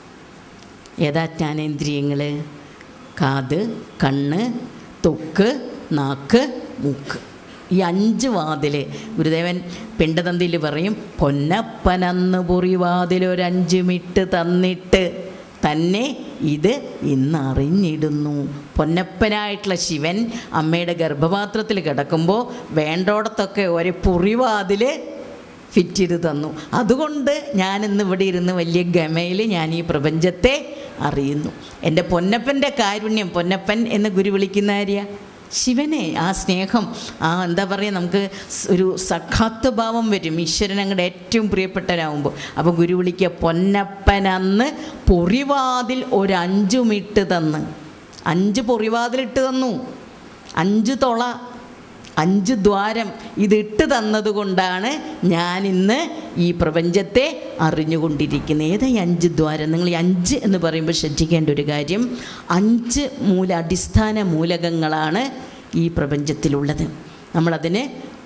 ഏതാ ജ്ഞാനേന്ദ്രിയങ്ങൾ കാത് കണ്ണ് തൊക്ക് നാക്ക് മൂക്ക് ഈ അഞ്ച് വാതിൽ ഗുരുദേവൻ പിണ്ടതന്തിയിൽ പറയും പൊന്നപ്പനന്ന് പൊറിവാതിലൊരഞ്ച് മിട്ട് തന്നിട്ട് തന്നെ ഇത് ഇന്ന് അറിഞ്ഞിടുന്നു പൊന്നപ്പനായിട്ടുള്ള ശിവൻ അമ്മയുടെ ഗർഭപാത്രത്തിൽ കിടക്കുമ്പോൾ വേണ്ടോടത്തൊക്കെ ഒരു പുറിവാതിൽ ഫിറ്റ് ചെയ്ത് തന്നു അതുകൊണ്ട് ഞാൻ ഇന്ന് ഇവിടെ ഇരുന്ന് വലിയ ഗമയിൽ ഞാൻ ഈ പ്രപഞ്ചത്തെ അറിയുന്നു എൻ്റെ പൊന്നപ്പൻ്റെ കാരുണ്യം പൊന്നപ്പൻ എന്ന് ഗുരു വിളിക്കുന്ന ആര്യ ശിവനെ ആ സ്നേഹം ആ എന്താ പറയുക നമുക്ക് സ് ഒരു സഖാത്വ ഭാവം വരും ഈശ്വരൻ അങ്ങയുടെ ഏറ്റവും പ്രിയപ്പെട്ടവനാകുമ്പോൾ അപ്പോൾ ഗുരു വിളിക്കുക പൊന്നപ്പൻ അന്ന് പൊറിവാതിൽ ഒരഞ്ചുമിട്ട് തന്ന് അഞ്ച് പൊറിവാതിലിട്ട് തന്നു അഞ്ച് തൊള അഞ്ച് ദ്വാരം ഇതിട്ട് തന്നതുകൊണ്ടാണ് ഞാൻ ഇന്ന് ഈ പ്രപഞ്ചത്തെ അറിഞ്ഞുകൊണ്ടിരിക്കുന്നത് ഏതാ ഈ അഞ്ച് ദ്വാരം നിങ്ങൾ ഈ അഞ്ച് എന്ന് പറയുമ്പോൾ ശ്രദ്ധിക്കേണ്ട ഒരു കാര്യം അഞ്ച് മൂല അടിസ്ഥാന മൂലകങ്ങളാണ് ഈ പ്രപഞ്ചത്തിലുള്ളത് നമ്മളതിന്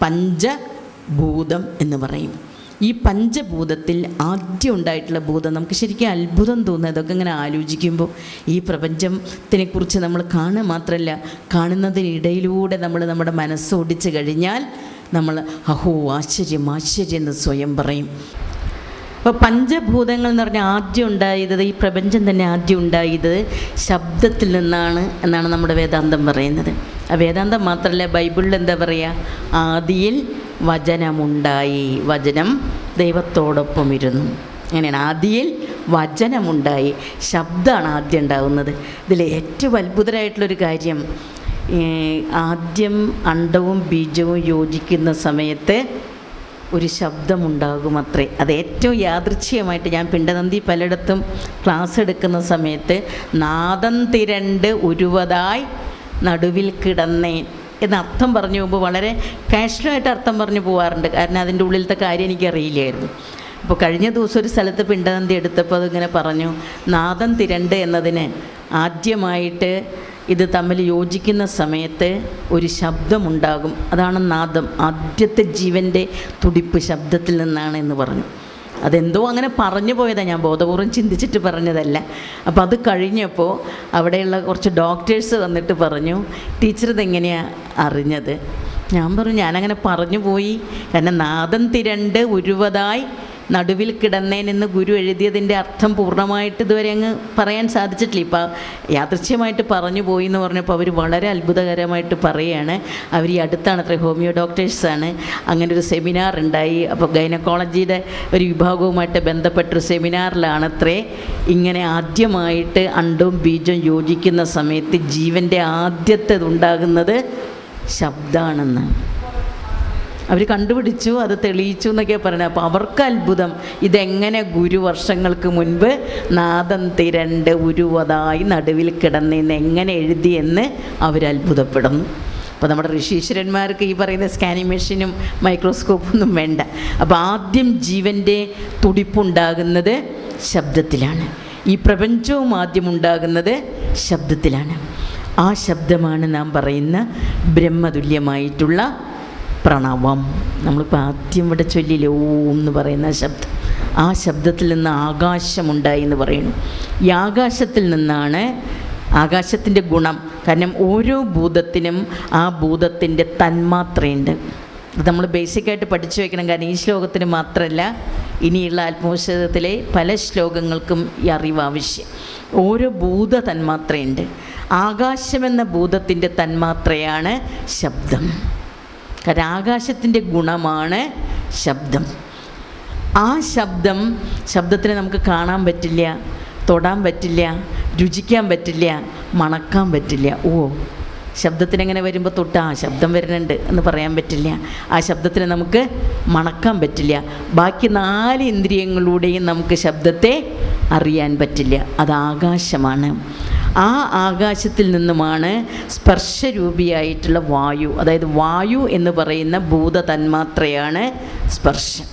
പഞ്ചഭൂതം എന്ന് പറയും ഈ പഞ്ചഭൂതത്തിൽ ആദ്യം ഉണ്ടായിട്ടുള്ള ഭൂതം നമുക്ക് ശരിക്കും അത്ഭുതം തോന്നുന്നത് അതൊക്കെ ഇങ്ങനെ ആലോചിക്കുമ്പോൾ ഈ പ്രപഞ്ചത്തിനെക്കുറിച്ച് നമ്മൾ കാണുക മാത്രമല്ല കാണുന്നതിനിടയിലൂടെ നമ്മൾ നമ്മുടെ മനസ്സോടിച്ച് കഴിഞ്ഞാൽ നമ്മൾ അഹോ ആശ്ചര്യം ആശ്ചര്യം എന്ന് സ്വയം പറയും അപ്പോൾ പഞ്ചഭൂതങ്ങൾ എന്ന് പറഞ്ഞാൽ ആദ്യം ഉണ്ടായത് ഈ പ്രപഞ്ചം തന്നെ ആദ്യം ഉണ്ടായത് ശബ്ദത്തിൽ നിന്നാണ് എന്നാണ് നമ്മുടെ വേദാന്തം പറയുന്നത് ആ വേദാന്തം മാത്രമല്ല ബൈബിളിൽ എന്താ പറയുക ആദിയിൽ വചനമുണ്ടായി വചനം ദൈവത്തോടൊപ്പം ഇരുന്നു അങ്ങനെയാണ് ആദിയിൽ വചനമുണ്ടായി ശബ്ദമാണ് ആദ്യം ഉണ്ടാകുന്നത് ഇതിൽ ഏറ്റവും അത്ഭുതമായിട്ടുള്ളൊരു കാര്യം ഈ ആദ്യം അണ്ടവും ബീജവും യോജിക്കുന്ന സമയത്ത് ഒരു ശബ്ദമുണ്ടാകും അത്രേ അത് ഏറ്റവും യാദൃച്ഛികമായിട്ട് ഞാൻ പിണ്ടനന്തി പലയിടത്തും ക്ലാസ് എടുക്കുന്ന സമയത്ത് നാദം തിരണ്ട് ഉരുവതായി നടുവിൽ കിടന്നേൻ എന്ന് അർത്ഥം പറഞ്ഞു പോകുമ്പോൾ വളരെ കാഷ്വലായിട്ട് അർത്ഥം പറഞ്ഞു പോകാറുണ്ട് കാരണം അതിൻ്റെ ഉള്ളിലത്തെ കാര്യം എനിക്കറിയില്ലായിരുന്നു അപ്പോൾ കഴിഞ്ഞ ദിവസം ഒരു സ്ഥലത്ത് പിണ്ടനന്തി എടുത്തപ്പോൾ അതിങ്ങനെ പറഞ്ഞു നാദം തിരണ്ട് എന്നതിന് ആദ്യമായിട്ട് ഇത് തമ്മിൽ യോജിക്കുന്ന സമയത്ത് ഒരു ശബ്ദമുണ്ടാകും അതാണ് നാദം ആദ്യത്തെ ജീവൻ്റെ തുടിപ്പ് ശബ്ദത്തിൽ നിന്നാണ് എന്ന് പറഞ്ഞു അതെന്തോ അങ്ങനെ പറഞ്ഞു പോയതാണ് ഞാൻ ബോധപൂർവ്വം ചിന്തിച്ചിട്ട് പറഞ്ഞതല്ല അപ്പോൾ അത് കഴിഞ്ഞപ്പോൾ അവിടെയുള്ള കുറച്ച് ഡോക്ടേഴ്സ് വന്നിട്ട് പറഞ്ഞു ടീച്ചർ ഇതെങ്ങനെയാണ് അറിഞ്ഞത് ഞാൻ പറഞ്ഞു ഞാനങ്ങനെ പറഞ്ഞു പോയി കാരണം നാദം തിരണ്ട് ഉരുവതായി നടുവിൽ കിടന്നേനെന്ന് ഗുരു എഴുതിയതിൻ്റെ അർത്ഥം പൂർണ്ണമായിട്ട് ഇതുവരെ അങ്ങ് പറയാൻ സാധിച്ചിട്ടില്ല ഇപ്പം യാദൃശ്യമായിട്ട് പറഞ്ഞു പോയി എന്ന് പറഞ്ഞപ്പോൾ അവർ വളരെ അത്ഭുതകരമായിട്ട് പറയുകയാണ് അവർ ഈ അടുത്താണ് അത്ര ഹോമിയോ ഡോക്ടേഴ്സാണ് അങ്ങനെ ഒരു സെമിനാർ ഉണ്ടായി അപ്പോൾ ഗൈനക്കോളജിയുടെ ഒരു വിഭാഗവുമായിട്ട് ബന്ധപ്പെട്ടൊരു സെമിനാറിലാണത്രേ ഇങ്ങനെ ആദ്യമായിട്ട് അണ്ടവും ബീജവും യോജിക്കുന്ന സമയത്ത് ജീവൻ്റെ ആദ്യത്തേതുണ്ടാകുന്നത് ശബ്ദമാണെന്ന് അവർ കണ്ടുപിടിച്ചു അത് തെളിയിച്ചു എന്നൊക്കെ പറയുന്നത് അപ്പോൾ അവർക്ക് അത്ഭുതം ഇതെങ്ങനെ ഗുരു വർഷങ്ങൾക്ക് മുൻപ് നാദം തിരണ്ട് ഉരുവതായി നടുവിൽ കിടന്നിന്ന് എങ്ങനെ എഴുതിയെന്ന് അവർ അത്ഭുതപ്പെടുന്നു അപ്പോൾ നമ്മുടെ ഋഷീശ്വരന്മാർക്ക് ഈ പറയുന്ന സ്കാനിങ് മെഷീനും മൈക്രോസ്കോപ്പൊന്നും വേണ്ട അപ്പോൾ ആദ്യം ജീവൻ്റെ തുടിപ്പുണ്ടാകുന്നത് ശബ്ദത്തിലാണ് ഈ പ്രപഞ്ചവും ആദ്യം ഉണ്ടാകുന്നത് ശബ്ദത്തിലാണ് ആ ശബ്ദമാണ് നാം പറയുന്ന ബ്രഹ്മതുല്യമായിട്ടുള്ള പ്രണവം നമ്മളിപ്പോൾ ആദ്യം ഇവിടെ ചൊല്ലില്ലേ ഓം എന്ന് പറയുന്ന ശബ്ദം ആ ശബ്ദത്തിൽ നിന്ന് ആകാശമുണ്ടായി എന്ന് പറയുന്നു ഈ ആകാശത്തിൽ നിന്നാണ് ആകാശത്തിൻ്റെ ഗുണം കാരണം ഓരോ ഭൂതത്തിനും ആ ഭൂതത്തിൻ്റെ തന്മാത്രയുണ്ട് ഇത് നമ്മൾ ബേസിക്കായിട്ട് പഠിച്ചു വെക്കണം കാരണം ഈ ശ്ലോകത്തിന് മാത്രമല്ല ഇനിയുള്ള ആത്മോഷതത്തിലെ പല ശ്ലോകങ്ങൾക്കും ഈ അറിവ് ആവശ്യം ഓരോ ഭൂത തന്മാത്രയുണ്ട് ആകാശമെന്ന ഭൂതത്തിൻ്റെ തന്മാത്രയാണ് ശബ്ദം കാരണം ആകാശത്തിൻ്റെ ഗുണമാണ് ശബ്ദം ആ ശബ്ദം ശബ്ദത്തിനെ നമുക്ക് കാണാൻ പറ്റില്ല തൊടാൻ പറ്റില്ല രുചിക്കാൻ പറ്റില്ല മണക്കാൻ പറ്റില്ല ഓ ശബ്ദത്തിന് എങ്ങനെ വരുമ്പോൾ തൊട്ട് ആ ശബ്ദം വരുന്നുണ്ട് എന്ന് പറയാൻ പറ്റില്ല ആ ശബ്ദത്തിന് നമുക്ക് മണക്കാൻ പറ്റില്ല ബാക്കി നാല് ഇന്ദ്രിയങ്ങളിലൂടെയും നമുക്ക് ശബ്ദത്തെ അറിയാൻ പറ്റില്ല അത് ആകാശമാണ് ആ ആകാശത്തിൽ നിന്നുമാണ് സ്പർശരൂപിയായിട്ടുള്ള വായു അതായത് വായു എന്ന് പറയുന്ന ഭൂത തന്മാത്രയാണ് സ്പർശം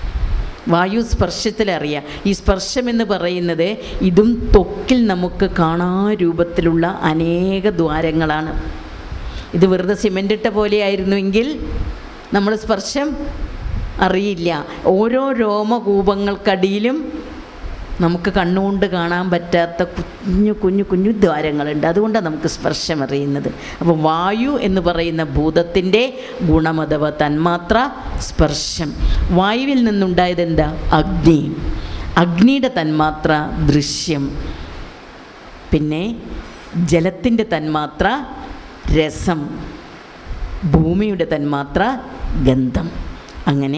വായു സ്പർശത്തിലറിയാം ഈ സ്പർശം എന്ന് പറയുന്നത് ഇതും ത്വക്കിൽ നമുക്ക് കാണാ രൂപത്തിലുള്ള അനേക ദ്വാരങ്ങളാണ് ഇത് വെറുതെ സിമെൻ്റ് ഇട്ട പോലെയായിരുന്നുവെങ്കിൽ നമ്മൾ സ്പർശം അറിയില്ല ഓരോ രോമകൂപങ്ങൾക്കടിയിലും നമുക്ക് കണ്ണുകൊണ്ട് കാണാൻ പറ്റാത്ത കുഞ്ഞു കുഞ്ഞു കുഞ്ഞു ദ്വാരങ്ങളുണ്ട് അതുകൊണ്ടാണ് നമുക്ക് സ്പർശം അറിയുന്നത് അപ്പോൾ വായു എന്ന് പറയുന്ന ഭൂതത്തിൻ്റെ ഗുണം അഥവാ തന്മാത്ര സ്പർശം വായുവിൽ നിന്നുണ്ടായത് എന്താ അഗ്നി അഗ്നിയുടെ തന്മാത്ര ദൃശ്യം പിന്നെ ജലത്തിൻ്റെ തന്മാത്ര രസം ഭൂമിയുടെ തന്മാത്ര ഗന്ധം അങ്ങനെ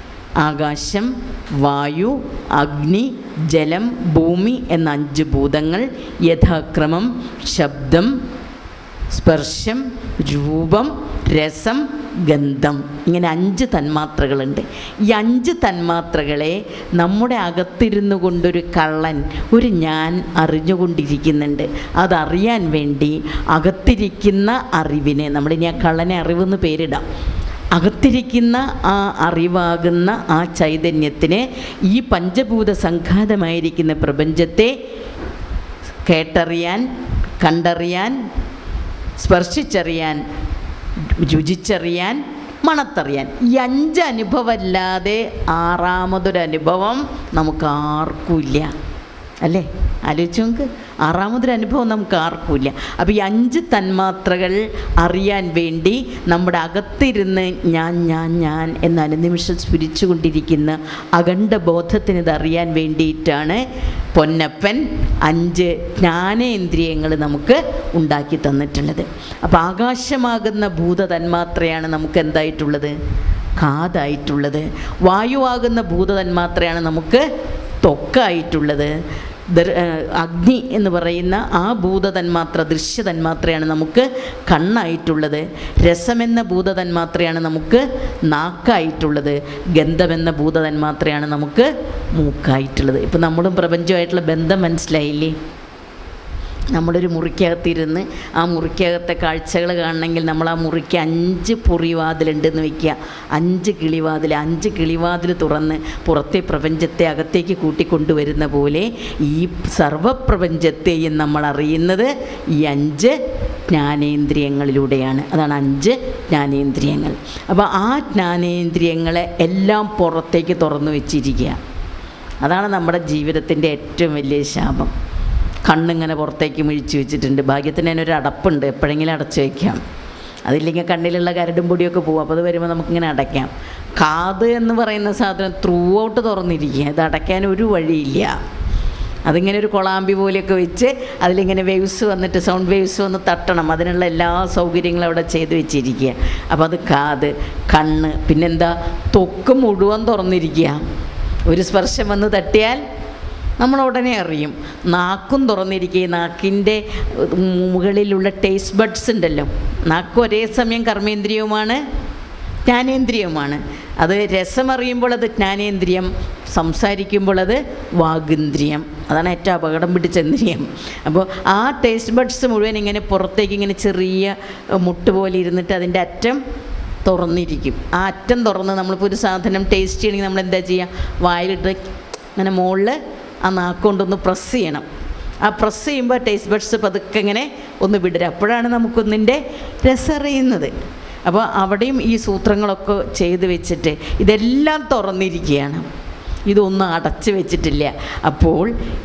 ആകാശം വായു അഗ്നി ജലം ഭൂമി എന്ന അഞ്ച് ഭൂതങ്ങൾ യഥാക്രമം ശബ്ദം സ്പർശം രൂപം രസം ഗന്ധം ഇങ്ങനെ അഞ്ച് തന്മാത്രകളുണ്ട് ഈ അഞ്ച് തന്മാത്രകളെ നമ്മുടെ അകത്തിരുന്നു കൊണ്ടൊരു കള്ളൻ ഒരു ഞാൻ അറിഞ്ഞുകൊണ്ടിരിക്കുന്നുണ്ട് അതറിയാൻ വേണ്ടി അകത്തിരിക്കുന്ന അറിവിനെ നമ്മളിനി ആ കള്ളനെ അറിവെന്ന് പേരിടാം അകത്തിരിക്കുന്ന ആ അറിവാകുന്ന ആ ചൈതന്യത്തിന് ഈ പഞ്ചഭൂത സംഘാതമായിരിക്കുന്ന പ്രപഞ്ചത്തെ കേട്ടറിയാൻ കണ്ടറിയാൻ സ്പർശിച്ചറിയാൻ രുചിച്ചറിയാൻ മണത്തറിയാൻ ഈ അഞ്ച് അനുഭവമല്ലാതെ ആറാമതൊരനുഭവം നമുക്ക് ആർക്കുമില്ല അല്ലേ ആലോചിച്ച് നമുക്ക് ആറാമതൊരു അനുഭവം നമുക്ക് ആർക്കുമില്ല അപ്പോൾ ഈ അഞ്ച് തന്മാത്രകൾ അറിയാൻ വേണ്ടി നമ്മുടെ അകത്തിരുന്ന് ഞാൻ ഞാൻ ഞാൻ എന്ന അനുനിമിഷം സ്ഫുരിച്ചുകൊണ്ടിരിക്കുന്ന അഖണ്ഡ ബോധത്തിന് ഇത് അറിയാൻ വേണ്ടിയിട്ടാണ് പൊന്നപ്പൻ അഞ്ച് ജ്ഞാനേന്ദ്രിയങ്ങൾ നമുക്ക് ഉണ്ടാക്കി തന്നിട്ടുള്ളത് അപ്പോൾ ആകാശമാകുന്ന ഭൂത തന്മാത്രയാണ് നമുക്ക് എന്തായിട്ടുള്ളത് കാതായിട്ടുള്ളത് വായുവാകുന്ന ഭൂത തന്മാത്രയാണ് നമുക്ക് ത്വക്കായിട്ടുള്ളത് ദർ- ഏഹ് അഗ്നി എന്ന് പറയുന്ന ആ ഭൂതതന്മാത്ര ദൃശ്യതന്മാത്രയാണ് നമുക്ക് കണ്ണായിട്ടുള്ളത് രസമെന്ന ഭൂതതന്മാത്രയാണ് നമുക്ക് നാക്കായിട്ടുള്ളത് ഗന്ധമെന്ന ഭൂതതന്മാത്രയാണ് നമുക്ക് മൂക്കായിട്ടുള്ളത് ഇപ്പം നമ്മളും പ്രപഞ്ചമായിട്ടുള്ള ബന്ധം മനസ്സിലായില്ലേ നമ്മളൊരു മുറിക്കകത്തിരുന്ന് ആ മുറിക്കകത്തെ കാഴ്ചകൾ കാണണമെങ്കിൽ നമ്മൾ ആ മുറിക്ക് അഞ്ച് പൊറിവാതിലുണ്ടെന്ന് വയ്ക്കുക അഞ്ച് കിളിവാതിൽ അഞ്ച് കിളിവാതിൽ തുറന്ന് പുറത്തെ പ്രപഞ്ചത്തെ അകത്തേക്ക് കൂട്ടിക്കൊണ്ടുവരുന്ന പോലെ ഈ സർവപ്രപഞ്ചത്തെയും നമ്മൾ അറിയുന്നത് ഈ അഞ്ച് ജ്ഞാനേന്ദ്രിയങ്ങളിലൂടെയാണ് അതാണ് അഞ്ച് ജ്ഞാനേന്ദ്രിയങ്ങൾ അപ്പോൾ ആ ജ്ഞാനേന്ദ്രിയങ്ങളെ എല്ലാം പുറത്തേക്ക് തുറന്നു വെച്ചിരിക്കുക അതാണ് നമ്മുടെ ജീവിതത്തിൻ്റെ ഏറ്റവും വലിയ ശാപം കണ്ണിങ്ങനെ പുറത്തേക്ക് മിഴിച്ച് വെച്ചിട്ടുണ്ട് ഭാഗ്യത്തിന് അതിനൊരു അടപ്പുണ്ട് എപ്പോഴെങ്കിലും അടച്ചു വയ്ക്കാം അതില്ലെങ്കിൽ കണ്ണിലുള്ള കരടും പൊടിയൊക്കെ പോകും അപ്പോൾ അത് വരുമ്പോൾ നമുക്കിങ്ങനെ അടയ്ക്കാം കാത് എന്ന് പറയുന്ന സാധനം ത്രൂ ഔട്ട് തുറന്നിരിക്കുക ഇത് അടയ്ക്കാൻ ഒരു വഴിയില്ല അതിങ്ങനെ ഒരു കൊളാമ്പി പോലെയൊക്കെ വെച്ച് അതിലിങ്ങനെ വേവ്സ് വന്നിട്ട് സൗണ്ട് വേവ്സ് വന്ന് തട്ടണം അതിനുള്ള എല്ലാ സൗകര്യങ്ങളും അവിടെ ചെയ്ത് വെച്ചിരിക്കുക അപ്പോൾ അത് കാത് കണ്ണ് പിന്നെന്താ തൊക്ക് മുഴുവൻ തുറന്നിരിക്കുക ഒരു സ്പർശം വന്ന് തട്ടിയാൽ നമ്മൾ ഉടനെ അറിയും നാക്കും തുറന്നിരിക്കുക നാക്കിൻ്റെ മുകളിലുള്ള ടേസ്റ്റ് ബഡ്സ് ഉണ്ടല്ലോ നാക്ക് ഒരേ സമയം കർമ്മേന്ദ്രിയവുമാണ് ജ്ഞാനേന്ദ്രിയവുമാണ് അത് രസമറിയുമ്പോൾ അത് ജ്ഞാനേന്ദ്രിയം സംസാരിക്കുമ്പോൾ അത് വാഗിന്ദ്രിയം അതാണ് ഏറ്റവും അപകടം പിടിച്ച ഇന്ദ്രിയം അപ്പോൾ ആ ടേസ്റ്റ് ബഡ്സ് മുഴുവൻ ഇങ്ങനെ പുറത്തേക്ക് ഇങ്ങനെ ചെറിയ മുട്ട് പോലെ ഇരുന്നിട്ട് അതിൻ്റെ അറ്റം തുറന്നിരിക്കും ആ അറ്റം തുറന്ന് നമ്മളിപ്പോൾ ഒരു സാധനം ടേസ്റ്റ് ചെയ്യണമെങ്കിൽ നമ്മൾ എന്താ ചെയ്യുക വായിലിട്ട് ഇങ്ങനെ മുകളിൽ ആ നാക്കൊണ്ടൊന്ന് പ്രസ് ചെയ്യണം ആ പ്രസ് ചെയ്യുമ്പോൾ ടേസ്റ്റ് ബഡ്സ് പതുക്കെ ഇങ്ങനെ ഒന്ന് വിടരുക അപ്പോഴാണ് നമുക്കൊന്നിൻ്റെ രസറിയുന്നത് അപ്പോൾ അവിടെയും ഈ സൂത്രങ്ങളൊക്കെ ചെയ്ത് വെച്ചിട്ട് ഇതെല്ലാം തുറന്നിരിക്കുകയാണ് ഇതൊന്നും അടച്ച് വെച്ചിട്ടില്ല അപ്പോൾ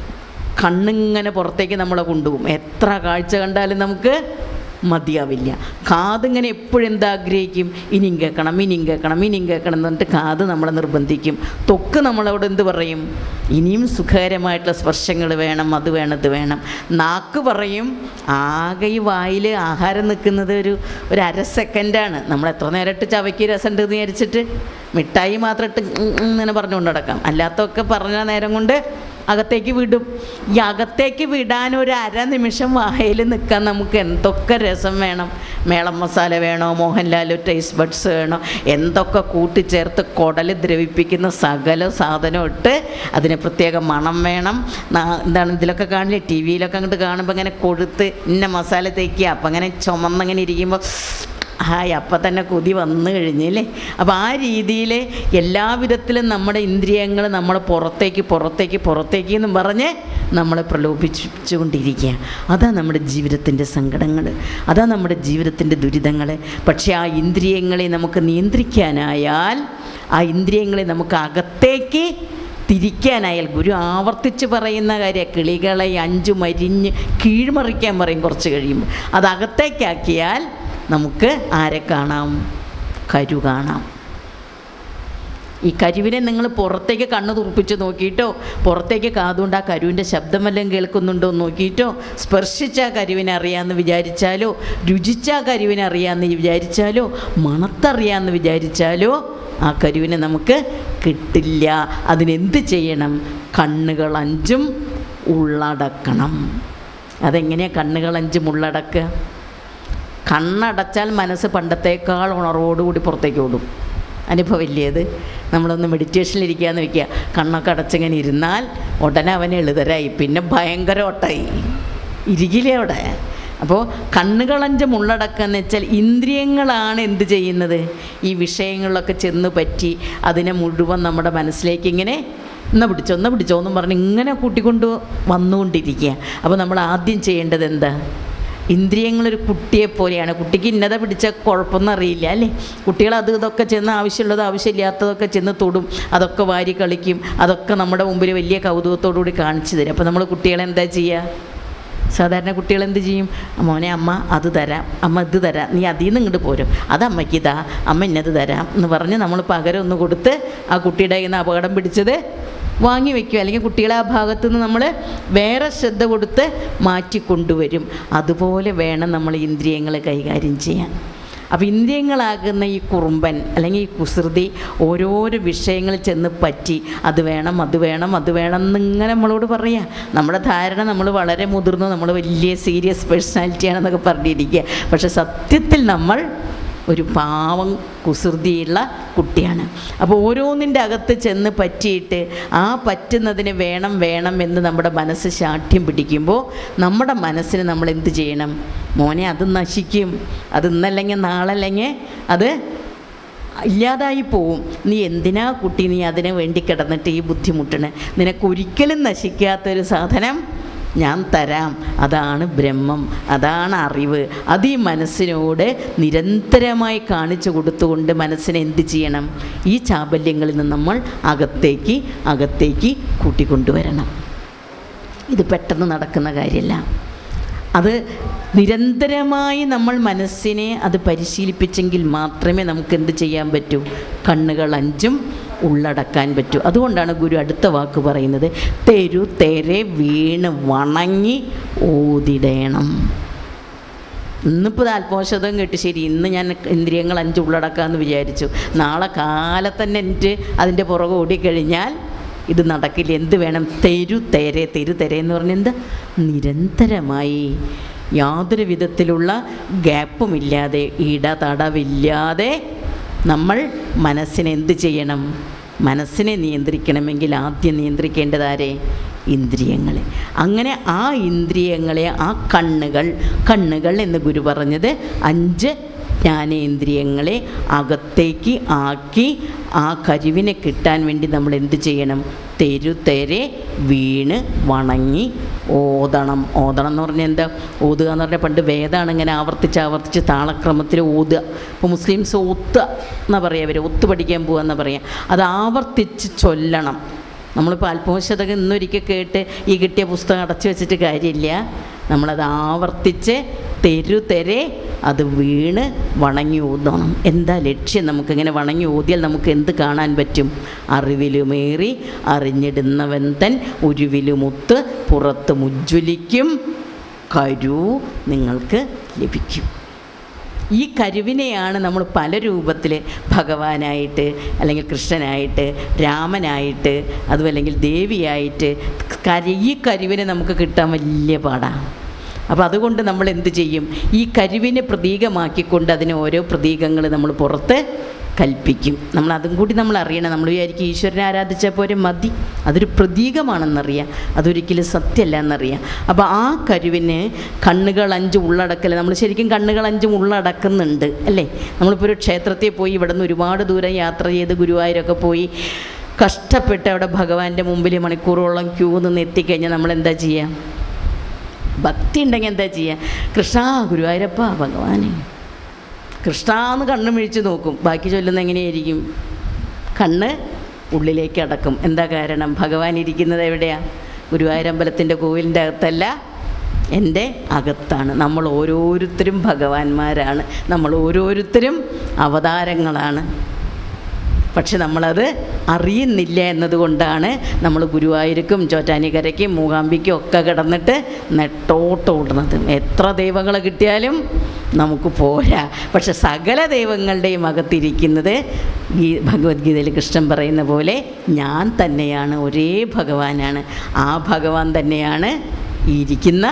കണ്ണിങ്ങനെ പുറത്തേക്ക് നമ്മളെ കൊണ്ടുപോകും എത്ര കാഴ്ച കണ്ടാലും നമുക്ക് മതിയാവില്ല കാതിങ്ങനെ എപ്പോഴും എന്താ ആഗ്രഹിക്കും ഇനിയും കേൾക്കണം ഇനിയും കേൾക്കണം ഇനിയും കേൾക്കണം എന്ന് പറഞ്ഞിട്ട് കാത് നമ്മളെ നിർബന്ധിക്കും തൊക്ക് നമ്മളോട് എന്ത് പറയും ഇനിയും സുഖകരമായിട്ടുള്ള സ്പർശങ്ങൾ വേണം അത് വേണം ഇത് വേണം നാക്ക് പറയും ആകെ ഈ വായിൽ ആഹാരം നിൽക്കുന്നത് ഒരു ഒരു അര സെക്കൻഡാണ് നമ്മൾ എത്ര നേരം ഇട്ട് ചവയ്ക്ക് രസമുണ്ട് എന്ന് വിചാരിച്ചിട്ട് മിഠായി മാത്രം ഇട്ട് ഉം ഉം ഇങ്ങനെ പറഞ്ഞുകൊണ്ട് നടക്കാം അല്ലാത്തൊക്കെ പറഞ്ഞ നേരം കൊണ്ട് അകത്തേക്ക് വിടും ഈ അകത്തേക്ക് വിടാൻ ഒരു അര നിമിഷം വായിൽ നിൽക്കാൻ നമുക്ക് എന്തൊക്കെ രസം വേണം മേളം മസാല വേണോ മോഹൻലാൽ ടേസ്റ്റ് ബഡ്സ് വേണോ എന്തൊക്കെ കൂട്ടിച്ചേർത്ത് കുടൽ ദ്രവിപ്പിക്കുന്ന സകല സാധനം ഇട്ട് അതിന് പ്രത്യേക മണം വേണം നാ- എന്താണ് ഇതിലൊക്കെ കാണില്ലേ ടി വിയിലൊക്കെ അങ്ങോട്ട് കാണുമ്പോൾ ഇങ്ങനെ കൊഴുത്ത് ഇന്ന മസാല തേക്കുക അപ്പം അങ്ങനെ ചുമന്നങ്ങനെ ഇരിക്കുമ്പോൾ ഹായ് അപ്പം തന്നെ കൊതി വന്നു കഴിഞ്ഞല്ലേ അപ്പോൾ ആ രീതിയിൽ എല്ലാവിധത്തിലും നമ്മുടെ ഇന്ദ്രിയങ്ങൾ നമ്മളെ പുറത്തേക്ക് പുറത്തേക്ക് പുറത്തേക്ക് എന്നും പറഞ്ഞ് നമ്മളെ പ്രലോഭിപ്പിച്ചുകൊണ്ടിരിക്കുക അതാ നമ്മുടെ ജീവിതത്തിൻ്റെ സങ്കടങ്ങൾ അതാ നമ്മുടെ ജീവിതത്തിൻ്റെ ദുരിതങ്ങൾ പക്ഷേ ആ ഇന്ദ്രിയങ്ങളെ നമുക്ക് നിയന്ത്രിക്കാനായാൽ ആ ഇന്ദ്രിയങ്ങളെ നമുക്ക് അകത്തേക്ക് തിരിക്കാനായാൽ ഗുരു ആവർത്തിച്ച് പറയുന്ന കാര്യം കിളികളെ അഞ്ചു മരിഞ്ഞ് കീഴ്മറിക്കാൻ പറയും കുറച്ച് കഴിയുമ്പോൾ അത് അകത്തേക്കാക്കിയാൽ നമുക്ക് ആരെ കാണാം കരു കാണാം ഈ കരുവിനെ നിങ്ങൾ പുറത്തേക്ക് കണ്ണ് തുറപ്പിച്ച് നോക്കിയിട്ടോ പുറത്തേക്ക് കാതുകൊണ്ട് ആ കരുവിൻ്റെ ശബ്ദം വല്ലതും കേൾക്കുന്നുണ്ടോ എന്ന് നോക്കിയിട്ടോ സ്പർശിച്ച ആ കരുവിനെ അറിയാമെന്ന് വിചാരിച്ചാലോ രുചിച്ച ആ കരുവിനെ അറിയാമെന്ന് വിചാരിച്ചാലോ മണത്തറിയാമെന്ന് വിചാരിച്ചാലോ ആ കരുവിനെ നമുക്ക് കിട്ടില്ല അതിനെന്ത് ചെയ്യണം കണ്ണുകൾ അഞ്ചും ഉള്ളടക്കണം അതെങ്ങനെയാണ് കണ്ണുകൾ അഞ്ചും ഉള്ളടക്കുക കണ്ണടച്ചാൽ മനസ്സ് പണ്ടത്തേക്കാൾ ഉണർവോടുകൂടി പുറത്തേക്ക് ഓടും അനുഭവമില്ലേ അത് നമ്മളൊന്ന് മെഡിറ്റേഷനിലിരിക്കാന്ന് വെക്കുക കണ്ണൊക്കെ അടച്ചിങ്ങനെ ഇരുന്നാൽ ഉടനെ അവൻ എളുതരായി പിന്നെ ഭയങ്കര ഒട്ടായി ഇരിക്കില്ലേ അവിടെ അപ്പോൾ കണ്ണുകളഞ്ച് മുള്ളടക്കം വെച്ചാൽ ഇന്ദ്രിയങ്ങളാണ് എന്ത് ചെയ്യുന്നത് ഈ വിഷയങ്ങളിലൊക്കെ ചെന്ന് പറ്റി അതിനെ മുഴുവൻ നമ്മുടെ മനസ്സിലേക്ക് ഇങ്ങനെ എന്നാ പിടിച്ചോ എന്നാ പിടിച്ചോ എന്നും പറഞ്ഞ് ഇങ്ങനെ കൂട്ടിക്കൊണ്ട് വന്നുകൊണ്ടിരിക്കുക അപ്പോൾ നമ്മൾ ആദ്യം ചെയ്യേണ്ടത് എന്താ ഇന്ദ്രിയങ്ങളൊരു കുട്ടിയെ പോലെയാണ് കുട്ടിക്ക് ഇന്നത പിടിച്ച കുഴപ്പമൊന്നും അറിയില്ല അല്ലേ കുട്ടികൾ അത് ഇതൊക്കെ ചെന്ന് ആവശ്യമുള്ളത് ആവശ്യമില്ലാത്തതൊക്കെ ചെന്ന് തൊടും അതൊക്കെ വാരി കളിക്കും അതൊക്കെ നമ്മുടെ മുമ്പിൽ വലിയ കൗതുകത്തോടു കൂടി കാണിച്ചു തരും അപ്പോൾ നമ്മൾ കുട്ടികളെ എന്താ ചെയ്യുക സാധാരണ കുട്ടികൾ എന്ത് ചെയ്യും മോനെ അമ്മ അത് തരാം അമ്മ ഇത് തരാം നീ അതിൽ നിന്ന് ഇങ്ങോട്ട് പോരും അത് അമ്മയ്ക്ക് ഇതാ അമ്മ ഇന്നത് തരാം എന്ന് പറഞ്ഞ് നമ്മൾ പകരം ഒന്ന് കൊടുത്ത് ആ കുട്ടിയുടെ കയ്യിൽ നിന്ന് അപകടം പിടിച്ചത് വാങ്ങി വയ്ക്കും അല്ലെങ്കിൽ കുട്ടികളെ ആ ഭാഗത്തു നിന്ന് നമ്മൾ വേറെ ശ്രദ്ധ കൊടുത്ത് മാറ്റി കൊണ്ടുവരും അതുപോലെ വേണം നമ്മൾ ഇന്ദ്രിയങ്ങളെ കൈകാര്യം ചെയ്യാൻ അപ്പോൾ ഇന്ദ്രിയങ്ങളാകുന്ന ഈ കുറുമ്പൻ അല്ലെങ്കിൽ ഈ കുസൃതി ഓരോരോ വിഷയങ്ങളിൽ ചെന്ന് പറ്റി അത് വേണം അത് വേണം അത് വേണം എന്നിങ്ങനെ നമ്മളോട് പറയാം നമ്മുടെ ധാരണ നമ്മൾ വളരെ മുതിർന്നു നമ്മൾ വലിയ സീരിയസ് പേഴ്സണാലിറ്റിയാണെന്നൊക്കെ പറഞ്ഞിരിക്കുക പക്ഷെ സത്യത്തിൽ നമ്മൾ ഒരു പാവം കുസൃതിയുള്ള കുട്ടിയാണ് അപ്പോൾ ഓരോന്നിൻ്റെ അകത്ത് ചെന്ന് പറ്റിയിട്ട് ആ പറ്റുന്നതിന് വേണം വേണം എന്ന് നമ്മുടെ മനസ്സ് ശാഠ്യം പിടിക്കുമ്പോൾ നമ്മുടെ മനസ്സിന് നമ്മൾ എന്ത് ചെയ്യണം മോനെ അത് നശിക്കും അത് ഇന്നല്ലെങ്കിൽ നാളല്ലെങ്കിൽ അത് ഇല്ലാതായി പോവും നീ എന്തിനാ കുട്ടി നീ അതിന് വേണ്ടി കിടന്നിട്ട് ഈ ബുദ്ധിമുട്ടണ് നിനക്കൊരിക്കലും നശിക്കാത്തൊരു സാധനം ഞാൻ തരാം അതാണ് ബ്രഹ്മം അതാണ് അറിവ് അത് ഈ മനസ്സിനോട് നിരന്തരമായി കാണിച്ചു കൊടുത്തുകൊണ്ട് മനസ്സിനെ എന്ത് ചെയ്യണം ഈ ചാബല്യങ്ങളിൽ നിന്ന് നമ്മൾ അകത്തേക്ക് അകത്തേക്ക് കൂട്ടിക്കൊണ്ടുവരണം ഇത് പെട്ടെന്ന് നടക്കുന്ന കാര്യമല്ല അത് നിരന്തരമായി നമ്മൾ മനസ്സിനെ അത് പരിശീലിപ്പിച്ചെങ്കിൽ മാത്രമേ നമുക്ക് എന്ത് ചെയ്യാൻ പറ്റൂ കണ്ണുകൾ അഞ്ചും ഉള്ളടക്കാൻ പറ്റൂ അതുകൊണ്ടാണ് ഗുരു അടുത്ത വാക്ക് പറയുന്നത് തെരു തെരെ വീണ് വണങ്ങി ഓതിടേണം ഇന്നിപ്പോൾ ആത്മോഷതം കേട്ട് ശരി ഇന്ന് ഞാൻ ഇന്ദ്രിയങ്ങൾ അഞ്ച് ഉള്ളടക്കാമെന്ന് വിചാരിച്ചു നാളെ കാലത്തന്നെ എനിക്ക് അതിൻ്റെ പുറകെ ഓടിക്കഴിഞ്ഞാൽ ഇത് നടക്കില്ല എന്ത് വേണം തെരു തെരെ തെരു തെരെ എന്ന് പറഞ്ഞാൽ എന്താ നിരന്തരമായി യാതൊരു വിധത്തിലുള്ള ഗ്യാപ്പുമില്ലാതെ ഇടതടവില്ലാതെ നമ്മൾ മനസ്സിനെ എന്ത് ചെയ്യണം മനസ്സിനെ നിയന്ത്രിക്കണമെങ്കിൽ ആദ്യം നിയന്ത്രിക്കേണ്ടത് ആരെ ഇന്ദ്രിയങ്ങളെ അങ്ങനെ ആ ഇന്ദ്രിയങ്ങളെ ആ കണ്ണുകൾ കണ്ണുകൾ എന്ന് ഗുരു പറഞ്ഞത് അഞ്ച് ജ്ഞാനേന്ദ്രിയങ്ങളെ അകത്തേക്ക് ആക്കി ആ കരിവിനെ കിട്ടാൻ വേണ്ടി നമ്മൾ എന്ത് ചെയ്യണം തെരുതെരെ വീണ് വണങ്ങി ഓതണം ഓതണം എന്ന് പറഞ്ഞാൽ എന്താ ഓതുക എന്ന് പറഞ്ഞാൽ പണ്ട് വേദമാണ് ഇങ്ങനെ ആവർത്തിച്ച് ആവർത്തിച്ച് താളക്രമത്തിൽ ഓതുക ഇപ്പോൾ മുസ്ലിംസ് ഒത്ത എന്നാ പറയുക അവർ ഒത്തു പഠിക്കാൻ പോകുക എന്നാ പറയുക അത് ആവർത്തിച്ച് ചൊല്ലണം നമ്മളിപ്പോൾ ആത്മോശതകം ഇന്നൊരിക്കൽ കേട്ട് ഈ കിട്ടിയ പുസ്തകം അടച്ചു വെച്ചിട്ട് കാര്യമില്ല നമ്മളത് ആവർത്തിച്ച് തെരുതെരെ അത് വീണ് വണങ്ങി ഊതണം എന്താ ലക്ഷ്യം നമുക്കിങ്ങനെ വണങ്ങി ഊതിയാൽ നമുക്ക് എന്ത് കാണാൻ പറ്റും അറിവിലുമേറി അറിഞ്ഞിടുന്നവൻ തൻ ഉരുവിലുമുത്ത് പുറത്ത് മുജ്വലിക്കും കരു നിങ്ങൾക്ക് ലഭിക്കും ഈ കരുവിനെയാണ് നമ്മൾ പല രൂപത്തിൽ ഭഗവാനായിട്ട് അല്ലെങ്കിൽ കൃഷ്ണനായിട്ട് രാമനായിട്ട് അതും അല്ലെങ്കിൽ ദേവിയായിട്ട് കരി ഈ കരുവിനെ നമുക്ക് കിട്ടാൻ വലിയ പാടാണ് അപ്പോൾ അതുകൊണ്ട് നമ്മൾ എന്ത് ചെയ്യും ഈ കരുവിനെ പ്രതീകമാക്കിക്കൊണ്ട് അതിന് ഓരോ പ്രതീകങ്ങൾ നമ്മൾ പുറത്ത് കൽപ്പിക്കും നമ്മൾ അതും കൂടി നമ്മൾ അറിയണം നമ്മൾ വിചാരിക്കും ഈശ്വരനെ ആരാധിച്ചാൽ പോരെ മതി അതൊരു പ്രതീകമാണെന്നറിയാം അതൊരിക്കലും സത്യമല്ല എന്നറിയാം അപ്പോൾ ആ കരുവിന് കണ്ണുകൾ അഞ്ച് ഉള്ളടക്കൽ നമ്മൾ ശരിക്കും കണ്ണുകൾ അഞ്ചും ഉള്ളടക്കുന്നുണ്ട് അല്ലേ നമ്മളിപ്പോൾ ഒരു ക്ഷേത്രത്തിൽ പോയി ഇവിടെ നിന്ന് ഒരുപാട് ദൂരം യാത്ര ചെയ്ത് ഗുരുവായൂരൊക്കെ പോയി കഷ്ടപ്പെട്ട് അവിടെ ഭഗവാന്റെ മുമ്പിൽ മണിക്കൂറോളം ക്യൂ നിന്ന് എത്തിക്കഴിഞ്ഞാൽ നമ്മൾ എന്താ ചെയ്യുക ഭക്തി ഉണ്ടെങ്കിൽ എന്താ ചെയ്യുക കൃഷ്ണ ഗുരുവായൂരപ്പ ഭഗവാനെ കൃഷ്ണ എന്ന് കണ്ണ് മിഴിച്ച് നോക്കും ബാക്കി ചൊല്ലുന്ന എങ്ങനെയായിരിക്കും കണ്ണ് ഉള്ളിലേക്ക് അടക്കും എന്താ കാരണം ഭഗവാൻ ഇരിക്കുന്നത് എവിടെയാ ഗുരുവായൂരമ്പലത്തിൻ്റെ കോവിലിൻ്റെ അകത്തല്ല എൻ്റെ അകത്താണ് നമ്മൾ ഓരോരുത്തരും ഭഗവാന്മാരാണ് നമ്മൾ ഓരോരുത്തരും അവതാരങ്ങളാണ് പക്ഷെ നമ്മളത് അറിയുന്നില്ല എന്നതുകൊണ്ടാണ് നമ്മൾ ഗുരുവായൂർക്കും ചോറ്റാനിക്കരയ്ക്കും മൂകാംബിക്കും ഒക്കെ കിടന്നിട്ട് നെട്ടോട്ടോടുന്നത് എത്ര ദൈവങ്ങളെ കിട്ടിയാലും നമുക്ക് പോരാ പക്ഷെ സകല ദൈവങ്ങളുടെയും അകത്തിരിക്കുന്നത് ഗീ ഭഗവത്ഗീതയിൽ കൃഷ്ണൻ പറയുന്ന പോലെ ഞാൻ തന്നെയാണ് ഒരേ ഭഗവാനാണ് ആ ഭഗവാൻ തന്നെയാണ് ഈ ഇരിക്കുന്ന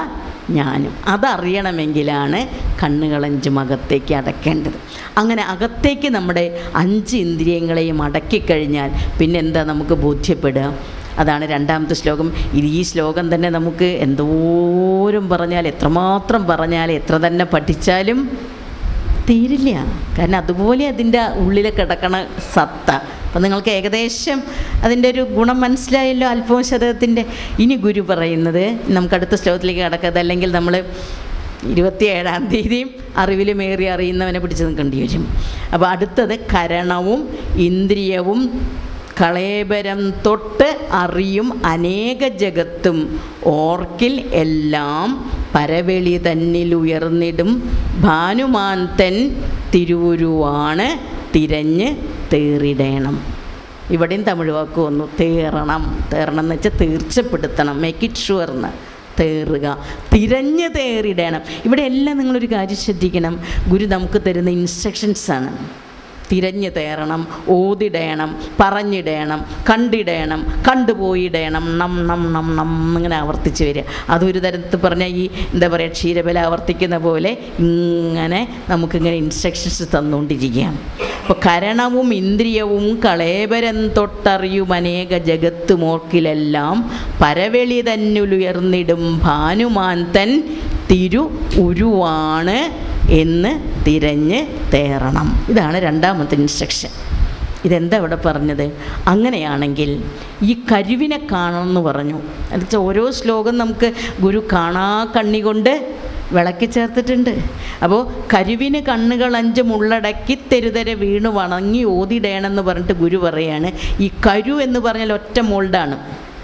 ഞാനും അതറിയണമെങ്കിലാണ് കണ്ണുകളഞ്ചും അകത്തേക്ക് അടയ്ക്കേണ്ടത് അങ്ങനെ അകത്തേക്ക് നമ്മുടെ അഞ്ച് ഇന്ദ്രിയങ്ങളെയും അടക്കിക്കഴിഞ്ഞാൽ പിന്നെന്താ നമുക്ക് ബോധ്യപ്പെടുക അതാണ് രണ്ടാമത്തെ ശ്ലോകം ഇത് ഈ ശ്ലോകം തന്നെ നമുക്ക് എന്തോരം പറഞ്ഞാൽ എത്രമാത്രം പറഞ്ഞാൽ എത്ര തന്നെ പഠിച്ചാലും തീരില്ല കാരണം അതുപോലെ അതിൻ്റെ ഉള്ളിൽ കിടക്കണ സത്ത അപ്പം നിങ്ങൾക്ക് ഏകദേശം അതിൻ്റെ ഒരു ഗുണം മനസ്സിലായല്ലോ അല്പശതകത്തിൻ്റെ ഇനി ഗുരു പറയുന്നത് നമുക്ക് അടുത്ത ശ്ലോകത്തിലേക്ക് കിടക്കരുത് അല്ലെങ്കിൽ നമ്മൾ ഇരുപത്തിയേഴാം തീയതിയും അറിവിലുമേറി അറിയുന്നവനെ പിടിച്ച് നിൽക്കേണ്ടി വരും അപ്പോൾ അടുത്തത് കരണവും ഇന്ദ്രിയവും കളേബരം തൊട്ട് അറിയും അനേക ജഗത്തും ഓർക്കിൽ എല്ലാം പരവെളി തന്നിൽ ഉയർന്നിടും ഭാനുമാന്തൻ തിരുവുരുവാണ് തിരഞ്ഞ് തേറിടേണം ഇവിടെയും തമിഴ് വാക്ക് വന്നു തേറണം തേറണം എന്ന് വെച്ചാൽ തീർച്ചപ്പെടുത്തണം മേക്ക് ഇറ്റ് ഷുവർ എന്ന് തേറുക തിരഞ്ഞ് തേറിടണം ഇവിടെ എല്ലാം നിങ്ങളൊരു കാര്യം ശ്രദ്ധിക്കണം ഗുരു നമുക്ക് തരുന്ന ഇൻസ്ട്രക്ഷൻസാണ് തിരഞ്ഞു തേറണം ഓതിടേണം പറഞ്ഞിടേണം കണ്ടിടേണം കണ്ടുപോയിടേണം നം നം നം നം ഇങ്ങനെ ആവർത്തിച്ച് വരിക അതൊരു തരത്തിൽ പറഞ്ഞാൽ ഈ എന്താ പറയുക ക്ഷീരബല ആവർത്തിക്കുന്ന പോലെ ഇങ്ങനെ നമുക്കിങ്ങനെ ഇൻസ്ട്രക്ഷൻസ് തന്നുകൊണ്ടിരിക്കുകയാണ് അപ്പോൾ കരണവും ഇന്ദ്രിയവും കളേബരം തൊട്ടറിയും അനേക ജഗത്തുമോർക്കിലെല്ലാം പരവെളി തന്നുലുയർന്നിടും ഭാനുമാന്തൻ തിരു ഉരുവാണ് എന്ന് തിരഞ്ഞ് തേറണം ഇതാണ് രണ്ടാമത്തെ ഇൻസ്ട്രക്ഷൻ ഇതെന്താ ഇവിടെ പറഞ്ഞത് അങ്ങനെയാണെങ്കിൽ ഈ കരുവിനെ കാണണമെന്ന് പറഞ്ഞു എന്നുവെച്ചാൽ ഓരോ ശ്ലോകം നമുക്ക് ഗുരു കാണാ കണ്ണി കൊണ്ട് വിളക്കി ചേർത്തിട്ടുണ്ട് അപ്പോൾ കരുവിന് കണ്ണുകൾ അഞ്ചും ഉള്ളടക്കി തെരുതരെ വീണ് വണങ്ങി ഓതിടേണമെന്ന് പറഞ്ഞിട്ട് ഗുരു പറയാണ് ഈ കരു എന്ന് പറഞ്ഞാൽ ഒറ്റ മോൾഡാണ്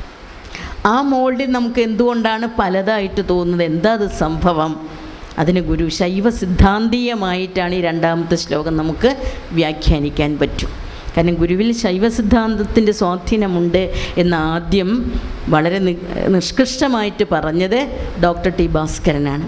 ആ മോൾഡിൽ നമുക്ക് എന്തുകൊണ്ടാണ് പലതായിട്ട് തോന്നുന്നത് എന്താ അത് സംഭവം അതിന് ഗുരു ശൈവ സിദ്ധാന്തീയമായിട്ടാണ് ഈ രണ്ടാമത്തെ ശ്ലോകം നമുക്ക് വ്യാഖ്യാനിക്കാൻ പറ്റും കാരണം ഗുരുവിൽ ശൈവ സിദ്ധാന്തത്തിൻ്റെ സ്വാധീനമുണ്ട് എന്ന് ആദ്യം വളരെ നി നിഷ്കൃഷ്ടമായിട്ട് പറഞ്ഞത് ഡോക്ടർ ടി ഭാസ്കരനാണ്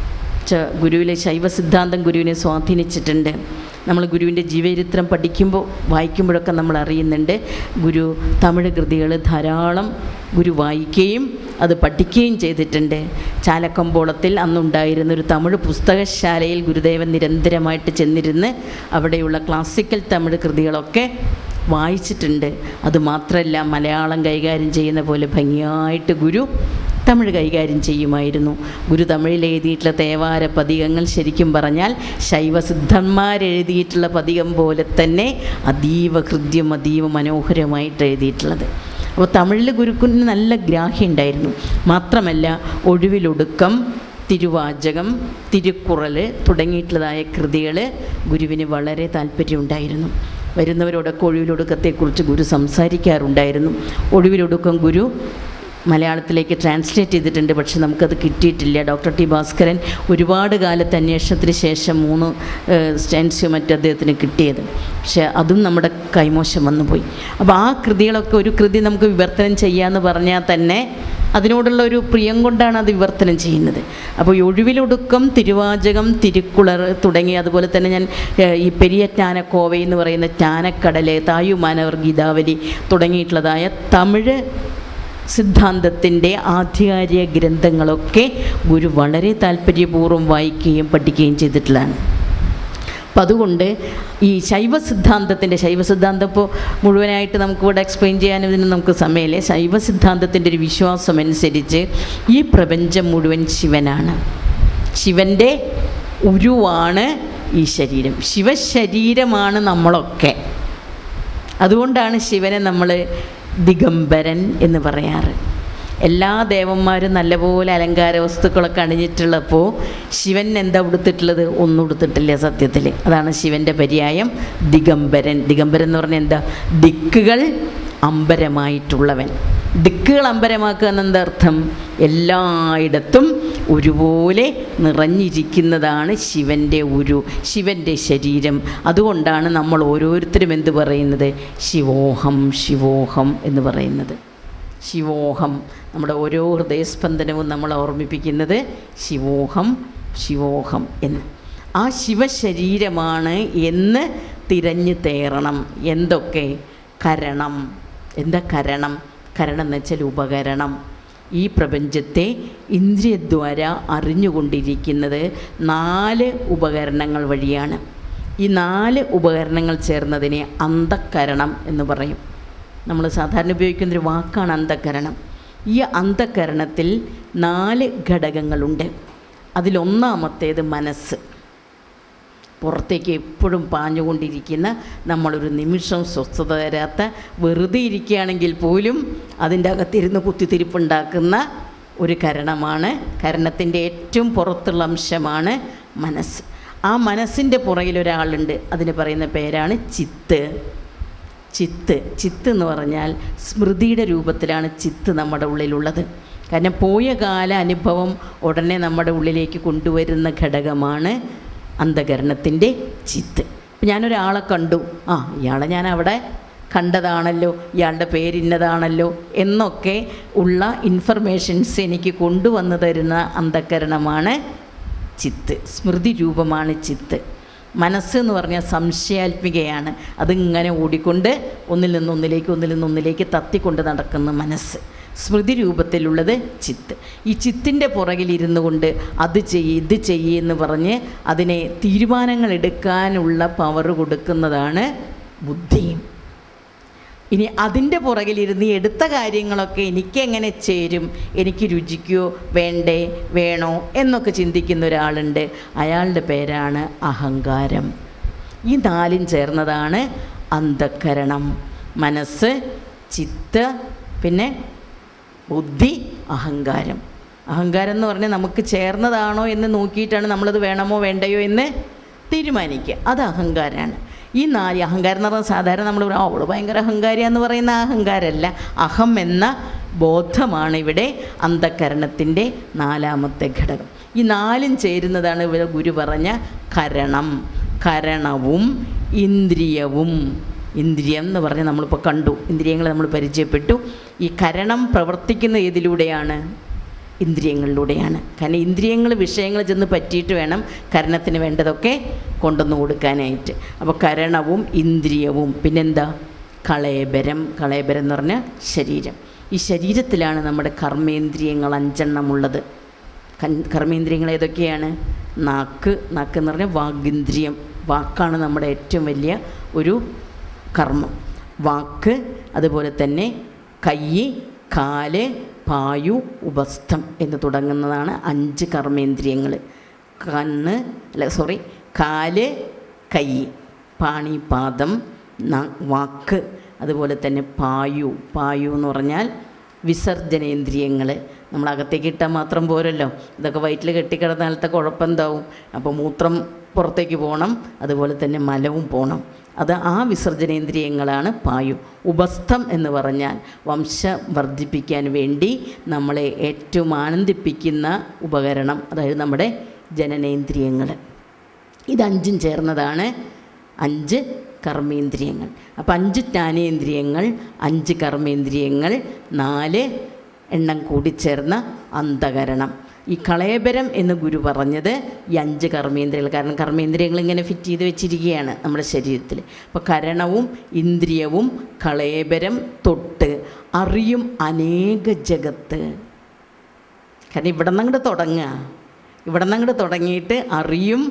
ച ഗുരുവിലെ ശൈവ സിദ്ധാന്തം ഗുരുവിനെ സ്വാധീനിച്ചിട്ടുണ്ട് നമ്മൾ ഗുരുവിൻ്റെ ജീവചരിത്രം പഠിക്കുമ്പോൾ വായിക്കുമ്പോഴൊക്കെ നമ്മൾ അറിയുന്നുണ്ട് ഗുരു തമിഴ് കൃതികൾ ധാരാളം ഗുരു വായിക്കുകയും അത് പഠിക്കുകയും ചെയ്തിട്ടുണ്ട് ചാലക്കമ്പോളത്തിൽ അന്നുണ്ടായിരുന്ന ഒരു തമിഴ് പുസ്തകശാലയിൽ ഗുരുദേവൻ നിരന്തരമായിട്ട് ചെന്നിരുന്ന് അവിടെയുള്ള ക്ലാസിക്കൽ തമിഴ് കൃതികളൊക്കെ വായിച്ചിട്ടുണ്ട് അതുമാത്രമല്ല മലയാളം കൈകാര്യം ചെയ്യുന്ന പോലെ ഭംഗിയായിട്ട് ഗുരു തമിഴ് കൈകാര്യം ചെയ്യുമായിരുന്നു ഗുരു തമിഴിൽ എഴുതിയിട്ടുള്ള തേവാര പതികങ്ങൾ ശരിക്കും പറഞ്ഞാൽ ശൈവസിദ്ധന്മാരെഴുതിയിട്ടുള്ള പതികം പോലെ തന്നെ അതീവ ഹൃദ്യം അതീവ മനോഹരമായിട്ട് എഴുതിയിട്ടുള്ളത് അപ്പോൾ തമിഴിൽ ഗുരുക്കുന് നല്ല ഗ്രാഹ്യം ഉണ്ടായിരുന്നു മാത്രമല്ല ഒഴിവിലൊടുക്കം തിരുവാചകം തിരുക്കുറൽ തുടങ്ങിയിട്ടുള്ളതായ കൃതികൾ ഗുരുവിന് വളരെ താല്പര്യമുണ്ടായിരുന്നു വരുന്നവരോടൊക്കെ ഒഴിവിലൊടുക്കത്തെക്കുറിച്ച് ഗുരു സംസാരിക്കാറുണ്ടായിരുന്നു ഒഴിവിലൊടുക്കം ഗുരു മലയാളത്തിലേക്ക് ട്രാൻസ്ലേറ്റ് ചെയ്തിട്ടുണ്ട് പക്ഷെ നമുക്കത് കിട്ടിയിട്ടില്ല ഡോക്ടർ ടി ഭാസ്കരൻ ഒരുപാട് കാലത്തെ അന്വേഷണത്തിന് ശേഷം മൂന്ന് സ്റ്റാൻസ്യോ മറ്റ് അദ്ദേഹത്തിന് കിട്ടിയത് പക്ഷെ അതും നമ്മുടെ കൈമോശം വന്നുപോയി അപ്പോൾ ആ കൃതികളൊക്കെ ഒരു കൃതി നമുക്ക് വിവർത്തനം ചെയ്യാമെന്ന് പറഞ്ഞാൽ തന്നെ അതിനോടുള്ള ഒരു പ്രിയം കൊണ്ടാണ് അത് വിവർത്തനം ചെയ്യുന്നത് അപ്പോൾ ഈ ഒഴിവിലൊടുക്കം തിരുവാചകം തിരുക്കുളർ തുടങ്ങി അതുപോലെ തന്നെ ഞാൻ ഏഹ്, ഈ പെരിയ ജ്ഞാനക്കോവ എന്ന് പറയുന്ന ജ്ഞാനക്കടല് തായുമാനവർ ഗീതാവലി തുടങ്ങിയിട്ടുള്ളതായ തമിഴ് സിദ്ധാന്തത്തിൻ്റെ ആധികാരിക ഗ്രന്ഥങ്ങളൊക്കെ ഗുരു വളരെ താല്പര്യപൂർവ്വം വായിക്കുകയും പഠിക്കുകയും ചെയ്തിട്ടുള്ളതാണ് അപ്പം അതുകൊണ്ട് ഈ ശൈവ സിദ്ധാന്തത്തിൻ്റെ ശൈവ സിദ്ധാന്തം ഇപ്പോൾ മുഴുവനായിട്ട് നമുക്കിവിടെ എക്സ്പ്ലെയിൻ ചെയ്യാനും ഇതിന് നമുക്ക് സമയമില്ല ശൈവ സിദ്ധാന്തത്തിൻ്റെ ഒരു വിശ്വാസം അനുസരിച്ച് ഈ പ്രപഞ്ചം മുഴുവൻ ശിവനാണ് ശിവൻ്റെ ഉരുവാണ് ഈ ശരീരം ശിവശരീരമാണ് നമ്മളൊക്കെ അതുകൊണ്ടാണ് ശിവനെ നമ്മൾ ദിഗംബരൻ എന്ന് പറയാറ് എല്ലാ ദേവന്മാരും നല്ലപോലെ അലങ്കാര വസ്തുക്കളൊക്കെ അണിഞ്ഞിട്ടുള്ളപ്പോൾ ശിവൻ എന്താ ഉടുത്തിട്ടുള്ളത് ഒന്നും ഉടുത്തിട്ടില്ല സത്യത്തിൽ അതാണ് ശിവൻ്റെ പര്യായം ദിഗംബരൻ ദിഗംബരൻ എന്ന് പറഞ്ഞാൽ എന്താ ദിക്കുകൾ അമ്പരമായിട്ടുള്ളവൻ ദിക്കുകൾ അമ്പരമാക്കുക എന്നെന്താ അർത്ഥം എല്ലായിടത്തും ഒരുപോലെ നിറഞ്ഞിരിക്കുന്നതാണ് ശിവൻ്റെ ഉരു ശിവൻ്റെ ശരീരം അതുകൊണ്ടാണ് നമ്മൾ ഓരോരുത്തരും എന്ത് പറയുന്നത് ശിവോഹം ശിവോഹം എന്ന് പറയുന്നത് ശിവോഹം നമ്മുടെ ഓരോ ഹൃദയസ്പന്ദനവും നമ്മൾ ഓർമ്മിപ്പിക്കുന്നത് ശിവോഹം ശിവോഹം എന്ന് ആ ശിവശരീരമാണ് എന്ന് തിരഞ്ഞു തേറണം എന്തൊക്കെ കരണം എന്താ കരണം കരണം എന്ന് വെച്ചാൽ ഉപകരണം ഈ പ്രപഞ്ചത്തെ ഇന്ദ്രിയദ്വാര അറിഞ്ഞുകൊണ്ടിരിക്കുന്നത് നാല് ഉപകരണങ്ങൾ വഴിയാണ് ഈ നാല് ഉപകരണങ്ങൾ ചേർന്നതിനെ അന്ധക്കരണം എന്ന് പറയും നമ്മൾ സാധാരണ ഉപയോഗിക്കുന്നൊരു വാക്കാണ് അന്ധക്കരണം ഈ അന്ധക്കരണത്തിൽ നാല് ഘടകങ്ങളുണ്ട് അതിലൊന്നാമത്തേത് മനസ്സ് പുറത്തേക്ക് എപ്പോഴും പാഞ്ഞുകൊണ്ടിരിക്കുന്ന നമ്മളൊരു നിമിഷം സ്വസ്ഥത തരാത്ത വെറുതെ ഇരിക്കുകയാണെങ്കിൽ പോലും അതിൻ്റെ അകത്തിരുന്ന് കുത്തിത്തിരിപ്പുണ്ടാക്കുന്ന ഒരു കരണമാണ് കരണത്തിൻ്റെ ഏറ്റവും പുറത്തുള്ള അംശമാണ് മനസ്സ് ആ മനസ്സിൻ്റെ പുറകിൽ ഒരാളുണ്ട് അതിന് പറയുന്ന പേരാണ് ചിത്ത് ചിത്ത് ചിത്ത് എന്ന് പറഞ്ഞാൽ സ്മൃതിയുടെ രൂപത്തിലാണ് ചിത്ത് നമ്മുടെ ഉള്ളിലുള്ളത് കാരണം പോയ കാല അനുഭവം ഉടനെ നമ്മുടെ ഉള്ളിലേക്ക് കൊണ്ടുവരുന്ന ഘടകമാണ് അന്ധകരണത്തിൻ്റെ ചിത്ത് ഇപ്പം ഞാനൊരാളെ കണ്ടു ആ ഇയാളെ ഞാൻ അവിടെ കണ്ടതാണല്ലോ ഇയാളുടെ പേരിന്നതാണല്ലോ എന്നൊക്കെ ഉള്ള ഇൻഫർമേഷൻസ് എനിക്ക് കൊണ്ടുവന്നു തരുന്ന അന്ധകരണമാണ് ചിത്ത് സ്മൃതി രൂപമാണ് ചിത്ത് മനസ്സ് എന്ന് പറഞ്ഞാൽ സംശയാത്മികയാണ് അതിങ്ങനെ ഓടിക്കൊണ്ട് ഒന്നിൽ നിന്ന് ഒന്നിലേക്ക് ഒന്നിൽ നിന്ന് ഒന്നിലേക്ക് തത്തിക്കൊണ്ട് നടക്കുന്ന മനസ്സ് സ്മൃതി രൂപത്തിലുള്ളത് ചിത്ത് ഈ ചിത്തിൻ്റെ പുറകിലിരുന്നു കൊണ്ട് അത് ചെയ്യ് ഇത് ചെയ്യ് എന്ന് പറഞ്ഞ് അതിനെ തീരുമാനങ്ങൾ എടുക്കാനുള്ള പവർ കൊടുക്കുന്നതാണ് ബുദ്ധിയും ഇനി അതിൻ്റെ പുറകിലിരുന്ന് ഈ എടുത്ത കാര്യങ്ങളൊക്കെ എനിക്കെങ്ങനെ ചേരും എനിക്ക് രുചിക്കോ വേണ്ടേ വേണോ എന്നൊക്കെ ചിന്തിക്കുന്ന ഒരാളുണ്ട് അയാളുടെ പേരാണ് അഹങ്കാരം ഈ നാലും ചേർന്നതാണ് അന്ധക്കരണം മനസ്സ് ചിത്ത് പിന്നെ ബുദ്ധി അഹങ്കാരം അഹങ്കാരം എന്ന് പറഞ്ഞാൽ നമുക്ക് ചേർന്നതാണോ എന്ന് നോക്കിയിട്ടാണ് നമ്മളത് വേണമോ വേണ്ടയോ എന്ന് തീരുമാനിക്കുക അത് അഹങ്കാരമാണ് ഈ നാല് അഹങ്കാരം എന്ന് പറഞ്ഞാൽ സാധാരണ നമ്മൾ പറയും, "ആ, അവള് ഭയങ്കര അഹങ്കാരി എന്ന് പറയുന്ന ആ അഹങ്കാരമല്ല അഹം എന്ന ബോധമാണ് ഇവിടെ അന്ധകരണത്തിൻ്റെ നാലാമത്തെ ഘടകം ഈ നാലും ചേരുന്നതാണ് ഇവിടെ ഗുരു പറഞ്ഞ കരണം കരണവും ഇന്ദ്രിയവും ഇന്ദ്രിയം എന്ന് പറഞ്ഞ് നമ്മളിപ്പോൾ കണ്ടു ഇന്ദ്രിയങ്ങളെ നമ്മൾ പരിചയപ്പെട്ടു ഈ കരണം പ്രവർത്തിക്കുന്ന ഏതിലൂടെയാണ് ഇന്ദ്രിയങ്ങളിലൂടെയാണ് കാരണം ഇന്ദ്രിയങ്ങൾ വിഷയങ്ങൾ ചെന്ന് പറ്റിയിട്ട് വേണം കരണത്തിന് വേണ്ടതൊക്കെ കൊണ്ടുവന്ന് കൊടുക്കാനായിട്ട് അപ്പോൾ കരണവും ഇന്ദ്രിയവും പിന്നെന്താ കളയബരം കളയബരം എന്ന് പറഞ്ഞാൽ ശരീരം ഈ ശരീരത്തിലാണ് നമ്മുടെ കർമ്മേന്ദ്രിയങ്ങൾ അഞ്ചെണ്ണമുള്ളത് കൻ- കർമ്മേന്ദ്രിയങ്ങൾ ഏതൊക്കെയാണ് നാക്ക് നാക്ക് എന്ന് പറഞ്ഞാൽ വാഗിന്ദ്രിയം വാക്കാണ് നമ്മുടെ ഏറ്റവും വലിയ ഒരു കർമ്മം വാക്ക് അതുപോലെ തന്നെ കൈ കാല് പായു ഉപസ്ഥം എന്ന് തുടങ്ങുന്നതാണ് അഞ്ച് കർമ്മേന്ദ്രിയങ്ങൾ കണ്ണ് അല്ല സോറി കാല് കൈ പാണി പാദം ന- വാക്ക് അതുപോലെ തന്നെ പായു പായു എന്ന് പറഞ്ഞാൽ വിസർജനേന്ദ്രിയങ്ങൾ നമ്മൾ അകത്തേക്ക് ഇട്ടാൽ മാത്രം പോരല്ലോ ഇതൊക്കെ വയറ്റിൽ കെട്ടിക്കിടന്നാലത്തെ കുഴപ്പം എന്താവും അപ്പോൾ മൂത്രം പുറത്തേക്ക് പോകണം അതുപോലെ തന്നെ മലവും പോകണം അത് ആ വിസർജനേന്ദ്രിയങ്ങളാണ് പായു ഉപസ്ഥം എന്ന് പറഞ്ഞാൽ വംശം വർദ്ധിപ്പിക്കാൻ വേണ്ടി നമ്മളെ ഏറ്റവും ആനന്ദിപ്പിക്കുന്ന ഉപകരണം അതായത് നമ്മുടെ ജനനേന്ദ്രിയങ്ങൾ ഇതഞ്ചും ചേർന്നതാണ് അഞ്ച് കർമ്മേന്ദ്രിയങ്ങൾ അപ്പം അഞ്ച് ജ്ഞാനേന്ദ്രിയങ്ങൾ അഞ്ച് കർമ്മേന്ദ്രിയങ്ങൾ നാല് എണ്ണം കൂടിച്ചേർന്ന അന്ധകരണം ഈ കളയബരം എന്ന് ഗുരു പറഞ്ഞത് ഈ അഞ്ച് കർമ്മേന്ദ്രിയങ്ങൾ കാരണം കർമ്മേന്ദ്രിയങ്ങൾ ഇങ്ങനെ ഫിറ്റ് ചെയ്ത് വെച്ചിരിക്കുകയാണ് നമ്മുടെ ശരീരത്തിൽ അപ്പോൾ കരണവും ഇന്ദ്രിയവും കളയബരം തൊട്ട് അറിയും അനേക ജഗത്ത് കാരണം ഇവിടെ നിന്ന് അങ്ങോട്ട് തുടങ്ങുക ഇവിടെ നിന്ന് അങ്ങോട്ട് തുടങ്ങിയിട്ട് അറിയും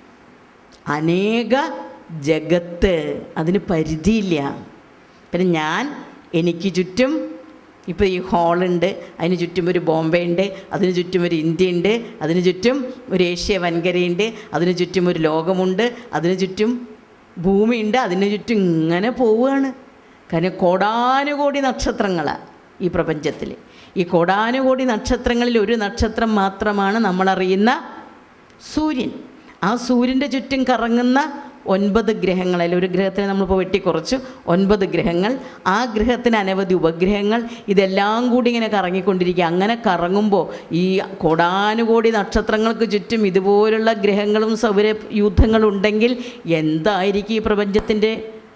അനേക ജഗത്ത് അതിന് പരിധിയില്ല പിന്നെ ഞാൻ എനിക്ക് ചുറ്റും ഇപ്പോൾ ഈ ഹാളുണ്ട് അതിന് ചുറ്റും ഒരു ബോംബെ ഉണ്ട് അതിന് ചുറ്റും ഒരു ഇന്ത്യ ഉണ്ട് അതിന് ചുറ്റും ഒരു ഏഷ്യ വൻകരയുണ്ട് അതിന് ചുറ്റും ഒരു ലോകമുണ്ട് അതിന് ചുറ്റും ഭൂമിയുണ്ട് അതിന് ചുറ്റും ഇങ്ങനെ പോവുകയാണ് കാരണം കോടാനുകോടി നക്ഷത്രങ്ങളാണ് ഈ പ്രപഞ്ചത്തിൽ ഈ കോടാനുകോടി നക്ഷത്രങ്ങളിൽ ഒരു നക്ഷത്രം മാത്രമാണ് നമ്മളറിയുന്ന സൂര്യൻ ആ സൂര്യൻ്റെ ചുറ്റും കറങ്ങുന്ന ഒൻപത് ഗ്രഹങ്ങളിൽ ഒരു ഗ്രഹത്തിനെ നമ്മളിപ്പോൾ വെട്ടിക്കുറച്ചു ഒൻപത് ഗ്രഹങ്ങൾ ആ ഗ്രഹത്തിന് അനവധി ഉപഗ്രഹങ്ങൾ ഇതെല്ലാം കൂടി ഇങ്ങനെ കറങ്ങിക്കൊണ്ടിരിക്കുക അങ്ങനെ കറങ്ങുമ്പോൾ ഈ കോടാനുകോടി നക്ഷത്രങ്ങൾക്ക് ചുറ്റും ഇതുപോലുള്ള ഗ്രഹങ്ങളും സൗര യുദ്ധങ്ങളും ഉണ്ടെങ്കിൽ എന്തായിരിക്കും ഈ പ്രപഞ്ചത്തിൻ്റെ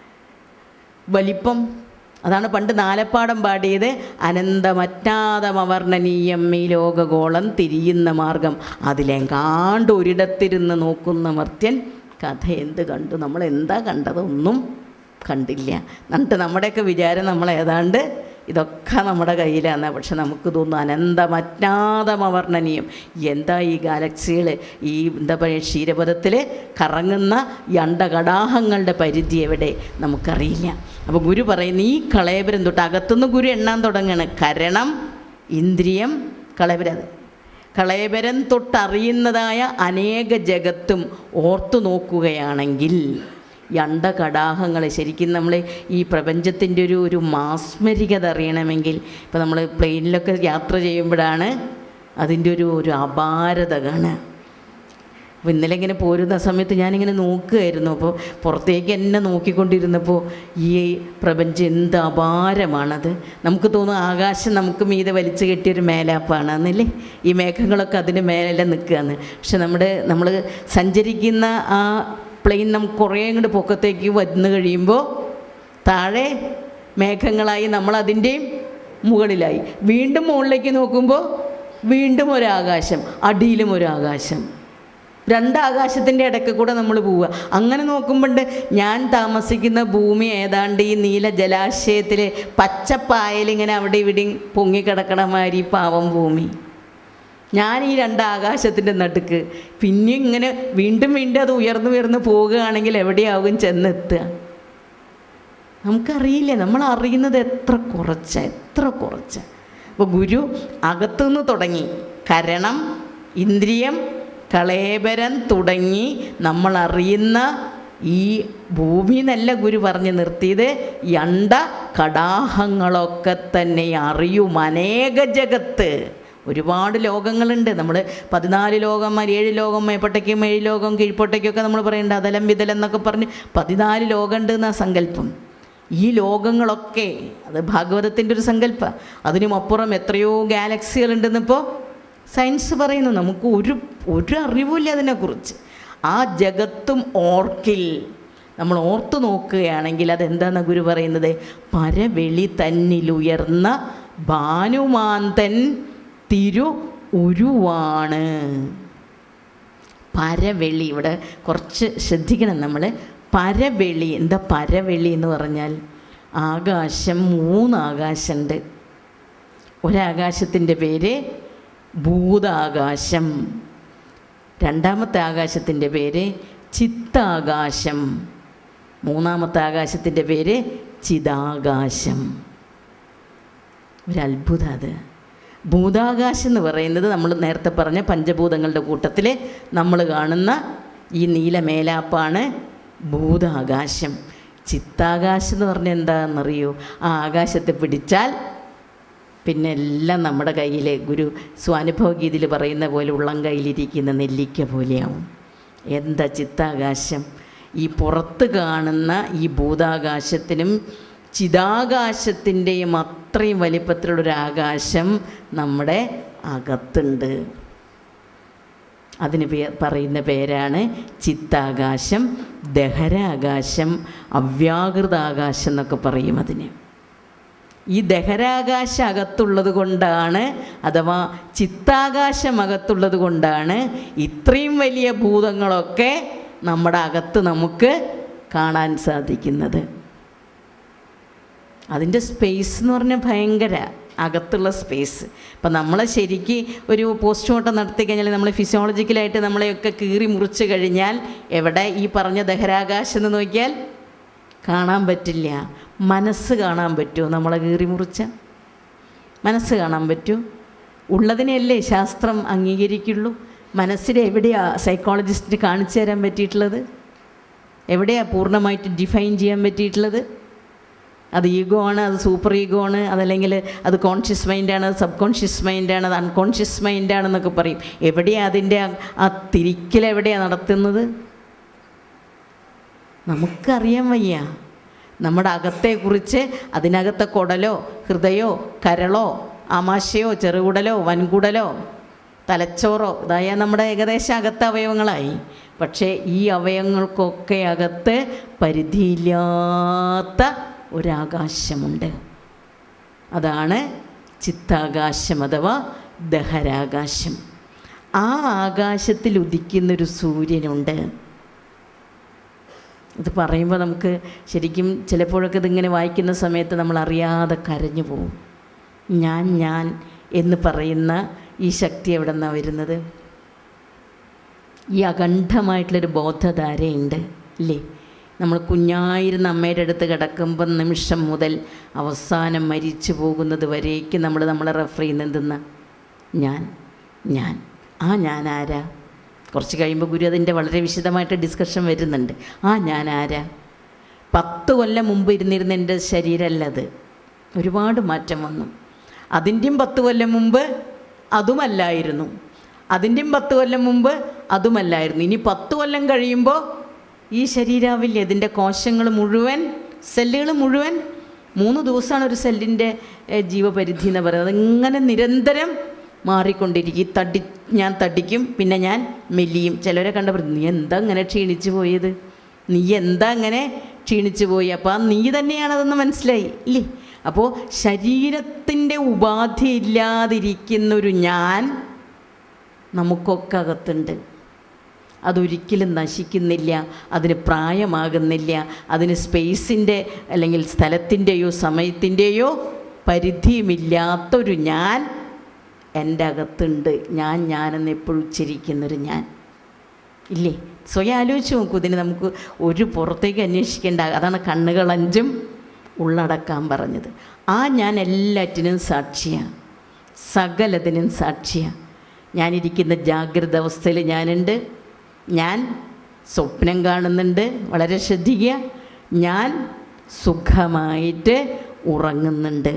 വലിപ്പം അതാണ് പണ്ട് നാലപ്പാടം പാടിയത് അനന്തമറ്റാതമവർണ്ണനീയം ഈ ലോകഗോളം തിരിയുന്ന മാർഗം അതിലെങ്കാണ്ട് ഒരിടത്തിരുന്ന് നോക്കുന്ന മർത്യൻ കഥ എന്ത് കണ്ടു നമ്മൾ എന്താ കണ്ടത് ഒന്നും കണ്ടില്ല എന്നിട്ട് നമ്മുടെയൊക്കെ വിചാരം നമ്മൾ ഏതാണ്ട് ഇതൊക്കെ നമ്മുടെ കയ്യിലാണ് പക്ഷെ നമുക്ക് തോന്നുന്നു അനന്തമജ്ഞാതം അവർണ്ണനീയം എന്താ ഈ ഗാലക്സികൾ ഈ എന്താ പറയുക ക്ഷീരപഥത്തിൽ കറങ്ങുന്ന ഈ അണ്ടകടാഹങ്ങളുടെ പരിധി എവിടെ നമുക്കറിയില്ല അപ്പോൾ ഗുരു പറയുന്നു ഈ കളയപരം തൊട്ട് അകത്തുനിന്ന് ഗുരു എണ്ണാൻ തുടങ്ങുകയാണ് കരണം ഇന്ദ്രിയം കളയപരം കളയപരം തൊട്ടറിയുന്നതായ അനേക ജഗത്തും ഓർത്തു നോക്കുകയാണെങ്കിൽ ഈ അണ്ടകടാഹങ്ങൾ ശരിക്കും നമ്മൾ ഈ പ്രപഞ്ചത്തിൻ്റെ ഒരു ഒരു മാസ്മരികത അറിയണമെങ്കിൽ ഇപ്പോൾ നമ്മൾ പ്ലെയിനിലൊക്കെ യാത്ര ചെയ്യുമ്പോഴാണ് അതിൻ്റെ ഒരു ഒരു അപാരത കാണുക അപ്പോൾ ഇന്നലെ ഇങ്ങനെ പോരുന്ന സമയത്ത് ഞാനിങ്ങനെ നോക്കുകയായിരുന്നു അപ്പോൾ പുറത്തേക്ക് എന്നെ നോക്കിക്കൊണ്ടിരുന്നപ്പോൾ ഈ പ്രപഞ്ചം എന്ത് അപാരമാണത് നമുക്ക് തോന്നും ആകാശം നമുക്ക് മീതെ വലിച്ചു കെട്ടിയൊരു മേലാപ്പാണ് എന്നല്ലേ ഈ മേഘങ്ങളൊക്കെ അതിന് മേലെ നിൽക്കുകയാണ് പക്ഷെ നമ്മുടെ നമ്മൾ സഞ്ചരിക്കുന്ന ആ പ്ലെയിൻ നമുക്ക് കുറേ അങ്ങോട്ട് പൊക്കത്തേക്ക് വന്നു കഴിയുമ്പോൾ താഴെ മേഘങ്ങളായി നമ്മൾ അതിൻ്റെയും മുകളിലായി വീണ്ടും മുകളിലേക്ക് നോക്കുമ്പോൾ വീണ്ടും ഒരാകാശം അടിയിലും ഒരാകാശം രണ്ടാകാശത്തിൻ്റെ ഇടയ്ക്ക് കൂടെ നമ്മൾ പോവുക അങ്ങനെ നോക്കുമ്പോണ്ട് ഞാൻ താമസിക്കുന്ന ഭൂമി ഏതാണ്ട് ഈ നീല ജലാശയത്തിൽ പച്ചപ്പായലിങ്ങനെ അവിടെ ഇവിടെ പൊങ്ങിക്കിടക്കണ മാതിരി പാവം ഭൂമി ഞാൻ ഈ രണ്ട് ആകാശത്തിൻ്റെ നടുക്ക് പിന്നെ ഇങ്ങനെ വീണ്ടും വീണ്ടും അത് ഉയർന്നു ഉയർന്നു പോവുകയാണെങ്കിൽ എവിടെയാകും ചെന്നെത്തുക നമുക്കറിയില്ല നമ്മൾ അറിയുന്നത് എത്ര കുറച്ച എത്ര കുറച്ച അപ്പോൾ ഗുരു അകത്തുനിന്ന് തുടങ്ങി കരണം ഇന്ദ്രിയം കളേബരം തുടങ്ങി നമ്മൾ അറിയുന്ന ഈ ഭൂമി എന്നല്ല ഗുരു പറഞ്ഞ് നിർത്തിയത് ഈ അണ്ട കടാഹങ്ങളൊക്കെ തന്നെ അറിയും അനേക ജഗത്ത് ഒരുപാട് ലോകങ്ങളുണ്ട് നമ്മൾ പതിനാല് ലോകം ഏഴ് ലോകം മേപ്പട്ടയ്ക്കും ഏഴ് ലോകം കീഴ്പോട്ടയ്ക്കൊക്കെ നമ്മൾ പറയേണ്ട അതലം വിതലം എന്നൊക്കെ പറഞ്ഞ് പതിനാല് ലോകമുണ്ട് എന്നാ സങ്കല്പം ഈ ലോകങ്ങളൊക്കെ അത് ഭാഗവതത്തിൻ്റെ ഒരു സങ്കല്പ അതിനുമപ്പുറം എത്രയോ ഗാലക്സികളുണ്ടെന്നിപ്പോൾ സയൻസ് പറയുന്നു നമുക്ക് ഒരു ഒരു അറിവുമില്ല അതിനെക്കുറിച്ച് ആ ജഗത്തും ഓർക്കിൽ നമ്മൾ ഓർത്തു നോക്കുകയാണെങ്കിൽ അതെന്താണെന്ന് ഗുരു പറയുന്നത് പരവെളി തന്നിലുയർന്ന ഭാനുമാന്തൻ തിരു ഉരുവാണ് പരവെളി ഇവിടെ കുറച്ച് ശ്രദ്ധിക്കണം നമ്മൾ പരവെളി എന്താ പരവെളി എന്ന് പറഞ്ഞാൽ ആകാശം മൂന്ന് ആകാശമുണ്ട് ഒരാകാശത്തിൻ്റെ പേര് ഭൂതാകാശം രണ്ടാമത്തെ ആകാശത്തിൻ്റെ പേര് ചിത്താകാശം മൂന്നാമത്തെ ആകാശത്തിൻ്റെ പേര് ചിതാകാശം ഒരത്ഭുതം അത് ഭൂതാകാശം എന്ന് പറയുന്നത് നമ്മൾ നേരത്തെ പറഞ്ഞ പഞ്ചഭൂതങ്ങളുടെ കൂട്ടത്തിൽ നമ്മൾ കാണുന്ന ഈ നീലമേലാപ്പാണ് ഭൂതാകാശം ചിത്താകാശം എന്ന് പറഞ്ഞാൽ എന്താണെന്നറിയോ ആ ആകാശത്തെ പിടിച്ചാൽ പിന്നെ എല്ലാം നമ്മുടെ കയ്യിൽ ഗുരു സ്വാനുഭവ ഗീതിയിൽ പറയുന്ന പോലെ ഉള്ളം കയ്യിലിരിക്കുന്ന നെല്ലിക്ക പോലെയാവും എന്താ ചിത്താകാശം ഈ പുറത്ത് കാണുന്ന ഈ ഭൂതാകാശത്തിനും ചിതാകാശത്തിൻ്റെയും അത്രയും വലിപ്പത്തിലുള്ളൊരു ആകാശം നമ്മുടെ അകത്തുണ്ട് അതിന് പേ പറയുന്ന പേരാണ് ചിത്താകാശം ദഹരാകാശം അവ്യാകൃതാകാശം എന്നൊക്കെ പറയും അതിന് ഈ ദഹരാകാശം അകത്തുള്ളത് കൊണ്ടാണ് അഥവാ ചിത്താകാശം അകത്തുള്ളത് കൊണ്ടാണ് ഇത്രയും വലിയ ഭൂതങ്ങളൊക്കെ നമ്മുടെ അകത്ത് നമുക്ക് കാണാൻ സാധിക്കുന്നത് അതിൻ്റെ സ്പേസ് എന്ന് പറഞ്ഞാൽ ഭയങ്കര അകത്തുള്ള സ്പേസ് ഇപ്പം നമ്മളെ ശരിക്ക് ഒരു പോസ്റ്റ്മോർട്ടം നടത്തി കഴിഞ്ഞാൽ നമ്മൾ ഫിസിയോളജിക്കലായിട്ട് നമ്മളെയൊക്കെ കീറി മുറിച്ച് കഴിഞ്ഞാൽ എവിടെ ഈ പറഞ്ഞ ദഹരാകാശം എന്ന് നോക്കിയാൽ കാണാൻ പറ്റില്ല മനസ്സ് കാണാൻ പറ്റുമോ നമ്മളെ കീറി മുറിച്ച മനസ്സ് കാണാൻ പറ്റുമോ ഉള്ളതിനെയല്ലേ ശാസ്ത്രം അംഗീകരിക്കുള്ളൂ മനസ്സിൽ എവിടെയാണ് സൈക്കോളജിസ്റ്റിന് കാണിച്ചു തരാൻ പറ്റിയിട്ടുള്ളത് എവിടെയാണ് പൂർണ്ണമായിട്ട് ഡിഫൈൻ ചെയ്യാൻ പറ്റിയിട്ടുള്ളത് അത് ഈഗോ ആണ് അത് സൂപ്പർ ഈഗോ ആണ് അതല്ലെങ്കിൽ അത് കോൺഷ്യസ് മൈൻഡാണ് അത് സബ് കോൺഷ്യസ് മൈൻഡാണ് അത് അൺകോൺഷ്യസ് മൈൻഡാണെന്നൊക്കെ പറയും എവിടെയാണ് അതിൻ്റെ ആ- ആ തിരിക്കൽ എവിടെയാണ് നടത്തുന്നത് നമുക്കറിയാൻ വയ്യ നമ്മുടെ അകത്തെക്കുറിച്ച് അതിനകത്തെ കുടലോ ഹൃദയോ കരളോ ആമാശയോ ചെറുകുടലോ വൻകുടലോ തലച്ചോറോ ഇതായ നമ്മുടെ ഏകദേശം അകത്തെ അവയവങ്ങളായി പക്ഷേ ഈ അവയവങ്ങൾക്കൊക്കെ അകത്ത് പരിധിയില്ലാത്ത ഒരാകാശമുണ്ട് അതാണ് ചിത്താകാശം അഥവാ ദഹരാകാശം ആ ആകാശത്തിൽ ഉദിക്കുന്നൊരു സൂര്യനുണ്ട് ഇത് പറയുമ്പോൾ നമുക്ക് ശരിക്കും ചിലപ്പോഴൊക്കെ ഇതിങ്ങനെ വായിക്കുന്ന സമയത്ത് നമ്മൾ അറിയാതെ കരഞ്ഞു പോകും ഞാൻ ഞാൻ എന്ന് പറയുന്ന ഈ ശക്തി എവിടെ നിന്നാണ് വരുന്നത് ഈ അഖണ്ഡമായിട്ടുള്ളൊരു ബോധധാരയുണ്ട് ഇല്ലേ നമ്മൾ കുഞ്ഞായിരുന്ന അമ്മയുടെ അടുത്ത് കിടക്കുമ്പോൾ നിമിഷം മുതൽ അവസാനം മരിച്ചു പോകുന്നത് വരേക്കും നമ്മൾ നമ്മളെ റെഫർ ചെയ്യുന്നത് എന്തെന്ന് ഞാൻ ഞാൻ ആ ഞാൻ ആരാ കുറച്ച് കഴിയുമ്പോൾ ഗുരു അതിൻ്റെ വളരെ വിശദമായിട്ട് ഡിസ്കഷൻ വരുന്നുണ്ട് ആ ഞാൻ ആരാ പത്ത് കൊല്ലം മുമ്പ് ഇരുന്നിരുന്ന എൻ്റെ ശരീരമല്ല അത് ഒരുപാട് മാറ്റം വന്നു അതിൻ്റെയും പത്ത് കൊല്ലം മുമ്പ് അതുമല്ലായിരുന്നു അതിൻ്റെയും പത്ത് കൊല്ലം മുമ്പ് അതുമല്ലായിരുന്നു ഇനി പത്ത് കൊല്ലം കഴിയുമ്പോൾ ഈ ശരീരാവില്ലേ ഇതിൻ്റെ കോശങ്ങൾ മുഴുവൻ സെല്ലുകൾ മുഴുവൻ മൂന്ന് ദിവസമാണ് ഒരു സെല്ലിൻ്റെ ഏഹ്, ജീവപരിധി എന്ന് പറയുന്നത് അതിങ്ങനെ നിരന്തരം മാറിക്കൊണ്ടിരിക്കും ഈ തടി ഞാൻ തടിക്കും പിന്നെ ഞാൻ മെലിയും ചിലരെ കണ്ടപ്പോൾ നീ എന്താ ഇങ്ങനെ ക്ഷീണിച്ചു പോയത് നീ എന്താ അങ്ങനെ ക്ഷീണിച്ചു പോയി അപ്പോൾ ആ നീ തന്നെയാണതെന്ന് മനസ്സിലായി ഇല്ലേ അപ്പോൾ ശരീരത്തിൻ്റെ ഉപാധി ഇല്ലാതിരിക്കുന്നൊരു ഞാൻ നമുക്കൊക്കെ അകത്തുണ്ട് അതൊരിക്കലും നശിക്കുന്നില്ല അതിന് പ്രായമാകുന്നില്ല അതിന് സ്പേസിൻ്റെ അല്ലെങ്കിൽ സ്ഥലത്തിൻ്റെയോ സമയത്തിൻ്റെയോ പരിധിയുമില്ലാത്തൊരു ഞാൻ എൻ്റെ അകത്തുണ്ട് ഞാൻ ഞാനെന്ന് എപ്പോഴും ഉച്ചരിക്കുന്നൊരു ഞാൻ ഇല്ലേ സ്വയം ആലോചിച്ച് നോക്കൂ ഇതിന് നമുക്ക് ഒരു പുറത്തേക്ക് അന്വേഷിക്കേണ്ട അതാണ് കണ്ണുകളഞ്ചും ഉള്ളടക്കാൻ പറഞ്ഞത് ആ ഞാൻ എല്ലാറ്റിനും സാക്ഷിയാണ് സകലതിനും സാക്ഷിയാണ് ഞാനിരിക്കുന്ന ജാഗ്രത അവസ്ഥയിൽ ഞാനുണ്ട് ഞാൻ സ്വപ്നം കാണുന്നുണ്ട് വളരെ ശ്രദ്ധിക്കുക ഞാൻ സുഖമായിട്ട് ഉറങ്ങുന്നുണ്ട്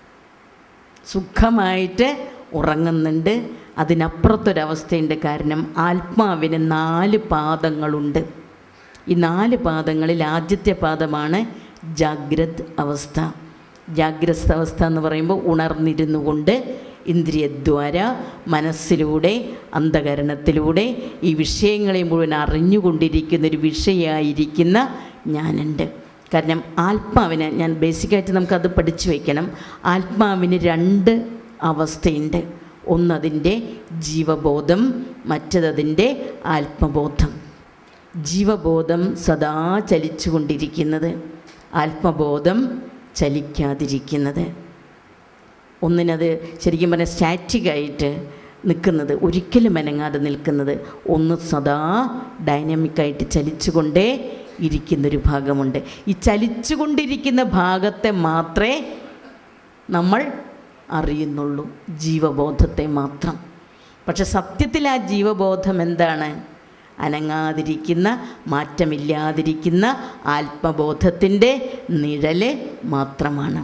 സുഖമായിട്ട് ഉറങ്ങുന്നുണ്ട് അതിനപ്പുറത്തൊരവസ്ഥയുണ്ട് കാരണം ആത്മാവിന് നാല് പാദങ്ങളുണ്ട് ഈ നാല് പാദങ്ങളിൽ ആദ്യത്തെ പാദമാണ് ജാഗ്രത് അവസ്ഥ ജാഗ്രത അവസ്ഥ എന്ന് പറയുമ്പോൾ ഉണർന്നിരുന്നു കൊണ്ട് ഇന്ദ്രിയദ്വാര മനസ്സിലൂടെ അന്ധകരണത്തിലൂടെ ഈ വിഷയങ്ങളെ മുഴുവൻ അറിഞ്ഞുകൊണ്ടിരിക്കുന്ന ഒരു വിഷയമായിരിക്കുന്ന ഞാനുണ്ട് കാരണം ആത്മാവിന് ഞാൻ ബേസിക്കായിട്ട് നമുക്കത് പഠിച്ചു വയ്ക്കണം ആത്മാവിന് രണ്ട് അവസ്ഥയുണ്ട് ഒന്നതിൻ്റെ ജീവബോധം മറ്റതതിൻ്റെ ആത്മബോധം ജീവബോധം സദാ ചലിച്ചുകൊണ്ടിരിക്കുന്നത് ആത്മബോധം ചലിക്കാതിരിക്കുന്നത് ഒന്നിനത് ശരിക്കും പറഞ്ഞാൽ സ്റ്റാറ്റിക്കായിട്ട് നിൽക്കുന്നത് ഒരിക്കലും അനങ്ങാതെ നിൽക്കുന്നത് ഒന്ന് സദാ ഡൈനാമിക്കായിട്ട് ചലിച്ചുകൊണ്ടേ ഇരിക്കുന്നൊരു ഭാഗമുണ്ട് ഈ ചലിച്ചുകൊണ്ടിരിക്കുന്ന ഭാഗത്തെ മാത്രമേ നമ്മൾ അറിയുന്നുള്ളൂ ജീവബോധത്തെ മാത്രം പക്ഷെ സത്യത്തിൽ ആ ജീവബോധം എന്താണ് അനങ്ങാതിരിക്കുന്ന മാറ്റമില്ലാതിരിക്കുന്ന ആത്മബോധത്തിൻ്റെ നിഴല് മാത്രമാണ്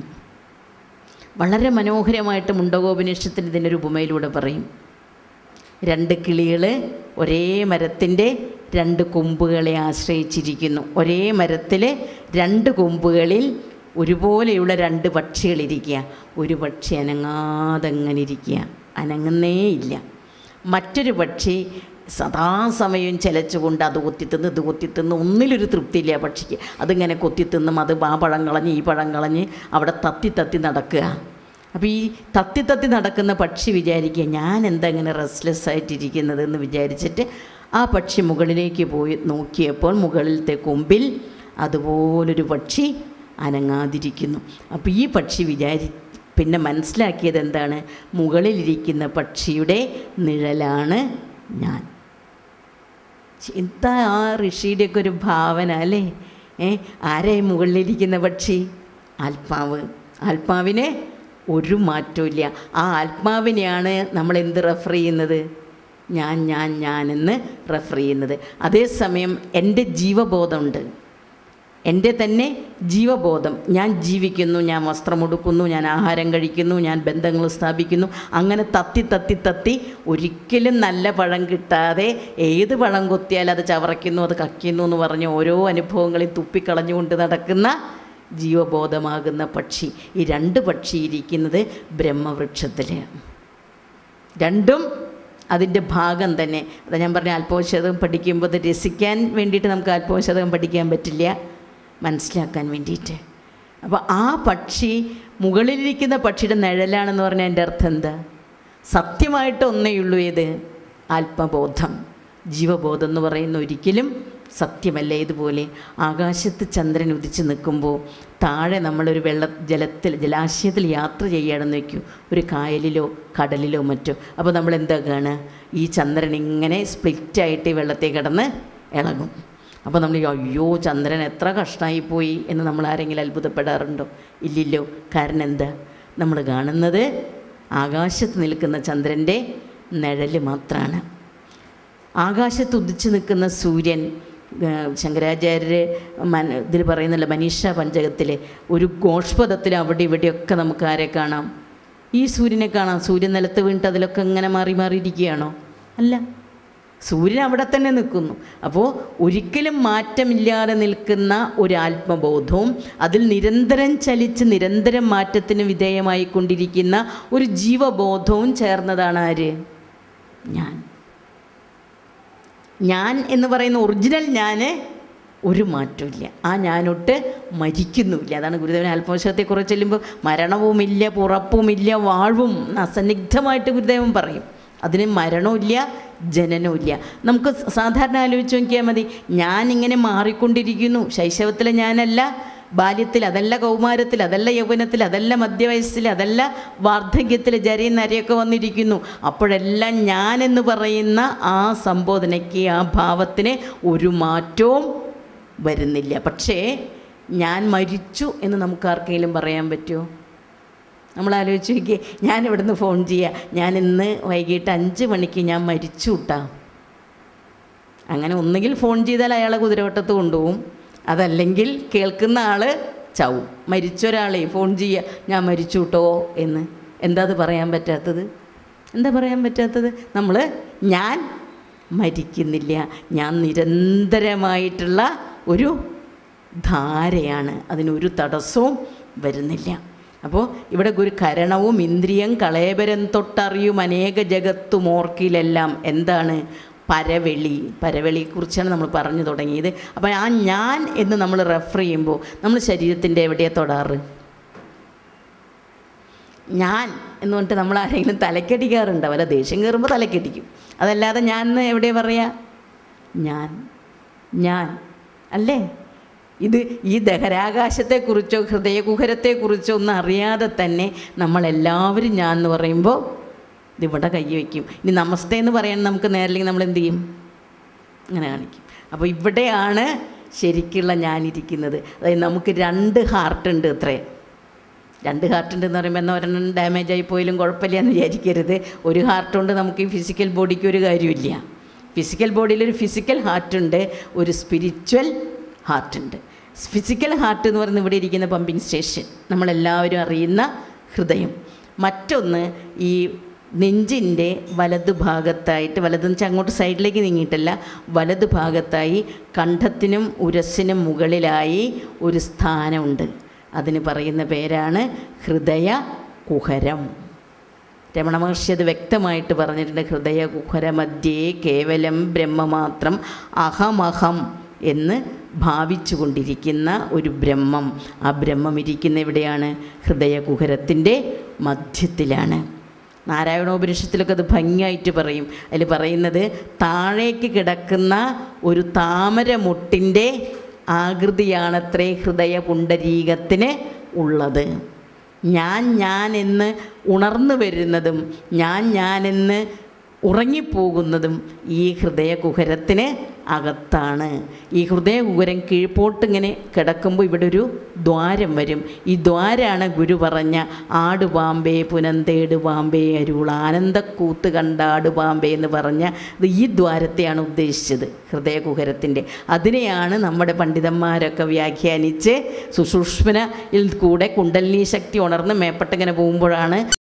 വളരെ മനോഹരമായിട്ട് മുണ്ടകോപനിഷത്തിൽ ഇതിനൊരു ഉപമയിലൂടെ പറയും രണ്ട് കിളികൾ ഒരേ മരത്തിൻ്റെ രണ്ട് കൊമ്പുകളെ ആശ്രയിച്ചിരിക്കുന്നു ഒരേ മരത്തിൽ രണ്ട് കൊമ്പുകളിൽ ഒരുപോലെയുള്ള രണ്ട് പക്ഷികളിരിക്കുക ഒരു പക്ഷി അനങ്ങാതെങ്ങനെ ഇരിക്കുക അനങ്ങുന്നേയില്ല മറ്റൊരു പക്ഷി സദാസമയം ചിലച്ചുകൊണ്ട് അത് കൊത്തിത്തിന്ന് ഇത് കൊത്തിത്തിന്ന് ഒന്നിലൊരു തൃപ്തിയില്ല ആ പക്ഷിക്ക് അതിങ്ങനെ കൊത്തിത്തിന്നും അത് ആ പഴം കളഞ്ഞ് ഈ പഴം കളഞ്ഞ് അവിടെ തത്തി തത്തി നടക്കുക അപ്പോൾ ഈ തത്തി തത്തി നടക്കുന്ന പക്ഷി വിചാരിക്കുക ഞാൻ എന്താ ഇങ്ങനെ റെസ്റ്റ്ലെസ് ആയിട്ടിരിക്കുന്നത് എന്ന് വിചാരിച്ചിട്ട് ആ പക്ഷി മുകളിലേക്ക് പോയി നോക്കിയപ്പോൾ മുകളിലത്തെ കൊമ്പിൽ അതുപോലൊരു പക്ഷി അനങ്ങാതിരിക്കുന്നു അപ്പോൾ ഈ പക്ഷി വിചാരി പിന്നെ മനസ്സിലാക്കിയത് എന്താണ് മുകളിലിരിക്കുന്ന പക്ഷിയുടെ നിഴലാണ് ഞാൻ എന്താ ആ ഋഷിയുടെയൊക്കെ ഒരു ഭാവന അല്ലേ ഏ ആരായി മുകളിലിരിക്കുന്ന പക്ഷി ആത്മാവ് ആത്മാവിന് ഒരു മാറ്റവും ഇല്ല ആ ആത്മാവിനെയാണ് നമ്മൾ എന്ത് റെഫർ ചെയ്യുന്നത് ഞാൻ ഞാൻ ഞാനെന്ന് റെഫർ ചെയ്യുന്നത് അതേസമയം എൻ്റെ ജീവബോധമുണ്ട് എൻ്റെ തന്നെ ജീവബോധം ഞാൻ ജീവിക്കുന്നു ഞാൻ വസ്ത്രമുടുക്കുന്നു ഞാൻ ആഹാരം കഴിക്കുന്നു ഞാൻ ബന്ധങ്ങൾ സ്ഥാപിക്കുന്നു അങ്ങനെ തത്തി തത്തി തത്തി ഒരിക്കലും നല്ല പഴം കിട്ടാതെ ഏത് പഴം കൊത്തിയാൽ അത് ചവറയ്ക്കുന്നു അത് കക്കുന്നു എന്ന് പറഞ്ഞ് ഓരോ അനുഭവങ്ങളിൽ തുപ്പിക്കളഞ്ഞുകൊണ്ട് നടക്കുന്ന ജീവബോധമാകുന്ന പക്ഷി ഈ രണ്ട് പക്ഷി ഇരിക്കുന്നത് ബ്രഹ്മവൃക്ഷത്തിൽ രണ്ടും അതിൻ്റെ ഭാഗം തന്നെ അതാ ഞാൻ പറഞ്ഞ അല്പോഷതകം പഠിക്കുമ്പോൾ അത് രസിക്കാൻ വേണ്ടിയിട്ട് നമുക്ക് അല്പോഷതകം പഠിക്കാൻ പറ്റില്ല മനസ്സിലാക്കാൻ വേണ്ടിയിട്ട് അപ്പോൾ ആ പക്ഷി മുകളിലിരിക്കുന്ന പക്ഷിയുടെ നിഴലാണെന്ന് പറഞ്ഞാൽ എൻ്റെ അർത്ഥം എന്താ സത്യമായിട്ട് ഒന്നേ ഉള്ളൂ ഏത് ആത്മബോധം ജീവബോധം എന്ന് പറയുന്ന ഒരിക്കലും സത്യമല്ലേ ഇതുപോലെ ആകാശത്ത് ചന്ദ്രൻ ഉദിച്ച് നിൽക്കുമ്പോൾ താഴെ നമ്മളൊരു വെള്ള ജലത്തിൽ ജലാശയത്തിൽ യാത്ര ചെയ്യുകയാണെന്ന് വയ്ക്കൂ ഒരു കായലിലോ കടലിലോ മറ്റോ അപ്പോൾ നമ്മൾ എന്താ കാണുക ഈ ചന്ദ്രൻ ഇങ്ങനെ സ്പ്ലിറ്റായിട്ട് ഈ വെള്ളത്തിൽ കിടന്ന് ഇളകും അപ്പോൾ നമ്മൾ ഈ അയ്യോ ചന്ദ്രൻ എത്ര കഷ്ടമായി പോയി എന്ന് നമ്മൾ ആരെങ്കിലും അത്ഭുതപ്പെടാറുണ്ടോ ഇല്ലല്ലോ കാരണം എന്താ നമ്മൾ കാണുന്നത് ആകാശത്ത് നിൽക്കുന്ന ചന്ദ്രൻ്റെ നിഴൽ മാത്രമാണ് ആകാശത്ത് ഉദിച്ചു നിൽക്കുന്ന സൂര്യൻ ആ, ശങ്കരാചാര്യർ മൻ ഇതിൽ പറയുന്നില്ല മനീഷ പഞ്ചകത്തിൽ ഒരു ഗോഷ്പദത്തിൽ അവിടെ ഇവിടെയൊക്കെ നമുക്ക് ആരെ കാണാം ഈ സൂര്യനെ കാണാം സൂര്യൻ നിലത്ത് വീണിട്ട് അതിലൊക്കെ ഇങ്ങനെ മാറി മാറിയിരിക്കുകയാണോ അല്ല സൂര്യൻ അവിടെ തന്നെ നിൽക്കുന്നു അപ്പോൾ ഒരിക്കലും മാറ്റമില്ലാതെ നിൽക്കുന്ന ഒരു ആത്മബോധവും അതിൽ നിരന്തരം ചലിച്ച് നിരന്തരം മാറ്റത്തിന് വിധേയമായി കൊണ്ടിരിക്കുന്ന ഒരു ജീവബോധവും ചേർന്നതാണ് ആര് ഞാൻ ഞാൻ എന്ന് പറയുന്ന ഒറിജിനൽ ഞാൻ ഒരു മാറ്റമില്ല ആ ഞാനൊട്ട് മരിക്കുന്നുമില്ല അതാണ് ഗുരുദേവൻ ആത്മവിശ്വാസത്തെക്കുറിച്ച് ചെല്ലുമ്പോൾ മരണവുമില്ല പുറപ്പുമില്ല വാഴ്വും അസന്നിഗ്ധമായിട്ട് ഗുരുദേവൻ പറയും അതിന് മരണമില്ല ജനനമില്ല നമുക്ക് സാധാരണ ആലോചിച്ച് നോക്കിയാൽ മതി ഞാനിങ്ങനെ മാറിക്കൊണ്ടിരിക്കുന്നു ശൈശവത്തിലെ ഞാനല്ല ബാല്യത്തിൽ അതല്ല കൗമാരത്തിൽ അതല്ല യൗവനത്തിൽ അതല്ല മധ്യവയസ്സിൽ അതല്ല വാർദ്ധക്യത്തിൽ ജരയും നരയൊക്കെ വന്നിരിക്കുന്നു അപ്പോഴെല്ലാം ഞാനെന്ന് പറയുന്ന ആ സംബോധനയ്ക്ക് ആ ഭാവത്തിന് ഒരു മാറ്റവും വരുന്നില്ല പക്ഷേ ഞാൻ മരിച്ചു എന്ന് നമുക്ക് ആർക്കെങ്കിലും പറയാൻ പറ്റുമോ നമ്മൾ ആലോചിച്ച് നോക്കിയേ ഞാൻ ഇവിടുന്ന് ഫോൺ ചെയ്യുക ഞാൻ ഇന്ന് വൈകിട്ട് അഞ്ച് മണിക്ക് ഞാൻ മരിച്ചു കൂട്ടാ അങ്ങനെ ഒന്നുകിൽ ഫോൺ ചെയ്താൽ അയാളെ കുതിരവട്ടത്ത് കൊണ്ടുപോകും അതല്ലെങ്കിൽ കേൾക്കുന്ന ആൾ ചാവും മരിച്ച ഒരാളെ ഫോൺ ചെയ്യുക ഞാൻ മരിച്ചു കേട്ടോ എന്ന് എന്താ അത് പറയാൻ പറ്റാത്തത് എന്താ പറയാൻ പറ്റാത്തത് നമ്മൾ ഞാൻ മരിക്കുന്നില്ല ഞാൻ നിരന്തരമായിട്ടുള്ള ഒരു ധാരയാണ് അതിനൊരു തടസ്സവും വരുന്നില്ല അപ്പോൾ ഇവിടെ ഒരു കരണവും ഇന്ദ്രിയം കളേബരം തൊട്ടറിയും അനേക ജഗത്തും ഓർക്കിലെല്ലാം എന്താണ് പരവെളി പരവെളിയെക്കുറിച്ചാണ് നമ്മൾ പറഞ്ഞു തുടങ്ങിയത് അപ്പോൾ ആ ഞാൻ എന്ന് നമ്മൾ റെഫർ ചെയ്യുമ്പോൾ നമ്മൾ ശരീരത്തിൻ്റെ എവിടെയാണ് തൊടാറ് ഞാൻ എന്ന് പറഞ്ഞിട്ട് നമ്മൾ ആരെങ്കിലും തലക്കടിക്കാറുണ്ടോ വല്ല ദേഷ്യം കയറുമ്പോൾ തലക്കടിക്കും അതല്ലാതെ ഞാൻ എന്ന് എവിടെ പറയാ ഞാൻ ഞാൻ അല്ലേ ഇത് ഈ ദഹരാകാശത്തെക്കുറിച്ചോ ഹൃദയകുഹരത്തെക്കുറിച്ചോ ഒന്നും അറിയാതെ തന്നെ നമ്മളെല്ലാവരും ഞാൻ എന്ന് പറയുമ്പോൾ ഇതിവിടെ കൈ വയ്ക്കും ഇനി നമസ്തേ എന്ന് പറയാൻ നമുക്ക് നേരില്ലെങ്കിൽ നമ്മൾ എന്ത് ചെയ്യും അങ്ങനെ കാണിക്കും അപ്പോൾ ഇവിടെയാണ് ശരിക്കുള്ള ഞാനിരിക്കുന്നത് അതായത് നമുക്ക് രണ്ട് ഹാർട്ട് ഉണ്ട് അത്രേ രണ്ട് ഹാർട്ട് ഉണ്ട് എന്ന് പറയുമ്പോൾ എന്നാൽ ഒരെണ്ണം ഡാമേജ് ആയി പോയാലും കുഴപ്പമില്ല എന്ന് വിചാരിക്കരുത് ഒരു ഹാർട്ട് കൊണ്ട് നമുക്ക് ഈ ഫിസിക്കൽ ബോഡിക്ക് ഒരു കാര്യമില്ല ഫിസിക്കൽ ബോഡിയിൽ ഒരു ഫിസിക്കൽ ഹാർട്ട് ഉണ്ട് ഒരു സ്പിരിച്വൽ ഹാർട്ട് ഉണ്ട് ഫിസിക്കൽ ഹാർട്ട് എന്ന് പറയുന്നത് ഇവിടെ ഇരിക്കുന്ന പമ്പിങ് സ്റ്റേഷൻ നമ്മളെല്ലാവരും അറിയുന്ന ഹൃദയം മറ്റൊന്ന് ഈ നെഞ്ചിൻ്റെ വലതു ഭാഗത്തായിട്ട് വലതെന്ന് വെച്ചാൽ അങ്ങോട്ട് സൈഡിലേക്ക് നീങ്ങിയിട്ടല്ല വലതു ഭാഗത്തായി കണ്ഠത്തിനും ഉരസ്സിനും മുകളിലായി ഒരു സ്ഥാനമുണ്ട് അതിന് പറയുന്ന പേരാണ് ഹൃദയ കുഹരം രമണ മഹർഷി അത് വ്യക്തമായിട്ട് പറഞ്ഞിട്ടുണ്ട് ഹൃദയ കുഹരമധ്യേ കേവലം ബ്രഹ്മമാത്രം അഹമഹം എന്ന് ഭാവിച്ചു കൊണ്ടിരിക്കുന്ന ഒരു ബ്രഹ്മം ആ ബ്രഹ്മം ഇരിക്കുന്ന എവിടെയാണ് ഹൃദയ കുഹരത്തിൻ്റെ മധ്യത്തിലാണ് നാരായണോപനിഷത്തിലൊക്കെ അത് ഭംഗിയായിട്ട് പറയും അതിൽ പറയുന്നത് താഴേക്ക് കിടക്കുന്ന ഒരു താമരമുട്ടിൻ്റെ ആകൃതിയാണത്രേ ഹൃദയ പുണ്ടരീകത്തിന് ഉള്ളത് ഞാൻ ഞാൻ എന്ന് ഉണർന്നു വരുന്നതും ഞാൻ ഞാനെന്ന് ഉറങ്ങിപ്പോകുന്നതും ഈ ഹൃദയകുഹരത്തിന് അകത്താണ് ഈ ഹൃദയകുഹരം കീഴ്പോട്ടിങ്ങനെ കിടക്കുമ്പോൾ ഇവിടെ ഒരു ദ്വാരം വരും ഈ ദ്വാരാണ് ഗുരു പറഞ്ഞ ആടുപാമ്പേ പുനന്തേട് പാമ്പേ അരുൾ ആനന്ദക്കൂത്ത് കണ്ടാട് പാമ്പേ എന്ന് പറഞ്ഞ ഇത് ഈ ദ്വാരത്തെയാണ് ഉദ്ദേശിച്ചത് ഹൃദയകുഹരത്തിൻ്റെ അതിനെയാണ് നമ്മുടെ പണ്ഡിതന്മാരൊക്കെ വ്യാഖ്യാനിച്ച് സുഷുഷ്മനയിൽ കൂടെ കുണ്ടലിനി ശക്തി ഉണർന്ന് മേപ്പട്ടിങ്ങനെ പോകുമ്പോഴാണ്